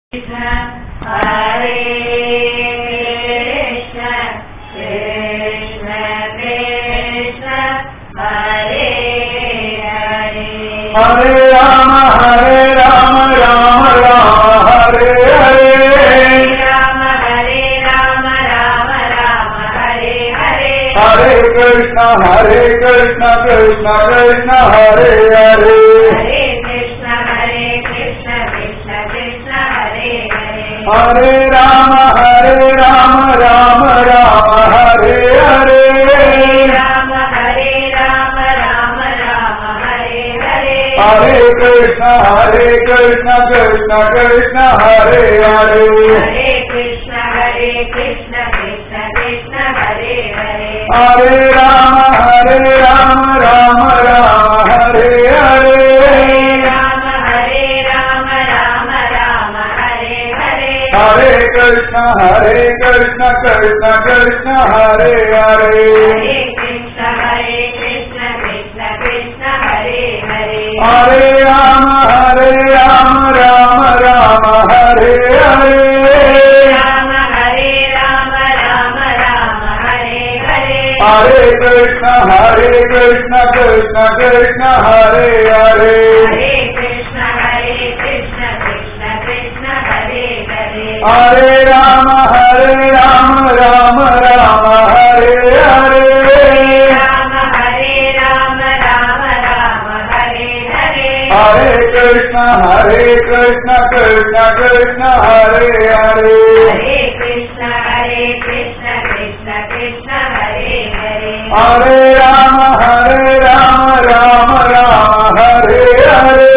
Hare Krishna, Krishna Krishna, Hare Hare. हरे राम हरे राम राम राम हरे हरे Rama Hare Rama Rama Rama Hare Hare. हरे कृष्ण हरे कृष्ण कृष्ण कृष्ण हरे हरे Hare Krishna Hare Krishna Krishna Krishna Hare Hare. हरे राम हरे राम राम राम हरे हरे Rama Hare Rama Rama Rama Hare Hare. हरे कृष्ण हरे कृष्ण कृष्ण कृष्ण हरे हरे Hare Krishna Hare Krishna Krishna Krishna Hare Hare. हरे राम हरे राम राम राम हरे हरे Rama Hare Rama Rama Rama Hare Hare. हरे कृष्ण हरे कृष्ण कृष्ण कृष्ण हरे हरे Hare Krishna Hare Krishna Krishna Krishna Hare Hare. हरे राम हरे राम राम राम हरे हरे Rama Hare Rama Rama Rama Hare Hare. हरे कृष्ण हरे कृष्ण कृष्ण कृष्ण हरे हरे Hare Krishna Hare Krishna Krishna Krishna Hare Hare. हरे राम हरे राम राम राम हरे हरे Rama Hare Rama Rama Rama Hare Hare. हरे कृष्ण हरे कृष्ण कृष्ण कृष्ण हरे हरे Hare Krishna Hare Krishna Krishna Krishna Hare Hare. हरे राम हरे राम राम राम हरे हरे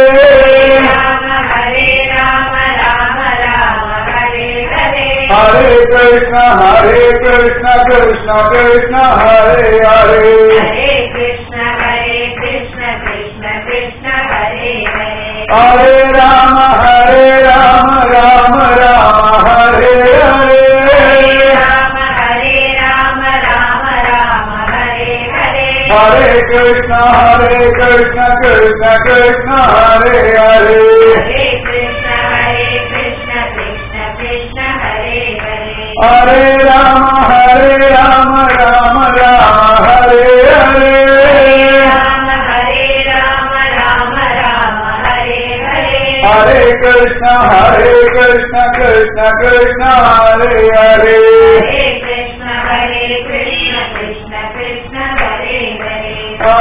Rama Hare Rama Rama Rama Hare Hare. हरे कृष्ण हरे कृष्ण कृष्ण कृष्ण हरे हरे Hare Krishna Hare Krishna Krishna Krishna Hare Hare. हरे राम हरे राम राम राम हरे हरे Rama Hare Rama Rama Rama Hare Hare. हरे कृष्ण हरे कृष्ण कृष्ण कृष्ण हरे हरे Hare Krishna Hare Krishna Krishna Krishna Hare Hare. हरे राम हरे राम राम राम हरे हरे Rama Hare Rama Rama Rama Hare Hare. हरे कृष्ण हरे कृष्ण कृष्ण कृष्ण हरे हरे Hare Krishna Hare Krishna Krishna Krishna Hare Hare.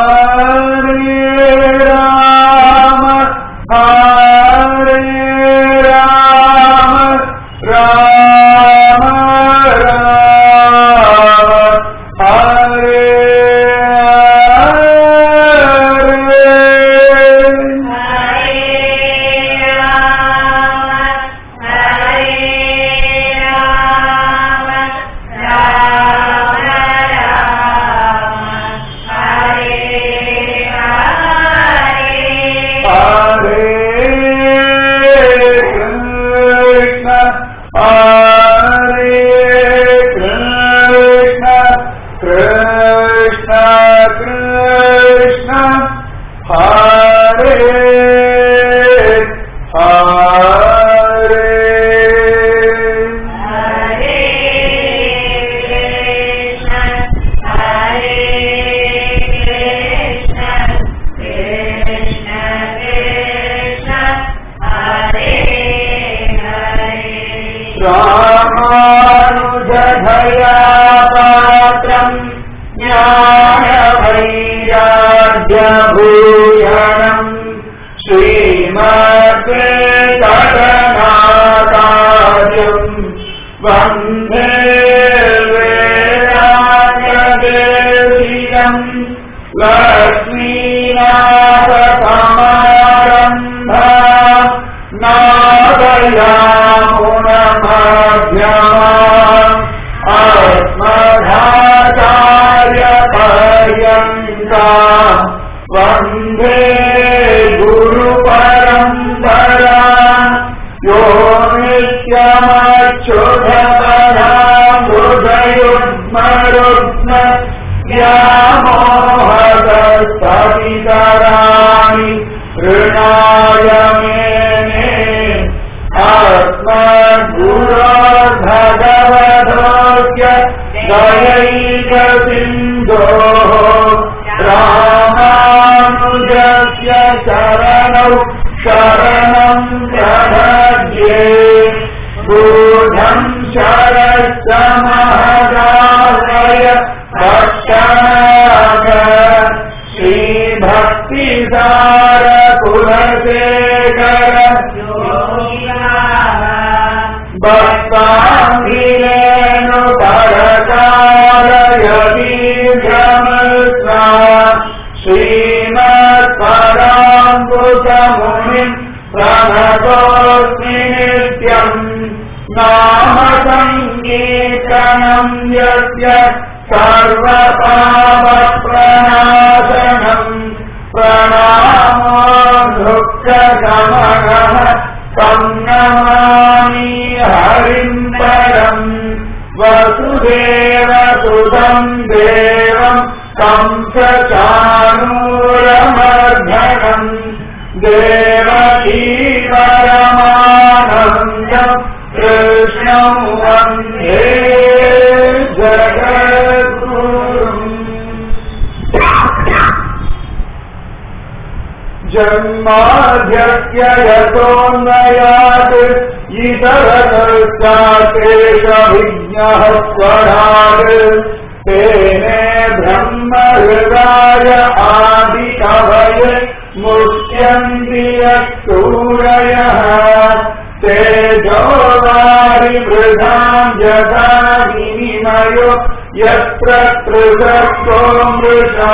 हरे राम हरे राम राम राम हरे हरे Hare Rama Hare Rama Rama Rama Hare Hare. हरे कृष्ण हरे कृष्ण कृष्ण कृष्ण हरे हरे Hare Krishna, Hare Krishna, Krishna Krishna, Hare Hare. रामानुजधया पात्रम् ज्ञानवैराग्यभूषणम् श्रीमद्वेङ्कटनाथार्यम् वन्दे वेदान्तदेशिकम् लक्ष्मीनाथसमारम्भा नादयामुनमध्यमा अस्मदाचार्यपर्यन्ता वन्दे गुरुपरम्परा यो नित्यमच्युतपदामृगयुग्मरुग्म व्यामोहदस्तवितराणि ऋणाय मेने आत्म गुरोर्भगवतोऽस्य दयैकसिन्धोः रामानुजस्य शरणौ शरणम् प्रपद्ये बुधम् शरश्च महदालय भट्टनाथ श्रीभक्तिसार कुलशेखर भक्ताङ्गिरेणु परकारयतीर्घमस्वा श्रीमत्पराम्बुसमुनिम् प्रणतोऽस्मि नित्यम् नाम सङ्कीर्तनम् यस्य सर्वपापप्रणाशनम् प्रणामो दुःखशमनः तं नमामि हरिम् परम् वसुदेवसुतम् देवम् तं स चाणूरमर्धनम् देवकी परमानन्दम् कृष्णम् वन्दे जगद्गुरुम् जन्माध्यस्य यतोऽन्वयात् इतरतश्चातेषभिज्ञः स्वराट् तेने ब्रह्महृदाय आदिकवय मुह्यन्ति यत्सूरयः तेजो वारिवृधाम् यथा विनिमयो यत्र कृतस्तो मृषा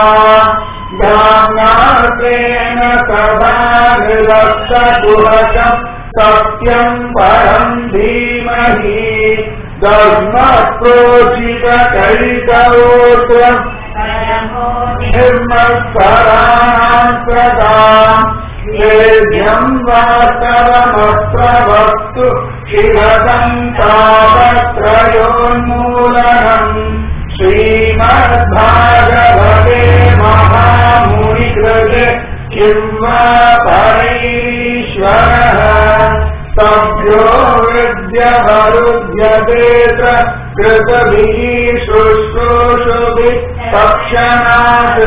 ज्ञानार्पेण सदा निरस्तगुहकम् सत्यम् परम् धीमहि दर्मप्रोचितकैतवोत्रम् निर्मत्सराणाम् सदाम् वेद्यम् वास्तवमत्र वस्तु शिवदम् तापत्रयोन्मूलनम् श्रीमद्भागवते महामुनिकृते किं वा परैश्वरः सभ्यो विद्यवरुध्यतेत कृतभिः शुश्रूषुभिः तक्षणात्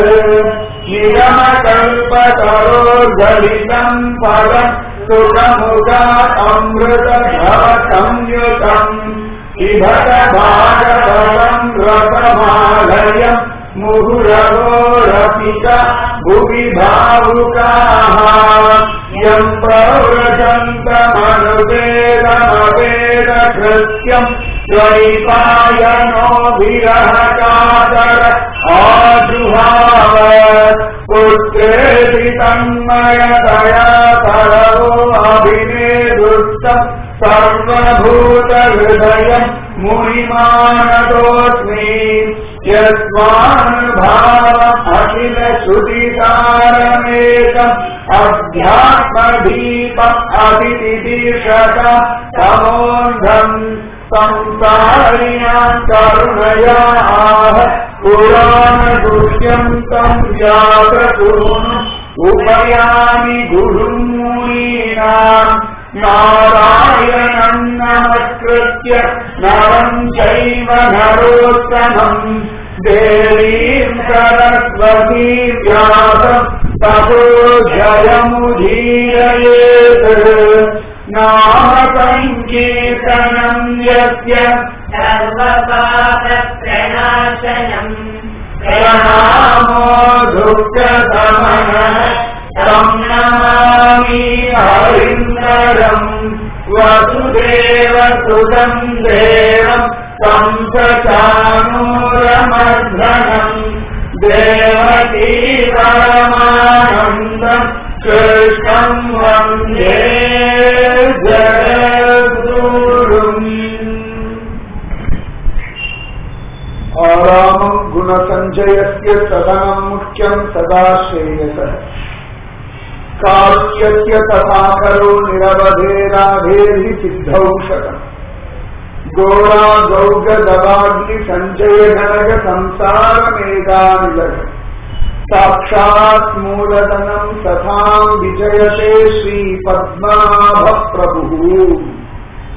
निगमकल्पतरोर्गलितम् पदम् सुखमुगा अमृतभव संयुतम् इभत भागवतम् रसमालयम् मुहुरवोरपित भुवि भावुकाः यम् प्रवृजन्तमनुवेदमवेद कृत्यम् द्वैपायनो विरहकातर आजुहाव पुत्रेति तन्मयतया तरवो अभिनेदुष्टम् सर्वभूतहृदयम् मुनिमानतोऽस्मि यस्मानुभावम् अखिल श्रुतिसारमेकम् अध्यात्मदीपम् अतिदिशत तमोन्धम् संसारिणाम् करुणया आह पुराणगुह्यम् तम् व्यासकुरुन् उपयामि गुरुमूलीनाम् नारायणम् नमस्कृत्य नरम् चैव नरोत्तमम् देवीम् सरस्वती व्यासम् ततो जयमुदीरयेत् नाम सङ्कीर्तनम् यस्य सर्वपापप्रणाशनम् प्रणामो दुःखसमनः तं नमामि हरिन्दरम् वसुदेवसुतम् देवम् तं स चाणूरमर्धनम् देवकी परमानन्दम् कृष्णम् वन्दे जगद्गुरुम् आरामम् गुणसञ्जयस्य सदनम् मुख्यम् सदा श्रेयसः कारुण्यस्य तथा खलु निरवधेराधेर्हि सिद्धौषधम् गोरा गौग दवाग्नि सञ्जय घनग संसारमेधानिलग साक्षात् मूलधनम् तथाम् विजयते श्रीपद्मनाभप्रभुः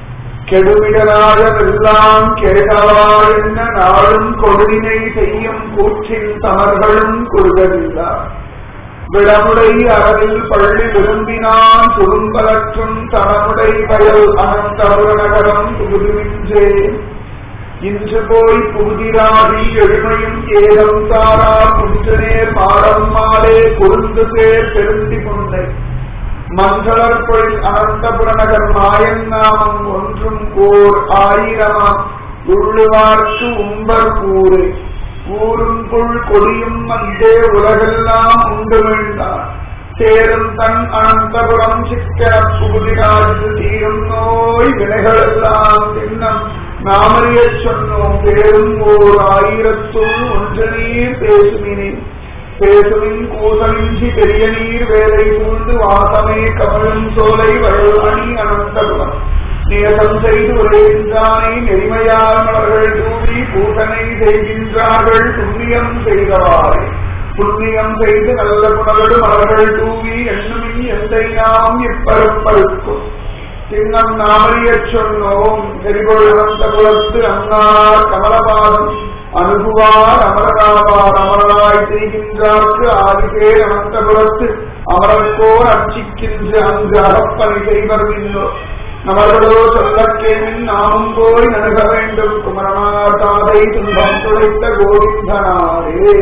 கெடுமிடராகவெல்லாம் கேட்டவா என்ன நாளும் கொடுவினை செய்யும் கூற்றில் தமர்களும் குறுகவில்லார் விடமுடை அறவில் பள்ளி விரும்பினான் குறும்பலற்றும் தனமுடை வயல் அனந்தபுர நகரம் புகுதுமின்றே இன்று போய் புகுதிராகி எழுமையும் ஏதம் தாரா குன்றநேர் மாடம் மாலே குறுந்து பேர் பெருந்தி கொண்டை மங்களற்பொழில் அனந்தபுர நகர் மாயன் நாமம் ஒன்றும் ஓர் ஆயிரமாம் உள்ளுவார்க்கு உம்பர் கூறு ஊரும் புல் கொடியும் வந்தே உலகெல்லாம் உண்டு வீழ்ந்தார் சேரும் தன் அனந்தபுரம் சிக்கர புகுதிராஜு தீரும் நோய் வினைகளெல்லாம் தின்னம் நாமறியச் சொன்னோம் பேரும் ஓர் ஆயிரத்துள் ஒன்று நீர் பேசுமினே பேசுமின் கூசமின்றி பெரிய நீர் வேலை சூழ்ந்து வாசமே கமலும் சோலை வயலாணி அனந்தபுரம் நேசம் செய்து உரைகின்றானை நெறிமையால் மலர்கள் தூவி பூசனை செய்கின்றார்கள் புண்ணியம் செய்தவாறே புண்ணியம் செய்து நல்ல குணலடு மலர்கள் தூவி எண்ணுமின் எந்தை நாம் இப்பருப்பருக்கும் சின்னம் நாமறியச் சொன்னோம் செறிகொள் அனந்த குலத்து அன்னார் கமலபாதம் அணுகுவார் அமரராவார் அமரராய் செய்கின்றார்க்கு ஆதிபேர் அனந்த குலத்து அமரர்கோர் அர்ச்சிக்கின்ற அங்கு அகப்பனை செய்வர் மின்னோ நமர்களோ சொல்லக்கேமின் நாமும் போய் நணுக வேண்டும் குமரனார் தாதை துன்பம் துளைத்த கோவிந்தனாரே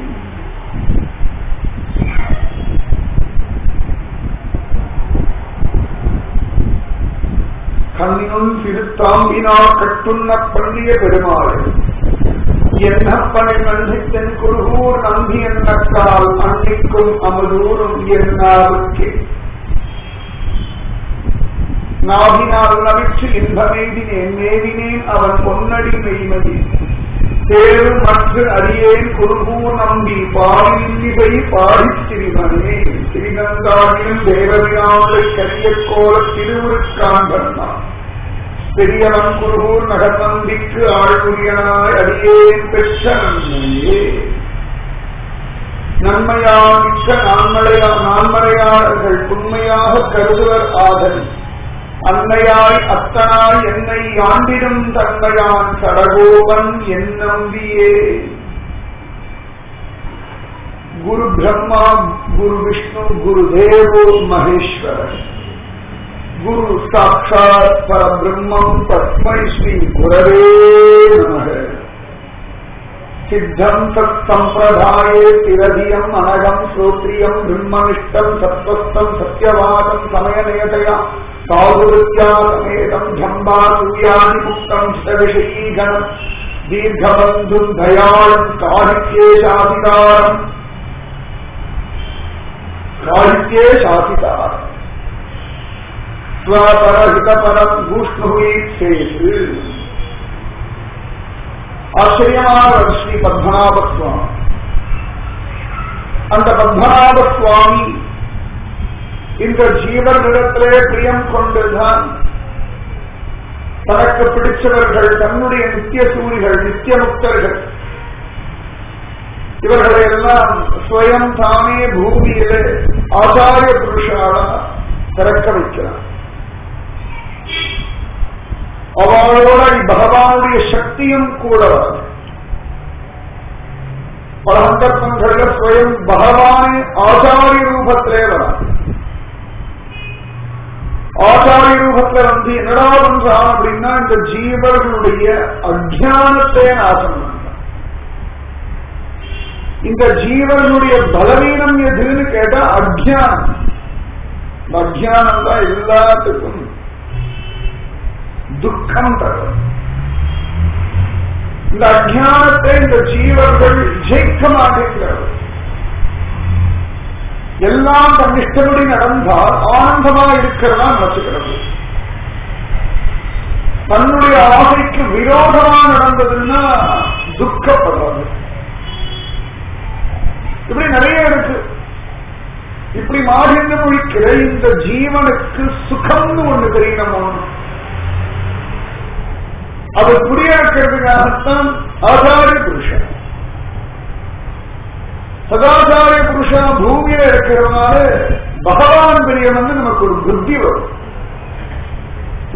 கண்ணினுள் திருத்தாம்பினார் கட்டுண்ண பண்ணிய பெருமாள் என்னப்பனை மன்னித்தன் குருகூர் நம்பி என்னக்கால் அன்னைக்கும் அமதூரும் என்னாவுக்கே நாவினால் நவிற்று இன்பமெய்தினேன் மேவினேன் அவன் பொன்னடி மெய்மதி தேரும் மற்ற அடியேன் குருகூர் நம்பி பாடில்லிகை பாடித் திரிவனே திரிகந்தாகிலும் தேவவியாவுடைய கரிய கோல திருவுருக்காந்தன்னான் பெரியவன் குருகூர் நகர் நம்பிக்கு ஆழ்முரியனாய் அடியேன் பெற்ற நன்மையே நன்மையாமிக்க நான்மலையா நான்மறையாளர்கள் உண்மையாக கருதுவர் ஆதல் அன்னையாய் அத்தனாய் என்னை ஆண்டிடும் தன்மையான் சடகோபன் என் நம்பியே குரு பிரம்மா குரு விஷ்ணு குரு தேவோ மகேஸ்வரன் குரு சாட்சாத் பரபிரம்மம் தஸ்மை ஸ்ரீ குரவே நமக சித்தம் சத் சம்பிரதாயே திரதியம் அனகம் ஸ்ரோத்ரியம் பிரம்மனிஷ்டம் சத்வஸ்தம் சத்யவாதம் சமயநேதயா சாதுருத்யா சமேதம் ஜம்பா சூயாதி முக்தம் சவிஷயீகனம் தீர்க்கபந்தும் தயாளம் காரித்யே சாதிதாரம் காரித்யே சாதிதாரம் ஸ்வபரஹிதபரம் பூஷ்ணுவீட்சேது ஆச்சரியமான ஸ்ரீ பத்மநாப சுவாமி அந்த பத்மநாப சுவாமி இந்த ஜீவனிடத்திலே பிரியம் கொண்டுதான் தனக்கு பிடிச்சவர்கள் தன்னுடைய நித்திய சூரிகள் நித்திய முக்தர்கள் இவர்களை எல்லாம் ஸ்வயம் தாமே பூமியிலே ஆச்சாரிய புருஷால திறக்க வைக்கிறார் அவளோட பகவானுடைய சக்தியும் கூட வரும். பல சந்தர்ப்பங்கள்ல ஸ்வயம் பகவானே ஆச்சாரிய ரூபத்திலே வரும் ஆச்சாரிய ரூபத்துல வந்து என்னடா பண்றான் அப்படின்னா இந்த ஜீவர்களுடைய அஜானத்தை நாசம் பண்றான் இந்த ஜீவர்களுடைய பலவீனம் எதுன்னு கேட்டா அஜானம் இந்த அஜானம் தான் எல்லாத்துக்கும் துக்கம் தரும் இந்த அஜானத்தை இந்த ஜீவர்கள் ஜெயிக்க மாட்டேங்கிறார்கள் எல்லாம் தன் இஷ்டப்படி நடந்தால் ஆனந்தமா இருக்கிறதா நினைச்சுக்கிறது தன்னுடைய ஆசைக்கு விரோதமா நடந்ததுன்னா துக்கப்படுறது இப்படி நிறைய இருக்கு இப்படி மாறிந்து முடிக்கிற இந்த ஜீவனுக்கு சுகம்னு ஒண்ணு தெரியணும் அது புரிய வைக்கிறதுக்காகத்தான் ஆச்சாரிய புருஷன் சதாச்சாரிய புருஷா பூமியில இருக்கிறதுனால பகவான் பெரிய வந்து நமக்கு ஒரு புத்தி வரும்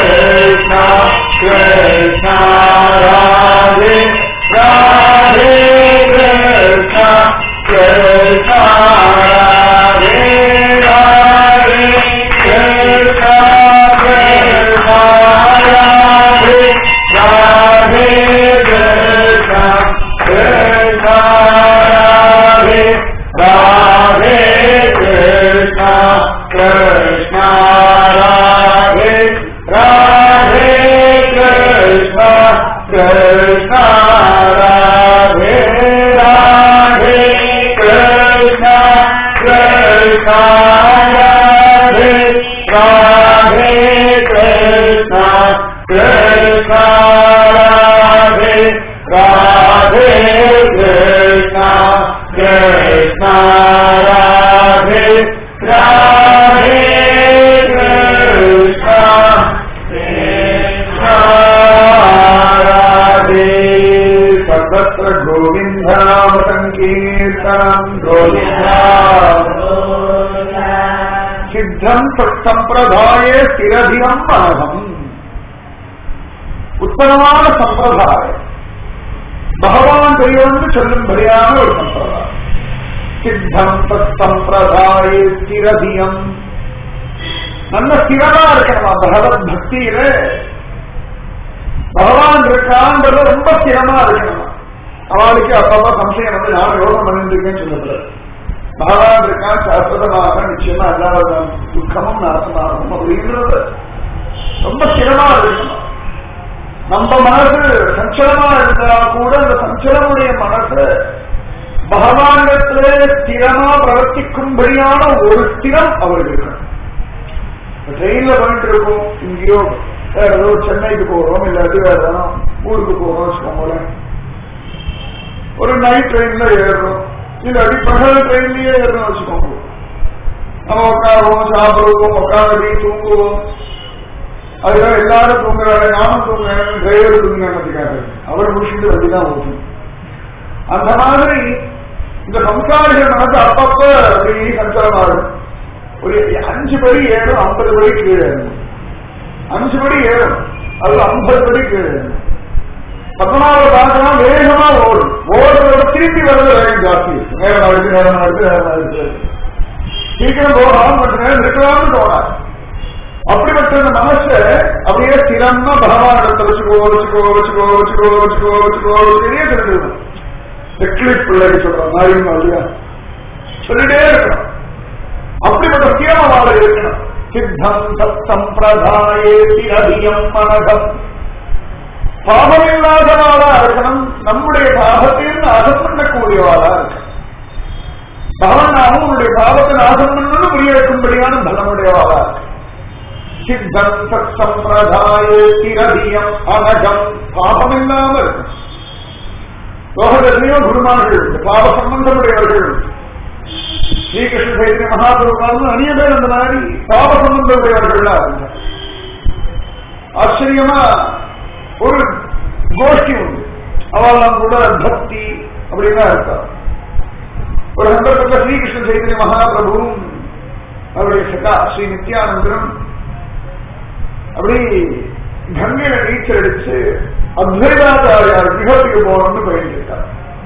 कृष्ण राधे राधे कृष्ण कृष्ण राधे राधे कृष्ण कृष्ण राधे राधे कृष्ण कृष्ण राधे राधे कृष्ण राधे सर्वत्र गोविन्दाम सङ्कीर्तनम् गोविन्दा சித்தம் சம்பிரதாய ஸ்திரதினம் மனதம் உத்தமமான சம்பிரதாயம் பகவான் பெரியவன் சொல்லும்படியான ஒரு சம்பிரதாயம் சித்தம் சம்பிரதாய ஸ்திரதியம் நல்ல ஸ்திரமா இருக்கணுமா பகவத் பக்தியில பகவான் இருக்கான்றது ரொம்ப ஸ்திரமா இருக்கணுமா அவளுக்கு அப்பப்ப சம்சயம் வந்து நான் யோகம் பண்ணிட்டு இருக்கேன்னு சொல்லப்படுறது பகவான் இருக்கான் சாஸ்வதமாக நிச்சயமா எல்லா துக்கமும் நாசமாகும் அப்படின்றது ரொம்ப ஸ்திரமா இருக்கணும் நம்ம மனசு சஞ்சலமா இருந்தா கூட அந்த சஞ்சலமுடைய மனசு பகவானிடத்திலே ஸ்திரமா பிரவர்த்திக்கும்படியான ஒரு ஸ்திரம் அவர்களுக்கு ட்ரெயின்ல பண்ணிட்டு இருக்கோம் இங்கேயோ வேற ஏதோ சென்னைக்கு போறோம் இல்லாட்டி வேற ஏதோ ஊருக்கு போறோம் வச்சுக்கோங்களேன் ஒரு நைட் ட்ரெயின்ல ஏறுறோம் இல்லாட்டி பகல் ட்ரெயின்லயே ஏறணும் வச்சுக்கோங்க நம்ம உட்காருவோம் சாப்பிடுவோம் உட்காந்து தூங்குவோம் அதுக்காக எல்லாரும் தூங்குறாரு நானும் தூங்குறேன் டிரைவர் தூங்குறாங்க அவர் முடிச்சுட்டு வண்டிதான் ஓட்டும் அந்த மாதிரி இந்த சம்சாரிகள் மனசு அப்பப்ப அப்படி சஞ்சலமாகும் ஒரு அஞ்சு படி ஏறும் ஐம்பது படி கீழே ஏறும் அஞ்சு படி ஏறும் அது ஐம்பது படி கீழே ஏறும் பத்மநாப பார்க்கலாம் வேகமா ஓடும் ஓடுறத திருப்பி வர்றது வேகம் ஜாஸ்தி இருக்கும். நேரம் ஆயிடுச்சு நேரம் ஆயிடுச்சு நேரம் ஆயிடுச்சு சீக்கிரம் போகலாம் கொஞ்ச நேரம் இருக்கலாம்னு தோணாது அப்படிப்பட்ட அந்த மனசு அப்படியே ஸ்திரமா பகவான் இடத்துல வச்சுக்கோ வச்சுக்கோ வச்சுக்கோ வச்சுக்கோ வச்சுக்கோ வச்சுக்கோ பெரிய தெரிஞ்சிருக்கும் எக்லிப் பிள்ளைக்கு சொல்ற மாதிரி இல்லையா சொல்லிட்டே இருக்கணும் அப்படிப்பட்ட ஸ்திரமா வாழ இருக்கணும் சித்தம் சத் சம்பிரதாயே அதிகம் மனதம் பாபம் இல்லாதவாளா இருக்கணும் நம்முடைய பாபத்தையும் நாசம் பண்ணக்கூடியவாளா இருக்கணும் பகவான் நாமும் உன்னுடைய பாவத்தை நாசம் பண்ணணும் புரிய வைக்கும்படியான பலமுடையவாளா இருக்கு சித்தம் சத் சம்பிரதாய திரதியம் அனகம் பாபம் இல்லாம இருக்கும் லோகத்திலேயோ குருமார்கள் உண்டு, பாவ சம்பந்தமுடையவர்கள் உண்டு. ஸ்ரீகிருஷ்ண சைத்திய மகாபுருமாவும் அநேக பேர் அந்த மாதிரி பாவ சம்பந்தமுடையவர்களா இருந்தார் ஆச்சரியமா ஒரு கோஷ்டி உண்டு அவெல்லாம் கூட பக்தி அப்படின்னா இருக்கார் ஒரு சந்தர்ப்பத்தில் ஸ்ரீகிருஷ்ண சைத்தன்ய மகாபிரபுவும் அவருடைய சகா ஸ்ரீ நித்யானந்தரும் அப்படி கங்கையில நீச்சல் அடிச்சு அத்வைதாச்சாரியார் மிகத்துக்கு போகணும்னு போயிருக்கார்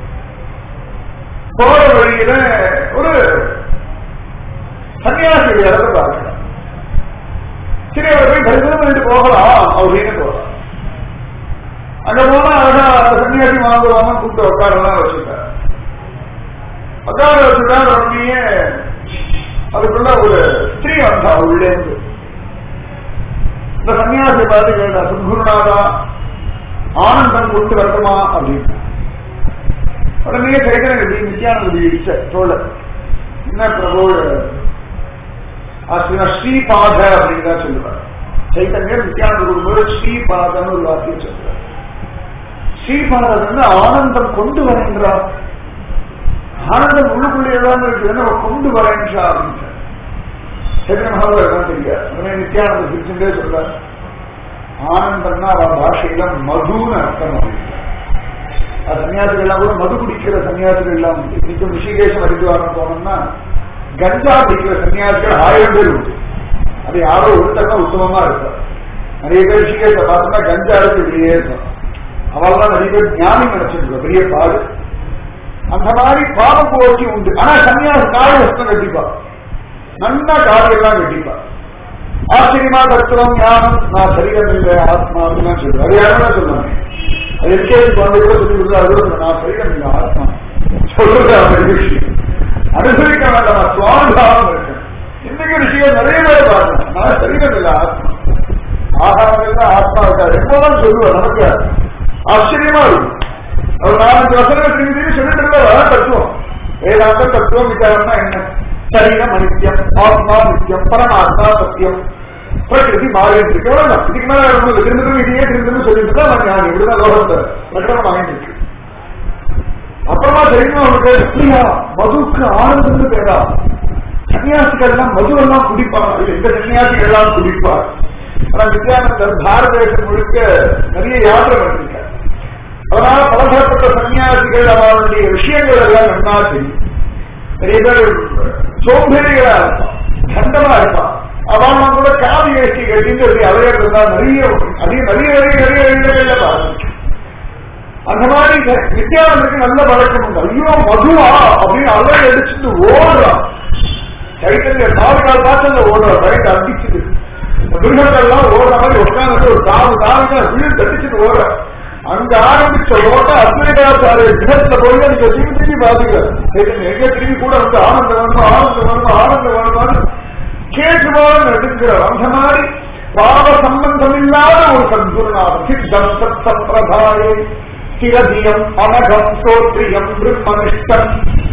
போற வழியில ஒரு சன்னியாசி இடத்தை பார்க்கிறார் சரி அவர் போய் தரிசனம் பண்ணிட்டு போகலாம் அப்படின்னு போறார் அங்க போனா அழகா அந்த சன்னியாசி வாங்குவாங்க கூப்பிட்டு உட்காரலாம் வச்சுட்டார் உட்கார வச்சுட்டா உடனே அதுக்குள்ள ஒரு ஸ்திரீ வந்தா உள்ளே இருந்து இந்த சன்னியாசி பார்த்து கேட்டா சுக்குருநாதா ஆனந்தம் கொண்டு வரட்டுமா அப்படின்னு உடனே சைத்தன்ய கட்டி நித்யானந்தி இடிச்ச தோழ என்ன பிரபு ஆசிரியர் ஸ்ரீபாத அப்படின்னு தான் சொல்லுவார் சைத்தன்யர் நித்யானந்த கொடுக்கும்போது ஸ்ரீபாதன்னு ஒரு வார்த்தையை சொல்றார் ஸ்ரீபாதர் வந்து ஆனந்தம் கொண்டு வரேன்றார் ஆனந்தம் உள்ளுக்குள்ளேதான் இருக்குது நம்ம கொண்டு வரேன்ஷா அப்படின்னு சைத்தன்ய மகாபாரதம் தெரியாது உடனே நித்யானந்த சிரிச்சுட்டே சொல்றார் ஆனந்தம்னா அவன் பாஷையில மதுன்னு அர்த்தம் அப்படின்றார் அது சன்னியாசிகள் எல்லாம் கூட மது குடிக்கிற சன்னியாசிகள் எல்லாம் உண்டு இன்னைக்கு ரிஷிகேஷம் ஹரித்வாரம் போனோம்னா கஞ்சா குடிக்கிற சன்னியாசிகள் ஆயிரம் பேர் உண்டு அது யாரோ ஒருத்தர் உத்தமமா இருப்பார் நிறைய பேர் ரிஷிகேஷ பார்த்தோம்னா கஞ்சா இருக்கு இப்படியே இருக்கும் அவெல்லாம் நிறைய பேர் ஞானி நினைச்சிருக்க பெரிய பாடு அந்த மாதிரி பாவம் போக்கி உண்டு ஆனா சன்னியாசி காய வஸ்தம் கட்டிப்பா நல்லா காலையெல்லாம் கட்டிப்பா ஆச்சரியமா தத்துவம் ஞானம் நான் சரீரம் இல்லை ஆத்மா அப்படிலாம் சொல்றேன் அது யாரும் சொல்லுவாங்க அது எல்கேஜி குழந்தை கூட சொல்லி கொடுத்தா அது கூட நான் சரீரம் இல்லை ஆத்மா சொல்றது அப்படி விஷயம் அனுசரிக்க வேண்டாம் சுவாமிபாவம் இருக்கேன் இன்னைக்கு விஷயம் நிறைய பேர் பார்க்கணும் நான் சரீரம் இல்லை ஆத்மா ஆகாரம் இல்லை ஆத்மா இருக்காது எப்போதான் சொல்லுவேன் நமக்கு ஆச்சரியமா இருக்கும் ஒரு நாலஞ்சு வசனங்கள் திரும்பி திரும்பி சொல்லிட்டு இருந்தா தத்துவம் வேதாந்த தத்துவம் விசாரம்னா என்ன சரீரம் அனித்யம் ஆத்மா நித்தியம் பரமாத்மா சத்தியம் பிரகிருதி மாறிட்டு இருக்கு எவ்வளவுதான் இதுக்கு மேல வேற ஒண்ணும் இல்லை. திரும்ப திரும்ப இதையே திரும்ப திரும்ப சொல்லிட்டு தான் நான் ஞானி இப்படிதான் லோகத்தை லட்சணம் ஆகிட்டு இருக்கு அப்புறமா தெரியுமா அவனுக்கு அப்படியா மதுக்கு ஆனந்தம்னு பேரா சன்னியாசிகள் எல்லாம் மது எல்லாம் குடிப்பாங்க இது எந்த சன்னியாசிகள் எல்லாம் குடிப்பார் ஆனா நித்யானந்தர் பாரத தேசம் முழுக்க நிறைய யாத்திரை பண்ணிருக்கார் அதனால பலதரப்பட்ட சன்னியாசிகள் அவனுடைய விஷயங்கள் எல்லாம் நன்னா தெரியும் நிறைய பேர் சோம்பேறிகளா இருப்பான் தண்டமா இருப்பான் அவன் கூட காவி வேஷ்டி கட்டிட்டு அப்படி அலையிறது தான் நிறைய அதிக நிறைய நிறைய நிறைய இடங்கள்ல பாருங்க அந்த மாதிரி வித்யானந்தருக்கு நல்ல பழக்கம் உண்டு ஐயோ மதுவா அப்படின்னு அலை அடிச்சுட்டு ஓடுறான் சைத்தன்ய நாலு நாள் பாசல்ல ஓடுறான் ரைட் அடிச்சுட்டு மிருகங்கள்லாம் ஓடுற மாதிரி உட்காந்து ஒரு தாவு தாவுங்க வீடு தட்டிச்சுட்டு ஓடுற அங்க ஆரம்பிச்ச ஓட்ட அத்வைதாச்சாரிய கிரகத்துல போய் நீங்க திரும்பி திரும்பி பாத்துக்க சைத்தன்ய எங்க திரும்பி கூட வந்து ஆனந்தம் வேணும் ஆனந்தம் வேணும் ஆனந்தம் வேணுமான்னு கேட்டுவான் எடுக்கிறார் அந்த மாதிரி பாவ சம்பந்தம் இல்லாத ஒரு சத்குருநாதம் சித்தம் சத் சம்பிரதாயே சிரதியம் அனகம் சோத்ரியம் பிரம்மனிஷ்டம்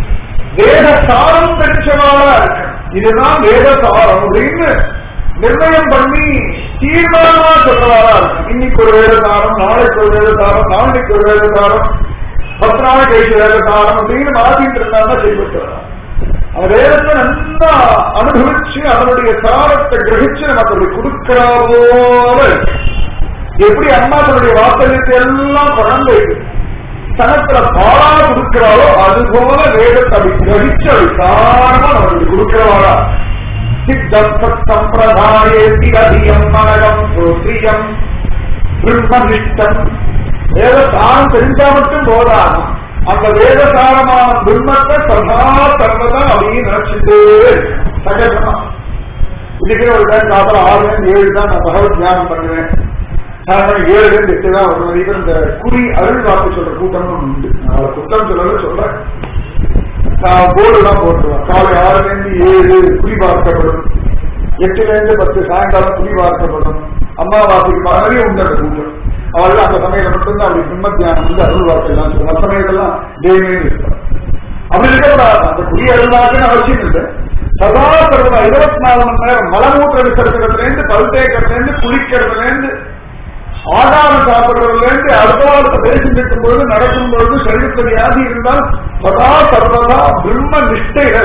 வேத சாரம் தெரிச்சவாளா இருக்கு இதுதான் வேத சாரம் அப்படின்னு நிர்ணயம் பண்ணி தீர்மானமா சொல்றவாளா இருக்கு இன்னைக்கு ஒரு வேத சாரம் நாளைக்கு ஒரு வேத சாரம் நாளைக்கு ஒரு வேத சாரம் பத்து நாளைக்கு கழிச்சு வேத சாரம் அப்படின்னு மாத்திட்டு இருந்தாங்க செய்யப்பட்டு அந்த வேதத்தை நல்லா அனுபவிச்சு அதனுடைய சாரத்தை கிரகிச்சு நமக்கு அப்படி கொடுக்கிறா போல இருக்கு. எப்படி அம்மா தன்னுடைய வார்த்தைகளுக்கு எல்லாம் குழந்தைக்கு தனத்துல பாலா கொடுக்கிறாளோ அது போல வேதத்தை அப்படி கிரகிச்சு அப்படி சாரமா நமக்கு கொடுக்கிறவாளா சித்தம் சத் சம்பிரதாயே அதிகம் மனகம் சோத்ரியம் பிரம்மனிஷ்டம் வேத சாரம் தெரிஞ்சா மட்டும் போதாது அந்த வேதசாரமான பிரம்மத்தை சதா சர்வதா அப்படின்னு நினைச்சுட்டே இருக்கு. சகஜமா இதுக்கே ஒரு டைம் காப்பல ஆறு மணி ஏழு தான் நான் பகவத் தியானம் பண்ணுவேன் சாயந்தரம் ஏழு இருந்து எட்டு தான் ஒரு மணிக்கு இந்த குறி அருள் வாக்கு சொல்ற கூட்டம்னு உண்டு நான் குற்றம் சொல்லல சொல்றேன் நான் போர்டு தான் போட்டுருவேன் காலை ஆறுல இருந்து ஏழு குறி பார்க்கப்படும் எட்டுல இருந்து பத்து சாயங்காலம் குறி பார்க்கப்படும் அம்மாவாசைக்கு நிறைய உண்டு அந்த கூட்டம் அவர்கள் அந்த சமயத்துல மட்டும்தான் அப்படி பிரம்ம தியானம் வந்து அருள் வாக்கு எல்லாம் சொல்லுவாங்க அந்த சமயத்தெல்லாம் டெய்லியே இருப்பாங்க அப்படி இருக்கக்கூடாது அந்த குறி அருள் வாக்குன்னு அவசியம் இல்லை சதா சர்வதா இருபத்தி நாலு மணி நேரம் மலமூத்திர விசர்ஜனத்துல இருந்து பல் தேய்க்கிறதுல இருந்து குளிக்கிறதுல இருந்து ஆகாரம் சாப்பிடுறதுல இருந்து அடுத்த வாரத்தை பேசிட்டு இருக்கும் பொழுது நடக்கும் பொழுது சரீரத்தில் வியாதி இருந்தால் சதா சர்வதா பிரம்ம நிஷ்டைகள்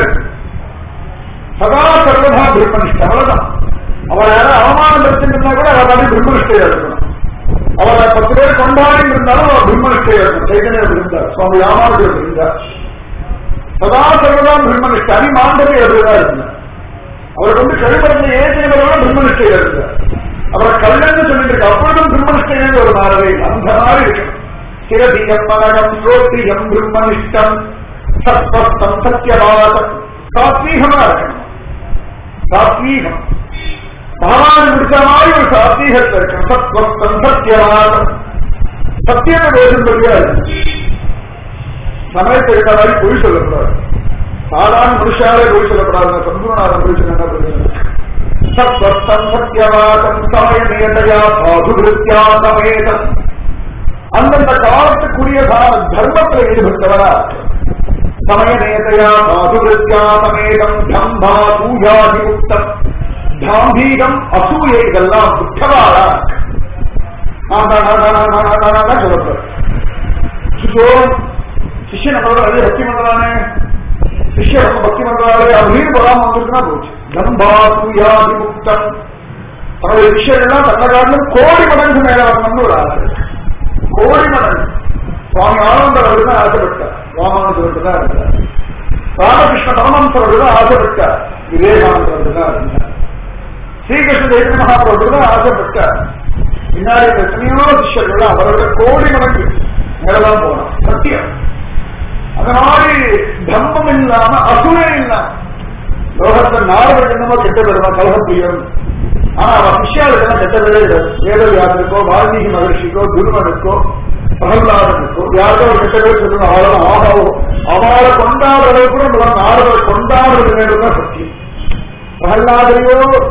சதா சர்வதா பிரம்ம நிஷ்டை அவ்வளவுதான் அவள் யாரும் அவமானம் எடுத்துருந்தா கூட அவள் மாதிரி பிரம்ம நிஷ்டையா இருக்கணும் அவளை பத்து பேர் கொண்டாடி இருந்தாலும் அவள் பிரம்ம நிஷ்டையா இருக்கணும் சைதன்யம் இருந்தார் சுவாமி ராமானுஜர் இருந்தார் சதா சர்வதா பிரம்ம நிஷ்டை அடி மாண்டவே அப்படிதான் இருந்தார் அவருக்கு வந்து கழிவடைந்த ஏற்றினவரோட பிரம்மனிஷ்டையா இருந்தார் அவரை கல்லன்னு சொல்லிட்டு இருக்கு அப்பொழுதும் பிரம்மனிஷ்டைன்னு ஒரு மாறவே இல்லை. அந்த மாதிரி இருக்கு சிரதியம் மனகம் சோத்தியம் பிரம்மனிஷ்டம் சத்வஸ்தம் சத்தியவாதம் சாத்வீகமா இருக்கணும் சாத்வீகம் பகவான் முடிச்ச மாதிரி ஒரு சாத்வீகத்தில் இருக்கணும் சத்வஸ்தம் சத்தியவாதம் சத்தியத்தை பேசும்படியா இருக்கு சமயத்தை இருந்த மாதிரி பொய் சொல்லக்கூடாது சாதாரண மனுஷாலே பொய் சொல்லக்கூடாது சம்பூர்ணாதம் பொய் சொல்ல சத்வஸ்தம் சத்தியவாதம் சமய நேதையா சாதுகிருத்தியா சமேதம் அந்தந்த காலத்துக்குரிய தா- தர்மத்தில் ஈடுபட்டவரா சமய நேதையா சாதுகிருத்தியா சமேதம் தம்பா பூஜாதி முக்தம் தாம்பீகம் அசூயை இதெல்லாம் புத்தவாரா சொல்லப்படுற சிஷ்ய நம்மளோட நிறைய பக்தி பண்றானே சிஷ்ய ரொம்ப பக்தி பண்றாரு அப்படின்னு போடாம வந்துருக்குன்னா போச்சு தம்பா பூயாதி முக்தம் அவருடைய விஷயம் எல்லாம் தன்னை காட்டிலும் கோடி மடங்கு மேல வரணும்னு ஒரு ஆசை கோடி மடங்கு சுவாமி ஆனந்தர் அவரு தான் ஆசைப்பட்டார் ராமானந்தர் தான் இருந்தார் ராமகிருஷ்ண பரமஹம்சர் அவரு தான் ஆசைப்பட்டார் விவேகானந்தர் அவரு தான் இருந்தார் ஸ்ரீகிருஷ்ண தேசிய மகாபிரபு தான் ஆசைப்பட்டார் பின்னாடி எத்தனையோ சிஷ்யர்கள் அவரோட கோடி மடங்கு மேலதான் போனோம் சத்தியம் அந்த மாதிரி தர்மம் இல்லாம அசூரை இல்லாம லோகத்தை நாடுகள் என்னமோ கெட்ட பெருமா கலகப்பிரியம் ஆனா அவன் சிஷ்யாளுக்கெல்லாம் கெட்ட பேரே இல்லை வேதவியாசனுக்கோ வால்மீகி மகர்ஷிக்கோ துருவனுக்கோ பிரகலாதனுக்கோ யாருக்கோ ஒரு கெட்ட பேர் சொல்லணும் அவளும் ஆகாவோ அவளை கொண்டாடுறது கூட நம்ம நாடுகளை கொண்டாடுறது வேண்டும்தான் சத்தியம் பிரகலாதையோ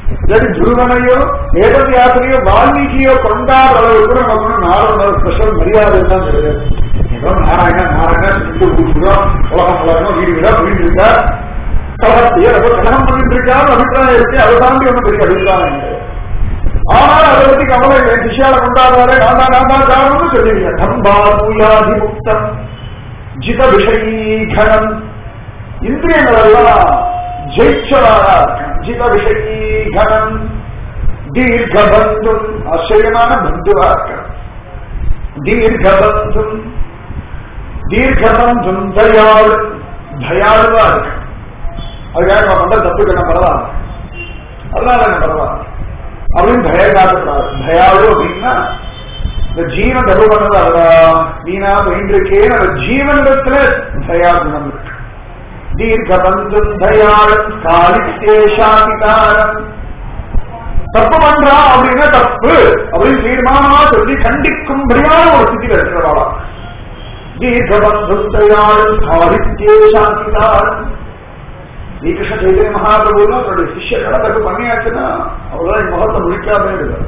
இல்லாட்டி துருவனையோ வேதவியாசனையோ வால்மீகியோ கொண்டாடுற அளவுக்கு கூட நமக்கு நாலு ஸ்பெஷல் மரியாதை தான் கிடையாது ஏதோ நாராயண நாராயண சுட்டு ஊற்றுறோம் உலகம் உலகம் வீடு வீடா போயிட்டு இருக்கா கலகத்தையோ ஏதோ கலகம் பண்ணிட்டு இருக்கான்னு அபிப்பிராயம் இருக்கு அதை தாண்டி ஒன்றும் பெரிய அபிப்பிராயம் இல்லை ஆனால் அதை பத்தி கவலை இல்லை சிஷியால கொண்டாடுறாரு நான் தான் நான் தான் காரணம்னு சொல்லிடுங்க தம்பா மூலாதி முக்தம் ஜித விஷயீகனம் இந்திரியங்கள் எல்லாம் ஜெயிச்சவாரா இருக்கணும் ஜித விஷயீகனம் தீர்க்கபந்தும் ஆச்சரியமான பந்துவா இருக்கணும் தீர்க்கபந்தும் தீர்க்கபந்தும் தயாளு தயாளுவா இருக்கணும் அதுக்காக நம்ம பண்ற தப்பு என்ன பரவாயில்ல அதனால என்ன பரவாயில்ல அப்படின்னு தய காட்டக்கூடாது தயாளு அப்படின்னா இந்த ஜீவன் தப்பு பண்ணது அவரா வீணா போயின்றிருக்கே அந்த ஜீவனிடத்துல தயாகுணம் இருக்கு தீர்க்கபந்தும் தயாளம் காலித்தேஷாதிகாரம் தப்பு பண்றா அப்படின்னா தப்பு அப்படின்னு தீர்மானமா சொல்லி கண்டிக்கும்படியான ஒரு ஸ்திதியில் இருக்கிறவாளா தீர்க்கபந்தும் தயாளம் காலித்தேஷாதிகாரம் ஸ்ரீகிருஷ்ண சைதன்ய மகாபிரபுலாம் அவருடைய சிஷ்யர்களை தப்பு பண்ணியாச்சுன்னா அவ்வளவுதான் என் முகத்தை முடிக்காமலே இருக்கார்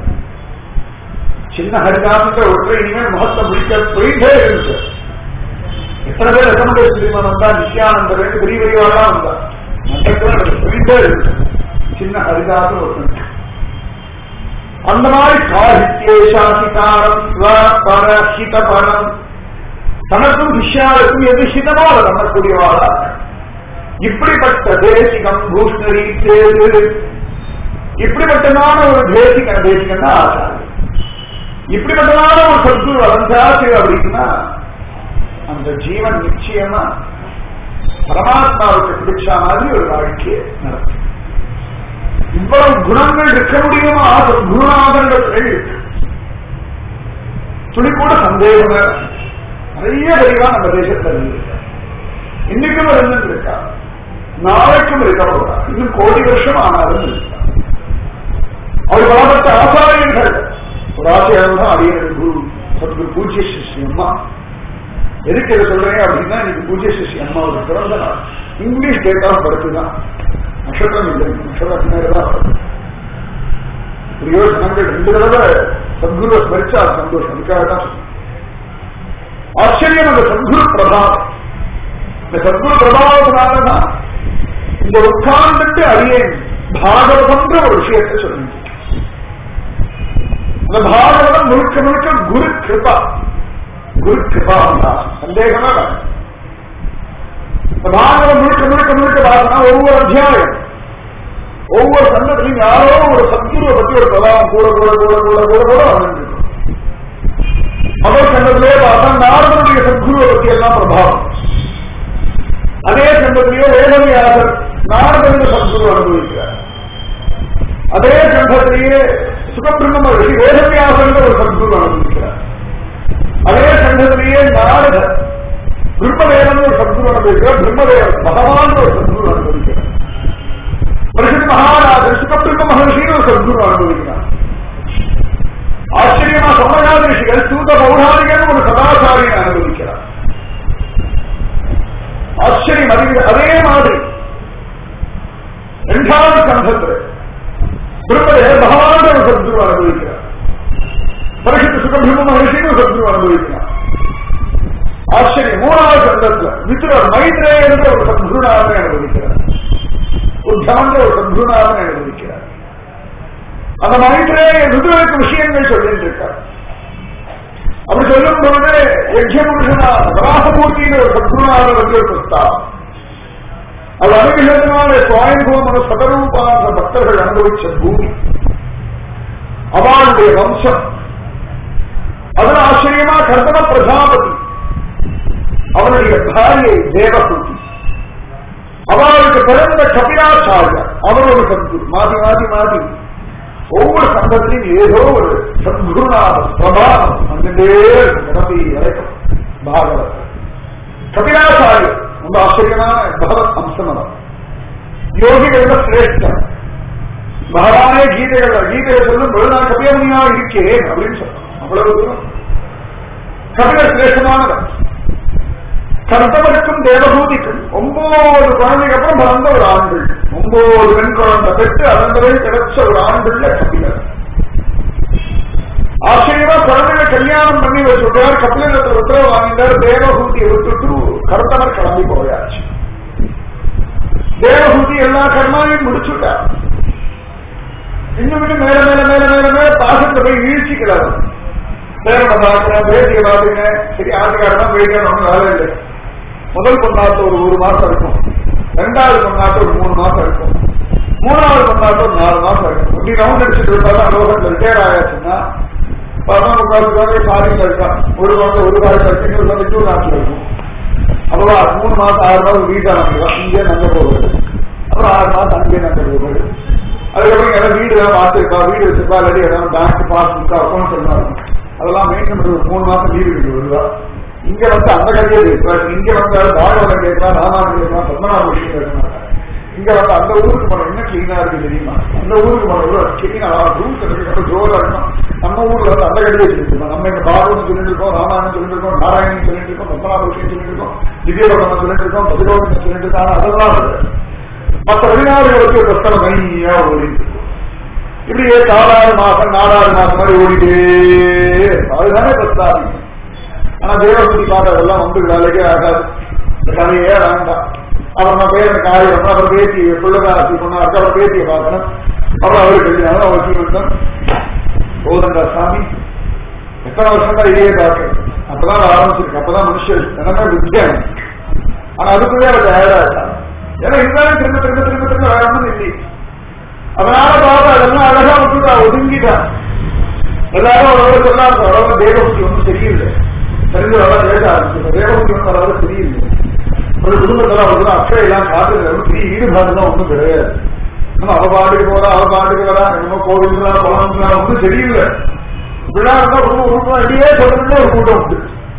சின்ன ஹரிதாசத்தை ஒற்றை இனிமேல் முகத்தை முடிக்க போயிட்டே இருக்கு எத்தனை பேர் ரெக்கமெண்டேஷன் தெரியுமா வந்தா நித்யானந்தர் ரெண்டு பெரிய பெரியவாளா வந்தா மண்டலத்துல போயிட்டே இருக்கு சின்ன ஹரிதாசம் ஒருத்தன் அந்த மாதிரி காஹித்யேஷாசிகாரம் ஸ்வபர ஹிதபரம் தனக்கும் சிஷ்யாவுக்கும் எது ஹிதமோ அதை பண்ணக்கூடியவாளா இப்படிப்பட்ட தேசிகம் பூஷ்ணரி தேது இப்படிப்பட்டதான ஒரு தேசிக தேசிகன்னா ஆச்சாரம் இப்படிப்பட்டதான ஒரு சத்குரு வளர்ந்தாச்சு அப்படின்னா அந்த ஜீவன் நிச்சயமா பரமாத்மாவுக்கு பிடிச்ச மாதிரி ஒரு வாழ்க்கையை நடத்தும் இவ்வளவு குணங்கள் இருக்க முடியுமா குருநாதர்கள் இருக்கு துளி கூட சந்தேகமே நிறைய தெளிவா நம்ம தேசத்துல இருக்கு இன்னைக்கும் இருந்துட்டு இருக்கா நாளைக்கும் இருக்க போறா இன்னும் கோடி வருஷம் ஆனாலும் இருக்கா அவர் பலப்பட்ட ஆசாரியர்கள் ஒரு ஆசிரியர் தான் அடியன் குரு சத்குரு பூஜ்ய சிஷ்டி அம்மா எதுக்கு இதை சொல்றேன் அப்படின்னா இன்னைக்கு பூஜ்ய சிஷ்டி அம்மாவோட பிறந்த நாள் இங்கிலீஷ் டேட் ஆஃப் பர்த் தான் நட்சத்திரம் இல்லை நட்சத்திரம் பின்னாடி தான் வருது பிரயோஜனங்கள் ரெண்டு தடவை சத்குருவை ஸ்மரிச்சா அது சந்தோஷம் அதுக்காக தான் சொல்றேன். ஆச்சரியம் அந்த சத்குரு பிரபாவம் இந்த சத்குரு பிரபாவத்தினாலதான் இந்த உட்கார்ந்துட்டு அறியேன் பாகவதம்ன்ற ஒரு விஷயத்தை சொல்லுங்க அந்த பாகவதம் முழுக்க முழுக்க குரு கிருபா குரு கிருபா சந்தேகமே வேண்டாம் இந்த பாகவதம் முழுக்க முழுக்க முழுக்க பார்த்தா ஒவ்வொரு அத்தியாயம் ஒவ்வொரு சந்தத்திலையும் யாரோ ஒரு சத்குருவை பத்தி ஒரு பிரபாவம் கூட கூட கூட கூட கூட கூட வந்துருக்கும் முதல் சந்தத்திலே பார்த்தா நாரதனுடைய சத்குருவை பத்தி எல்லாம் பிரபாவம் அதே சந்தத்திலேயோ வேதவியாசர் நாரதனுடைய சத்குரு அனுபவிக்கிறார் அதே சந்தத்திலேயே சுகபிரம்ம மகர்ஷி வேதவியாசன் ஒரு சத்குரு அனுபவிக்கிறார் அதே சந்தத்திலேயே நாரதர் பிரம்மதேவன் ஒரு சத்குரு அனுபவிக்கிறார் பிரம்மதேவன் பகவான் ஒரு சத்குரு அனுபவிக்கிறார் பரிசுத்த மகாராஜர் சுகபிரம்ம மகர்ஷின்னு ஒரு சத்குரு அனுபவிக்கிறார் ஆச்சரியமா சோமநாத ரிஷிகள் சூத பௌராணிகன் ஒரு சதாச்சாரியை அனுபவிக்கிறார் ஆச்சரியம் அதிக அதே மாதிரி இரண்டாவது கந்தத்தில் பிரம்மதே பகவான் ஒரு சத்குரு அனுபவிக்கிறார் பரிசுத்த சுகபிரம்ம மகர்ஷின்னு ஒரு சத்குரு அனுபவிக்கிறார் ஆச்சரியம் மூணாவது கந்தத்துல மித்ரர் மைத்ரே என்ற ஒரு சத்குருநாதனை அனுபவிக்கிறார் உத்தமன்ற ஒரு சத்குருநாதனை அனுபவிக்கிறார் அந்த மைத்ரே ருதுவருக்கு விஷயங்கள் சொல்லிட்டு இருக்கார் அப்படி சொல்லும் பொழுது யஜ்யபுருஷனா வராசமூர்த்தியின் ஒரு சத்குருநாதர் வந்து ஒரு பிரஸ்தாவம் அது அனுகிரகத்தினால சுவாயம்பூமன சதரூபான பக்தர்கள் அனுபவிச்ச பூமி அவளுடைய வம்சம் அதுல ஆச்சரியமா கர்தம பிரஜாபதி அவனுடைய பாரியை தேவகூதி அவளுக்கு பிறந்த கபிலாச்சாரியர் அவர் ஒரு சத்குரு மாதி மாதி மாதி ஒவ்வொரு சங்கத்திலையும் ஏதோ ஒரு சத்குருநாத பிரபாவம் வந்துட்டே நடத்தி வரைக்கும் பாகவத் கபிலாச்சாரியர் ரொம்ப ஆச்சரியமான பகவத் அம்சம் அவர் யோகிகள சிரேஷ்டம் பகவானே கீதைகள் கீதையை சொல்லும் பொழுது நான் கபியமுனியா இருக்கேன் அப்படின்னு சொல்றோம் அவ்வளவு தூரம் கபில சிரேஷ்டமானவர் கர்த்தவருக்கும் தேவபூதிக்கும் ஒன்பது குழந்தைக்கு அப்புறம் பிறந்த ஒரு ஆண்கள் ஒன்பது பெண் குழந்தை பெற்று அதன்பதை கிடைச்ச ஒரு ஆண்கள்ல கபிலர் ஆச்சரியமா குழந்தைகளை கல்யாணம் பண்ணி வச்சுட்டார் கபிலத்தில் உத்தரவு வாங்கிட்டார் தேவபூதியை விட்டுட்டு கருத்தவர் கிளம்பி போயாச்சு தேவபூதி எல்லா கர்மாவையும் முடிச்சுட்டார் இன்னும் இன்னும் மேல மேல மேல மேல மேல பாசத்தை போய் இழுச்சிக்கிறார் பேரனை பார்க்கிறேன் பேசிய பாத்துங்க சரி ஆட்டுக்காரனா போயிட்டேன் ஒன்றும் வேலை இல்லை முதல் பொண்ணாட்டு ஒரு ஒரு மாசம் இருக்கும் ரெண்டாவது பொண்ணாட்டு ஒரு மூணு மாசம் இருக்கும் மூணாவது பொண்ணாட்டு ஒரு நாலு மாசம் இருக்கும் இப்படி ரவுண்ட் அடிச்சுட்டு இருந்தாலும் அலோகத்தில் ரிட்டையர் ஆயாச்சுன்னா பதினொன்று முக்கால் குழந்தை ஃபாரின்ல இருக்கான் ஒரு குழந்தை ஒரு காலத்தில் இருக்கு இன்னொரு குழந்தை டூ நாட்டில் இருக்கும் அப்புறம் மூணு மாசம் ஆறு மாதம் வீட்டை நம்பிடுவான் இங்கே நம்ப போகுது அப்புறம் ஆறு மாசம் அங்கே நம்ப போகுது அதுக்கப்புறம் எல்லாம் வீடு ஏதாவது மாத்திருக்கா வீடு வச்சிருக்கா இல்லாட்டி ஏதாவது பேங்க் பாஸ்புக் அக்கௌண்ட் எல்லாம் அதெல்லாம் மெயின்டைன் பண்றது ஒரு மூணு மாசம் லீவு இருக்கு வருவா இங்க வந்து அந்த கதையே கேட்கிறார் இங்க வந்தாலும் பாகவதம் கேட்கலாம் ராமாயணம் கேட்கலாம் பத்மநாப விஷயம் கேட்கலாம் இங்க வந்து அந்த ஊருக்கு போன என்ன கிளீனா இருக்கு தெரியுமா அந்த ஊருக்கு போன எவ்வளவு கிளீனா ரூல்ஸ் இருக்கு ஜோரா இருக்கும் நம்ம ஊர்ல வந்து அந்த கடையே சொல்லிட்டு நம்ம இங்க பாகவதம் சொல்லிட்டு இருக்கோம் ராமாயணம் சொல்லிட்டு இருக்கோம் நாராயணன் சொல்லிட்டு இருக்கோம் பத்மநாப விஷயம் சொல்லிட்டு இருக்கோம் திவ்யபகவனம் சொல்லிட்டு இருக்கோம் பதிரோகம் சொல்லிட்டு இருக்கோம் ஆனா அதெல்லாம் இல்லை. மற்ற வெளிநாடுகளுக்கு புஸ்தகம் மையா ஓடிட்டு இருக்கும் இப்படியே காலாறு மாசம் நாலாறு மாசம் மாதிரி ஓடிட்டே இருக்கும். அதுதானே பிரஸ்தாபி ஆனா தேவபுத்தி பாட்டதெல்லாம் வந்து வேலைக்கே ஆகாது இந்த கதையே வேண்டாம் அப்புறம் நான் பேரன் காரியம் அப்புறம் பேசி பிள்ளைதாசி பொண்ணா இருக்கு அப்புறம் பேசிய பார்க்கணும் அப்புறம் அவரு கல்யாணம் அவர் சீக்கிரம் கோதண்டா சாமி எத்தனை வருஷம் தான் இதே பார்க்க அப்பதான் ஆரம்பிச்சிருக்கு அப்பதான் மனுஷன் என்னமே வித்தியாசம் ஆனா அதுக்குள்ளே அவர் தயாரா இருக்காங்க ஏன்னா இருந்தாலும் திரும்ப திரும்ப திரும்ப திரும்ப வேணும்னு இல்லை அதனால பார்த்தா அதெல்லாம் அழகா விட்டுட்டா ஒதுங்கிட்டா எல்லாரும் அவ்வளவு சொன்னாங்க அவ்வளவு தேவபுத்தி ஒன்றும் தெரியல தெரிஞ்சு அவ்வளவு பேச ஆரம்பிச்சு தேவபுத்தி ஒன்றும் அவ்வளவு தெரியல ஒரு குடும்பத்துல வந்து அக்கறை எல்லாம் காட்டுறது ஒன்றும் பெரிய ஈடுபாடுதான் ஒன்றும் கிடையாது நம்ம அவ பாட்டுக்கு போறா அவ பாட்டுக்கு வரா என்னமோ கோவிலுங்களா குளம்ங்களா ஒன்றும் தெரியல இப்படிலாம் இருந்தா குடும்பம் குடும்பம் அப்படியே சொல்றதுன்னு ஒரு கூட்டம் உண்டு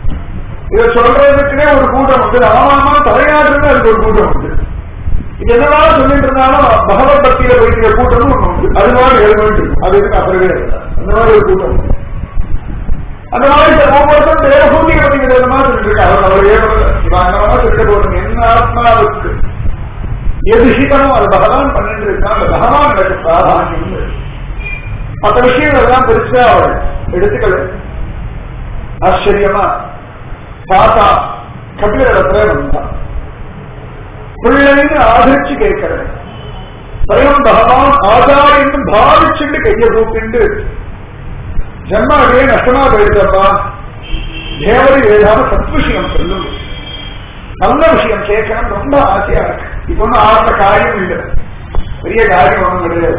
இதை சொல்றதுக்குன்னே ஒரு கூட்டம் உண்டு ராமாயணமா தலையாட்டுன்னு அதுக்கு ஒரு கூட்டம் உண்டு இது என்னதான் சொல்லிட்டு இருந்தாலும் பகவத் பக்தியில போயிட்டு கூட்டமும் ஒண்ணு உண்டு அது மாதிரி எழுதிட்டு இருக்கும் அது எதுக்கு அப்புறவே இல்லை அந்த மாதிரி ஒரு கூட்டம் உண்டு அந்த மாதிரி இந்த ஒவ்வொருத்தரும் வேற பூமியை பத்தி விதமா சொல்லிட்டு இருக்காங்க அவர் அவர் ஏற்படல இவன் அந்த மாதிரி சொல்லிட்டு போடுங்க என்ன ஆத்மாவுக்கு எது ஹிதமோ அது பகவான் பண்ணிட்டு இருக்கான் அந்த பகவான் எனக்கு பிராதானியம் இல்லை. மற்ற விஷயங்கள் எல்லாம் பெருசா அவள் எடுத்துக்கல ஆச்சரியமா தாத்தா கபிலரிடத்துல வந்தான் பிள்ளைன்னு ஆதரிச்சு கேட்கிறேன் ஸ்வயம் பகவான் ஆச்சாரியன்னு பாவிச்சுட்டு கையை கூப்பிண்டு ஜன்மாவே நஷ்டமா போயிருந்தப்பா தேவதை ஏதாவது சத்விஷயம் சொல்லுங்க நல்ல விஷயம் கேட்கணும் ரொம்ப ஆசையா இருக்கு இப்ப ஒன்னும் ஆசை காரியம் இல்லை பெரிய காரியம் ஒன்றும் கிடையாது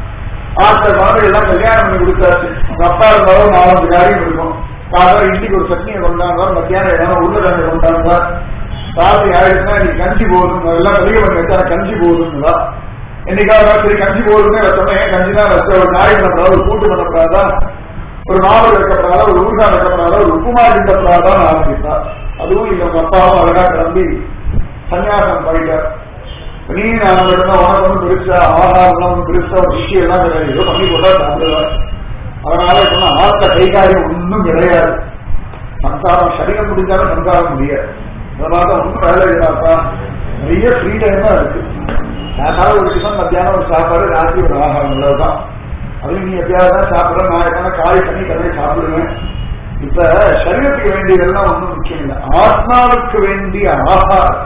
ஆசை குழந்தை எல்லாம் கல்யாணம் பண்ணி கொடுத்தாச்சு உங்க அப்பா இருந்தாலும் நாலஞ்சு காரியம் இருக்கும் காலையில் இன்னைக்கு ஒரு சட்னியை கொண்டாங்க மத்தியானம் ஏதாவது உருளைக்கிழங்கு கொண்டாங்க ராத்திரி ஆயிடுச்சுன்னா இன்னைக்கு கஞ்சி போதும் எல்லாம் வெளியே பண்ணி வச்சா கஞ்சி போதுங்களா என்னைக்காவது சரி கஞ்சி போதுமே வச்சோம்னா ஏன் கஞ்சி தான் வச்ச ஒரு நாய் பண்ணக்கூடாது ஒரு கூட்டு பண்ணக்கூடாதா ஒரு நாவல் வைக்கப்படாத ஒரு ஊர்கான் வைக்கப்படாத ஒரு உப்புமா கிண்டப்படாதான் ஆரம்பித்தா அதுவும் இல்ல உங்க அப்பாவும் அழகா கிளம்பி சன்னியாசம் பண்ணிட்டார் நீ நான் மட்டும்தான் உனக்கு ஒன்றும் பெருசா ஆகாரம் ஒன்றும் பெருசா ஒரு விஷயம் எல்லாம் கிடையாது ஏதோ பண்ணி போட்டா சாப்பிடுவார் அதனால சொன்னா ஆத்த கைகாரியம் ஒன்றும் கிடையாது சம்சாரம் சரீரம் முடிஞ்சாலும் சம்சாரம் முடியாது அதனால ஒன்றும் வேலை இல்லாப்பா நிறைய ஃப்ரீ டைமா இருக்கு அதனால ஒரு டிஃபன் மத்தியானம் ஒரு சாப்பாடு ராத்திரி ஒரு ஆகாரம் இவ்வளவுதான் அதுவும் நீ எப்பயாவது தான் சாப்பிடுற நான் எப்பனா காய் பண்ணி கதையை சாப்பிடுவேன் இப்ப சரீரத்துக்கு வேண்டியதெல்லாம் ஒன்றும் முக்கியம் இல்லை ஆத்மாவுக்கு வேண்டிய ஆகாரம்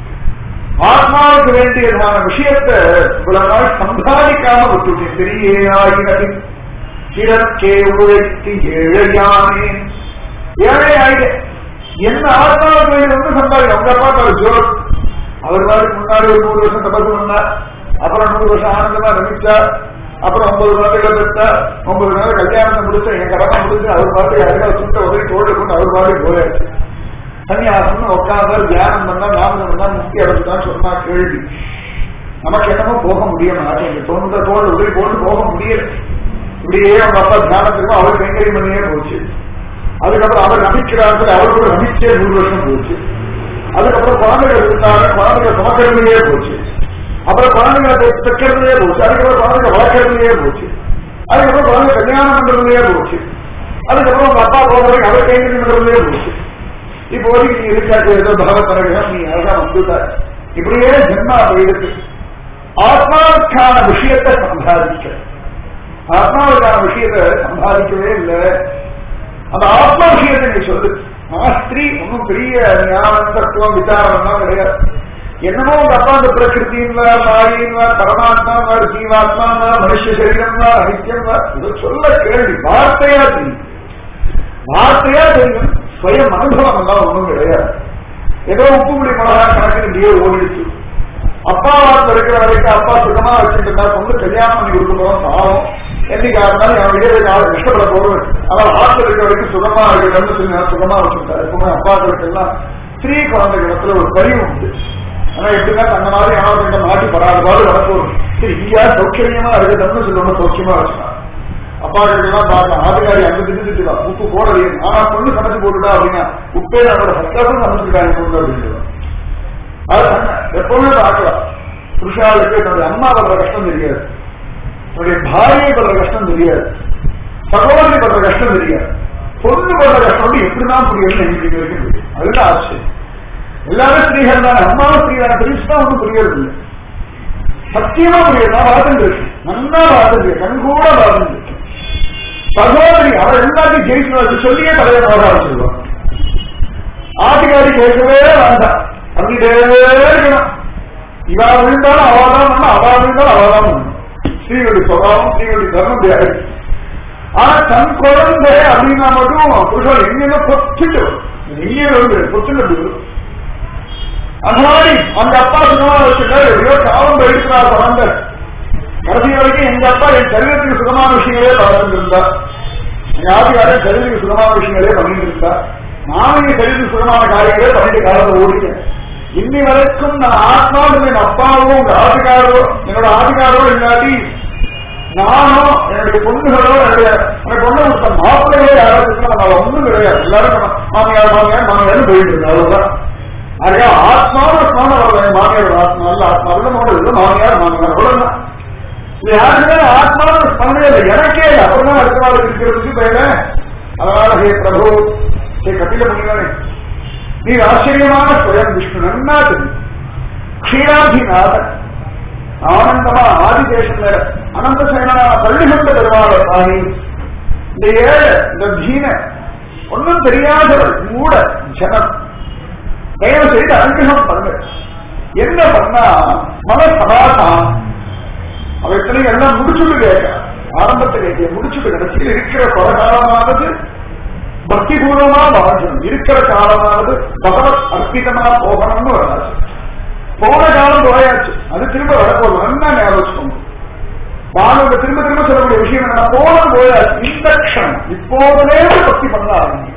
ஆத்மாவுக்கு வேண்டியதான விஷயத்தை இவ்வளவு நாள் சம்பாதிக்காம விட்டுட்டேன் பெரிய ஆகினது கிழக்கே உழைத்து ஏழையானே ஏழை ஆயிட்டேன் என்ன ஆத்மாவுக்கு வேண்டியது வந்து சம்பாதி உங்க அப்பா ஒரு ஜோர் அவர் மாதிரி முன்னாடி ஒரு நூறு வருஷம் தபசு பண்ணார் அப்புறம் நூறு வருஷம் ஆனந்தமா ரமிச்சார் அப்புறம் ஒன்பது குழந்தைகளை பெற்றார் ஒன்பது நாள் கல்யாணத்தை முடிச்சு என் கடமை முடிச்சு அவர் பாட்டு யாருக்காவது சுட்ட உதவி தோடு கொண்டு அவர் பாட்டு போயாச்சு சன்னியாசம்னு உட்கார்ந்தால் தியானம் பண்ணா நாமம் பண்ணா முக்தி அடைஞ்சுதான் சொன்னா கேள்வி நமக்கு என்னமோ போக முடிய மாட்டேங்குது சொந்த தோல் உதவி போட்டு போக முடியல இப்படியே அவங்க அப்பா தியானத்துக்கும் அவர் கைங்கரியம் பண்ணியே போச்சு அதுக்கப்புறம் அவர் நம்பிக்கிறார்கள் அவர் கூட நம்பிச்சே நூறு வருஷம் போச்சு அதுக்கப்புறம் குழந்தைகள் இருந்தாங்க குழந்தைகள் சுமக்கிறதுலயே போச்சு அப்புறம் குழந்தைகளை தைக்கிறதுலயே போச்சு அதுக்கப்புறம் குழந்தைங்க வளர்க்கறதுலயே போச்சு அதுக்கப்புறம் குழந்தை கல்யாணம் பண்றதுலயே போச்சு அதுக்கப்புறம் உங்க அப்பா போகிறவங்க அவர் கைங்கரியம் பண்றதுலயே போச்சு இப்போ நீ இருக்காது ஏதோ பகவத் நீ அழகா வந்துட்ட இப்படியே ஜென்மா போயிடுது ஆத்மாவுக்கான விஷயத்தை சம்பாதிக்க ஆத்மாவுக்கான விஷயத்தை சம்பாதிக்கவே இல்லை அந்த ஆத்மா விஷயத்தை நீ சொல்லு ஆஸ்திரி ஒன்றும் பெரிய ஞானம் தத்துவம் விசாரம்லாம் கிடையாது என்னமோ உங்க அப்பா அந்த பிரகிருத்தின்வா மாயின்வா பரமாத்மாவா ஜீவாத்மாவா மனுஷ சரீரம்வா அனித்யம்வா இதை சொல்ல கேள்வி வார்த்தையா தெரியும் வார்த்தையா தெரியும் ஸ்வயம் அனுபவம் எல்லாம் ஒண்ணும் கிடையாது ஏதோ உப்பு புளி மிளகா கணக்கு இப்படியே ஓடிடுச்சு அப்பா வார்த்தை இருக்கிற வரைக்கும் அப்பா சுகமா வச்சுட்டு இருந்தா பொண்ணு கல்யாணம் பண்ணி கொடுக்கணும் பாவம் என்னைக்கா இருந்தாலும் அவன் இதே நாள் கஷ்டப்பட போடுவேன் அவன் ஆத்துல இருக்கிற வரைக்கும் சுகமா இருக்கணும்னு சொல்லி நான் சுகமா வச்சுருக்காரு எப்பவுமே அப்பாக்களுக்கு எல்லாம் ஸ்திரீ குழந்தைகளிடத்துல ஒரு பரிவு உண்டு ஆனா எப்படின்னா அந்த மாதிரி ஆணவர்கிட்ட மாட்டி படாத பாடு வரப்போகுது சரி இங்கயா சௌக்கியமா இருக்குதுன்னு சொல்லி ரொம்ப சௌக்கியமா வச்சுக்கலாம் அப்பாக்களுக்கெல்லாம் பார்க்கலாம் ஆதிகாரி அங்க திட்டு உப்பு போடலையே ஆனா பொண்ணு சமைச்சு போட்டுட்டா அப்படின்னா உப்பே நம்மளோட சத்தாசம் சமைச்சுட்டாங்க பொண்ணு அப்படின்னு அது எப்பவுமே பார்க்கலாம் புருஷாளுக்கு தன்னுடைய அம்மா படுற கஷ்டம் தெரியாது தன்னுடைய பாரியை படுற கஷ்டம் தெரியாது சகோதரி படுற கஷ்டம் தெரியாது பொண்ணு படுற கஷ்டம் வந்து எப்படிதான் புரியல எனக்கு வரைக்கும் தெரியும் அதுதான் ஆச்சரியம் எல்லாரும் ஸ்திரீகள் தான் அம்மாவும் ஸ்திரீதான பெருசுதான் ஒன்றும் புரியறது இல்லை சத்தியமா புரியுது நான் பார்த்துருக்கு நல்லா பார்த்துருக்கு கண் கூட பார்த்துருக்கு சகோதரி அவர் எல்லாத்தையும் ஜெயிச்சு சொல்லியே தலையை நோட ஆரம்பிச்சிருவான் ஆதிகாரி கேட்கவே வேண்டாம் பண்ணிட்டே இருக்கணும் இவா விழுந்தாலும் அவாதான் பண்ணணும் அவா விழுந்தாலும் அவாதான் பண்ணணும் ஸ்ரீகளுடைய சுபாவம் ஸ்ரீகளுடைய தர்மம் தேவை ஆனா தன் குழந்தை அப்படின்னா மட்டும் புருஷன் எங்கெங்க பொத்துட்டு எங்கே வந்து பொத்துட்டு அந்த மாதிரி அந்த அப்பா சுகமா வச்சுட்டாரு எப்படியோ காலம் எடுக்கிறார் குழந்தை கடைசி வரைக்கும் எங்க அப்பா என் சரீரத்துக்கு சுகமான விஷயங்களே பார்த்துருந்தா எங்க ஆதிகாரன் சரீரத்துக்கு சுகமான விஷயங்களே பண்ணிட்டு இருந்தா நானும் என் சரீரத்துக்கு சுகமான காரியங்களே பண்ணிட்டு காலத்தை ஓடிட்டேன் இன்னி வரைக்கும் நான் ஆத்மாவும் என் அப்பாவோ உங்க ஆதிகாரோ என்னோட ஆதிகாரோ இல்லாட்டி நானோ என்னுடைய பொண்ணுகளோ என்னுடைய எனக்கு பொண்ணு கொடுத்த மாப்பிள்ளையோ யாராவது நம்ம ஒண்ணும் கிடையாது எல்லாரும் மாமியார் மாமியார் மாமியார் போயிட்டு இருக்கு அவ்வளவுதான் அதே ஆத்மாவும் ஆத்மாவும் வரல மாமியார் ஆத்மா இல்ல ஆத்மா இல்ல மாமியார் மாமியார் மாமியார் அவ்வளவுதான் இது யாருமே ஆத்மாவும் ஸ்மரணே இல்லை எனக்கே இல்லை அப்புறம் தான் அடுத்த நாள் இருக்கிறதுக்கு பேர அதனால ஹே பிரபு ஹே கபில முனிவனே நீ ஆச்சரியமான ஸ்வயம் விஷ்ணு நன்னா தெரியும் க்ஷீராதிநாதன் ஆனந்தமா ஆதிதேசம் வேற அனந்த சேனா பள்ளி கொண்ட பெருமாள் சாமி இந்த ஏழை இந்த தீன ஒன்னும் தெரியாதவள் மூட ஜனம் தயவு செய்து அனுகிரகம் பண்ணு என்ன பண்ணா மன சமாதானம் அவற்றிலே எல்லாம் முடிச்சுட்டு கேட்க ஆரம்பத்தில் கேட்க முடிச்சுட்டு கடைசியில் இருக்கிற பலகாலமானது பக்தி பூர்வமா வாழ்க்கணும் இருக்கிற காலமானது பகவத் அர்ப்பிதமா போகணும்னு வராது போன காலம் போயாச்சு அது திரும்ப வரப்போகுது நல்லா ஞாபகம் வானவங்க திரும்ப திரும்ப சொல்லக்கூடிய விஷயம் என்ன போன போயாச்சு இந்த க்ஷணம் இப்போதே பக்தி பண்ண ஆரம்பிக்கும்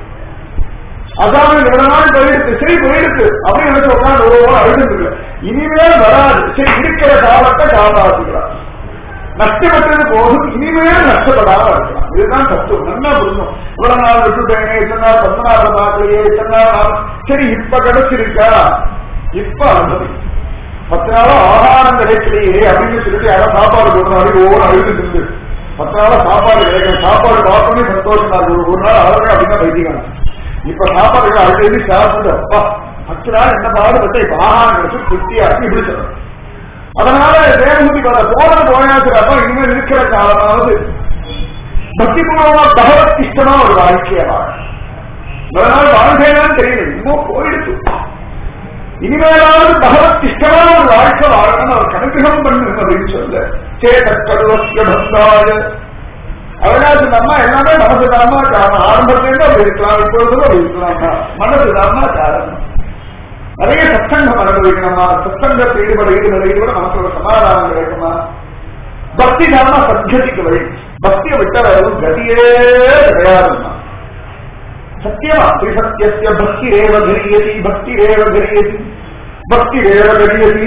அதாவது இவ்வளவு நாள் போயிடுச்சு சரி போயிடுச்சு அப்படின்னு நினைச்சு உட்காந்து ஒவ்வொரு அழுதுங்க இனிமேல் வராது சரி இருக்கிற காலத்தை காப்பாற்றுகிறார் நஷ்டப்பட்டது போதும் இனிமேல் நஷ்டப்படாம இருக்கலாம் இதுதான் தத்துவம் நல்லா புரிஞ்சும் இவ்வளவு நாள் விட்டுட்டேனே இத்தனை நாள் பத்மநாப நாட்டிலேயே இத்தனை நாள் சரி இப்ப கிடைச்சிருக்கா இப்ப அனுமதி பத்து நாளா ஆகாரம் கிடைக்கலையே அப்படின்னு சொல்லிட்டு யாரும் சாப்பாடு கொடுத்தாரு ஒவ்வொரு அழுது இருந்து பத்து நாளா சாப்பாடு கிடைக்கும் சாப்பாடு பார்த்தோன்னே சந்தோஷமா இருக்கு ஒரு நாள் அவர்கள் அப்படின்னா பைத்தியம் இப்ப சாப்பாடு அழுது சாப்பிட்டு அப்பா பத்து நாள் என்ன பாடுபட்ட இப்ப ஆகாரம் கிடைச்சு திருப்தியாக்கி இப்படி சொல்லணும் அதனால தேவமூர்த்தி பார்த்தா போன போயாச்சுறப்ப இனிமேல் இருக்கிற காலமாவது பக்தி பூர்வமா பகவத் இஷ்டமா ஒரு வாழ்க்கைய வாழ அதனால வாழ்க்கைதான் தெரியல இன்னும் போயிடுச்சு இனிமேலாவது பகவத் இஷ்டமா ஒரு வாழ்க்கை வாழணும் அவர் கனுகிரகம் பண்ணு அப்படின்னு சொல்ல சேதக்கடுவசிய பந்தாய அவனாச்சு நம்ம எல்லாமே மனசு தாமா காரணம் ஆரம்பத்திலேருந்து அப்படி இருக்கலாம் இப்பொழுதும் அப்படி இருக்கலாமா மனசு தாமா காரணம் நிறைய சத்தங்கம் அனுபவிக்கணுமா சத்தங்கத்தை ஈடுபட ஈடுபட ஈடுபட நமக்கு ஒரு சமாதானம் கிடைக்குமா பக்தி தானா சத்கதிக்கு வழி பக்தியை விட்ட வேறும் கதியே கிடையாதுமா சத்தியமா திரிசத்திய பக்தி ரேவ கரியதி பக்தி ரேவ கரியதி பக்தி ரேவ கரியதி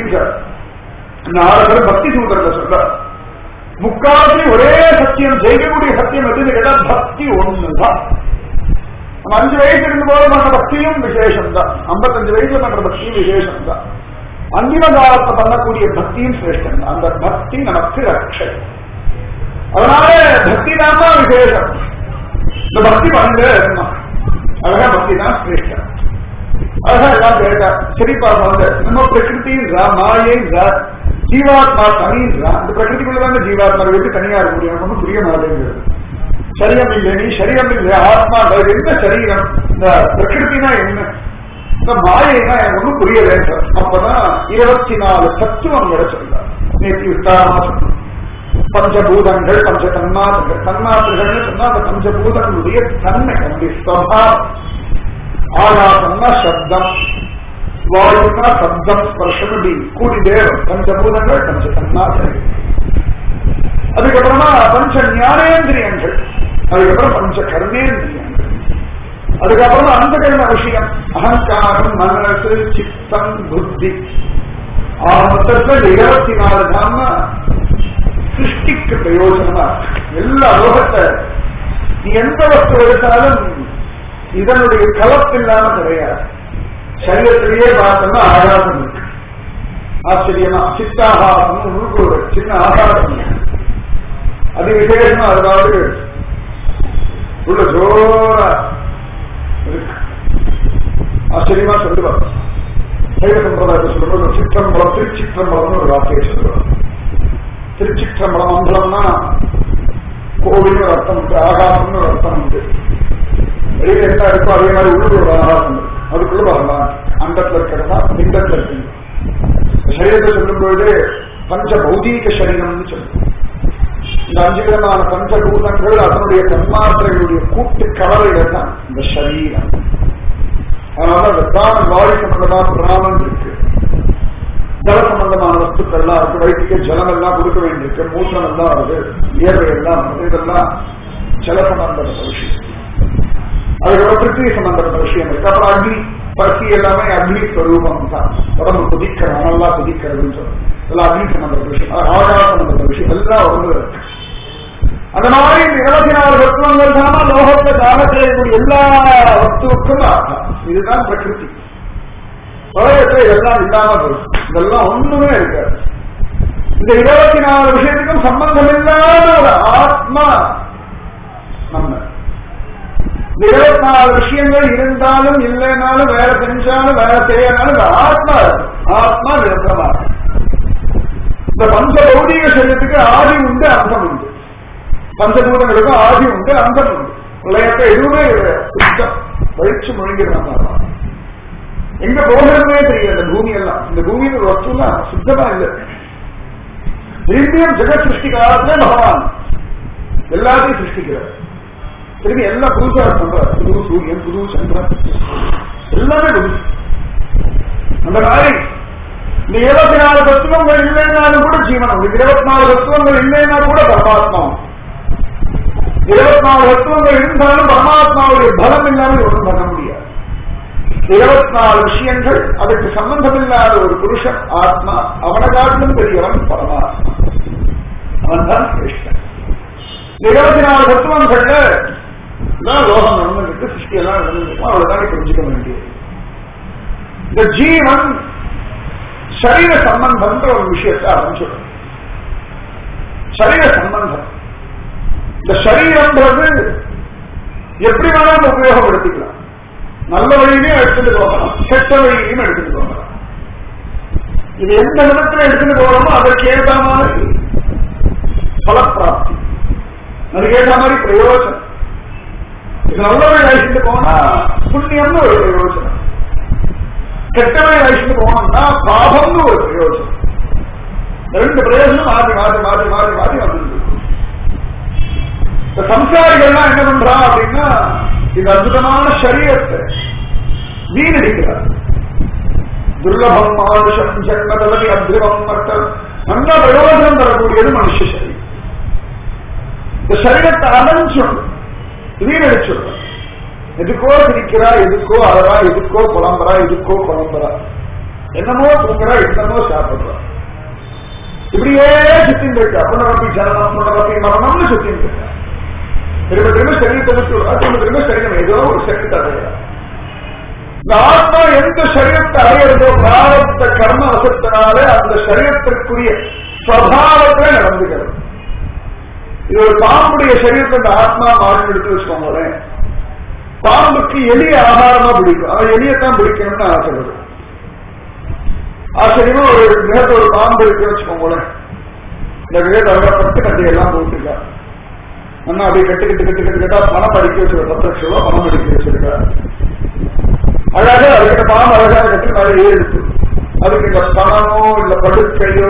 நாரதர் பக்தி சூத்திரத்தை சொல்ற முக்காலத்துல ஒரே சத்தியம் ஜெயிக்கக்கூடிய சத்தியம் எதுன்னு கேட்டா பக்தி ஒண்ணுதான் நம்ம அஞ்சு வயசு இருக்கும்போது பண்ற பக்தியும் விசேஷம் தான் ஐம்பத்தஞ்சு வயசுல பண்ற பக்தியும் விசேஷம் தான் அந்திம காலத்துல பண்ணக்கூடிய பக்தியும் சிரேஷ்டம் தான் அந்த பக்தி நமக்கு ரட்சை அதனால பக்தி தான் தான் விசேஷம் இந்த பக்தி பண்ணுங்க அழகா பக்தி தான் சிரேஷ்டம் அழகா எல்லாம் கேட்டா சரிப்பா வந்து நம்ம பிரகிருதின்றா மாயைன்றா ஜீவாத்மா தனின்றா இந்த பிரகிருதிக்குள்ளதான ஜீவாத்மா எப்படி தனியா இருக்க முடியும் எனக்கு ஒன்றும் புரிய மாட்டேங்குது சரீரம் இல்லை நீ சரீரம் இல்லை ஆத்மா என்ன சரீரம் இந்த பிரகிருத்தினா என்ன இந்த மாயைனா எனக்கு ஒன்றும் புரியல அப்பதான் இருபத்தி நாலு தத்துவங்களை சொல்றார் நேற்று விஸ்தாரமா சொன்னோம் பஞ்சபூதங்கள் பஞ்ச தன்மாத்திரங்கள் தன்மாத்திரங்கள்னு சொன்னா அந்த பஞ்சபூதங்களுடைய தன்மை நம்முடைய ஸ்வபாவம் ஆகாசம்னா சப்தம் வாயுனா சப்தம் ஸ்பர்ஷம் இப்படி கூடிதே வரும். பஞ்சபூதங்கள் பஞ்ச தன்மாத்திரங்கள் அதுக்கப்புறமா பஞ்ச ஞானேந்திரியங்கள் அதுக்கப்புறம் பஞ்ச கர்மேந்திரியங்கள் அதுக்கப்புறமா அந்த கர்ம விஷயம் அகங்காரம் மனசு சித்தம் புத்தி ஆக மொத்தத்துல இந்த இருபத்தி நாலு தாம சிருஷ்டிக்கு பிரயோஜனமா இருக்கு. எல்லா லோகத்தை நீ எந்த வஸ்து எடுத்தாலும் இதனுடைய கலப்பில்லாம கிடையாது சரீரத்திலேயே பார்த்தோம்னா ஆகாசம் இருக்கு ஆச்சரியமா சித்தாகாசம் உனக்கு ஒரு சின்ன ஆகாசம் இருக்கு. அது விசேஷமா அதாவது உள்ள ஜோரா இருக்கு ஆச்சரியமா சொல்லுவார் சைவ சம்பிரதாயத்தை சொல்லும்போது சிற்றம்பலம் திருச்சிற்றம்பலம்னு ஒரு வார்த்தையை சொல்லுவார் திருச்சிற்றம்பலம் அம்பலம்னா கோவில்னு ஒரு அர்த்தம் உண்டு ஆகாசம்னு ஒரு அர்த்தம் உண்டு வெளியில என்ன இருக்கோ அதே மாதிரி உள்ளூர் ஒரு ஆகாசம் இருக்கு அதுக்குள்ள வரலாம் அண்டத்துல இருக்கிறதா பிண்டத்துல இருக்கு சரீரத்தை சொல்லும்போது பஞ்ச பௌதீக சரீரம்னு சொல்லுவோம் இந்த அஞ்சு விதமான பஞ்சபூதங்கள் அதனுடைய தன்மாத்திரைகளுடைய கூட்டு கலவைகள் தான் இந்த சரீரம் அதனால அந்த பிராணன் வாயு சம்பந்தமான பிராணன் இருக்கு ஜல சம்பந்தமான வஸ்துக்கள் எல்லாம் இருக்கு வயிற்றுக்கு ஜலம் எல்லாம் கொடுக்க வேண்டியிருக்கு மூச்சம் எல்லாம் வருது வியர்வை எல்லாம் வருது இதெல்லாம் ஜல சம்பந்தப்பட்ட விஷயம் அதுக்கப்புறம் பிருத்திவி சம்பந்தப்பட்ட விஷயம் இருக்கு அப்புறம் அக்னி பசி எல்லாமே அக்னி ஸ்வரூபம் தான் உடம்பு குதிக்கிறது நல்லா குதிக்கிறதுன்னு சொல்றோம் இதெல்லாம் அக்னி சம்பந்தப்பட்ட விஷயம் ஆகார சம்பந்தப்பட்ட விஷயம் எல்லாம் ஒன்று இருக்கு அந்த மாதிரி இந்த இருபத்தி நாலு தத்துவங்கள் தான் லோகத்தை காண செய்யக்கூடிய எல்லா வஸ்துவுக்கும் ஆகும் இதுதான் பிரகிருதி உலகத்தை இதெல்லாம் இல்லாம போயிடும் இதெல்லாம் ஒண்ணுமே இருக்காது இந்த இருபத்தி நாலு விஷயத்துக்கும் சம்பந்தம் இல்லாத ஒரு ஆத்மா நம்ம இந்த இருபத்தி நாலு விஷயங்கள் இருந்தாலும் இல்லைனாலும் வேற செஞ்சாலும் வேற செய்யனாலும் இந்த ஆத்மா இருக்கு. ஆத்மா நிரந்தரமா இருக்கு. இந்த பஞ்ச பௌதிக சரீரத்துக்கு ஆதி உண்டு அந்தம் உண்டு பஞ்சபூதங்களுக்கும் ஆதி உண்டு அந்தம் உண்டு பிரளயத்தை எதுவுமே கிடையாது. சுத்தம் வயிற்று முழுங்கிறாங்க எங்க போகிறதுமே தெரியாது இந்த பூமி எல்லாம் இந்த பூமியின் ஒரு வஸ்துலாம் சுத்தமா இல்லை திரும்பியும் ஜெகத் சிருஷ்டி காலத்துல பகவான் எல்லாத்தையும் சிருஷ்டிக்கிறார் திரும்பி எல்லாம் புதுசா பண்றார் புது சூரியன் புது சந்திரன் எல்லாமே புதுசு அந்த மாதிரி இந்த இருபத்தி நாலு தத்துவங்கள் இல்லைன்னாலும் கூட ஜீவனம் இந்த இருபத்தி நாலு தத்துவங்கள் இல்லைன்னா கூட பரமாத்மா இருபத்தி நாலு தத்துவங்கள் இருந்தாலும் பரமாத்மாவுடைய பலம் இல்லாமல் ஒன்றும் பண்ண முடியாது இருபத்தி நாலு விஷயங்கள் அதுக்கு சம்பந்தமில்லாத ஒரு புருஷன் ஆத்மா அவனை காட்டிலும் பெரியவன் பரமாத்மா அவன் தான் கிருஷ்ணன் இந்த இருபத்தி நாலு தத்துவங்கள்ல தான் லோகம் நடந்துருக்கு சிருஷ்டி எல்லாம் நடந்துருக்கும் அவ்வளவுதான் புரிஞ்சுக்க வேண்டியது இந்த ஜீவன் சரீர சம்பந்தம்ன்ற ஒரு விஷயத்தை ஆரம்பிச்சிடும் சரீர சம்பந்தம் இந்த சரீரம்ன்றது எப்படி வேணாலும் உபயோகப்படுத்திக்கலாம் நல்ல வழியிலையும் எடுத்துட்டு போகலாம் கெட்ட வழியிலையும் எடுத்துட்டு போகலாம் இது எந்த விதத்துல எடுத்துட்டு போகிறோமோ அதற்கு ஏற்ற மாதிரி பலப்பிராப்தி அதுக்கு ஏற்ற மாதிரி பிரயோஜனம் இது நல்ல வழி அழைச்சிட்டு போனா புண்ணியம்னு ஒரு பிரயோஜனம் கெட்ட வழி அழைச்சிட்டு போனோம்னா பாபம்னு ஒரு பிரயோஜனம் ரெண்டு பிரயோஜனம் மாற்றி மாற்றி மாற்றி மாற்றி மாற்றி வந்துருக்கு இந்த சம்சாரிகள்லாம் என்ன பண்றா அப்படின்னா இது அற்புதமான சரீரத்தை வீணடிக்கிறார் துர்லபம் மானுஷம் ஜென்மதலதி அத்ரிவம் மக்கள் நல்ல பிரயோஜனம் தரக்கூடியது மனுஷ சரீரம் இந்த சரீரத்தை அலைஞ்சொல் வீணடிச்சொல் எதுக்கோ சிரிக்கிறா எதுக்கோ அழறா எதுக்கோ புலம்புறா எதுக்கோ புலம்புறா என்னமோ தூங்குறா என்னமோ சாப்பிடுறா இப்படியே சுத்தின் இருக்கா புனரப்பி ஜனனம் புனரப்பி மரணம்னு சுத்தின் இருக்கா திரும்ப திரும்ப சரீரத்தை திரும்ப திரும்ப சரீரம் ஏதோ ஒரு சரீரத்தை அடையிறா இந்த ஆத்மா எந்த சரீரத்தை அடையிறதோ பிராரத்த கர்ம வசத்தினாலே அந்த சரீரத்திற்குரிய சுவாவத்தை நடந்துகிறது இது ஒரு பாம்புடைய சரீரத்தை இந்த ஆத்மா மாற்றி எடுத்து வச்சுக்கோங்களேன் பாம்புக்கு எளிய ஆகாரமா பிடிக்கும் அவன் எளியத்தான் பிடிக்கணும்னு ஆசை வரும் ஆச்சரியமா ஒரு கிரகத்துல ஒரு பாம்பு இருக்கு வச்சுக்கோங்களேன் இந்த கிரகத்தை அழகா பட்டு கட்டையெல்லாம் போட்டுருக்கா அண்ணா அப்படியே கட்டு கட்டு கட்டு கட்டு கட்டா பணம் படிக்க வச்சிருக்க பத்து லட்சம் ரூபாய் பணம் படிக்க வச்சிருக்கா அழகா அதுக்கிட்ட பாம்பு அழகான கட்டு மேலே ஏறிடுச்சு அதுக்கு இந்த பணமோ இல்ல படுக்கையோ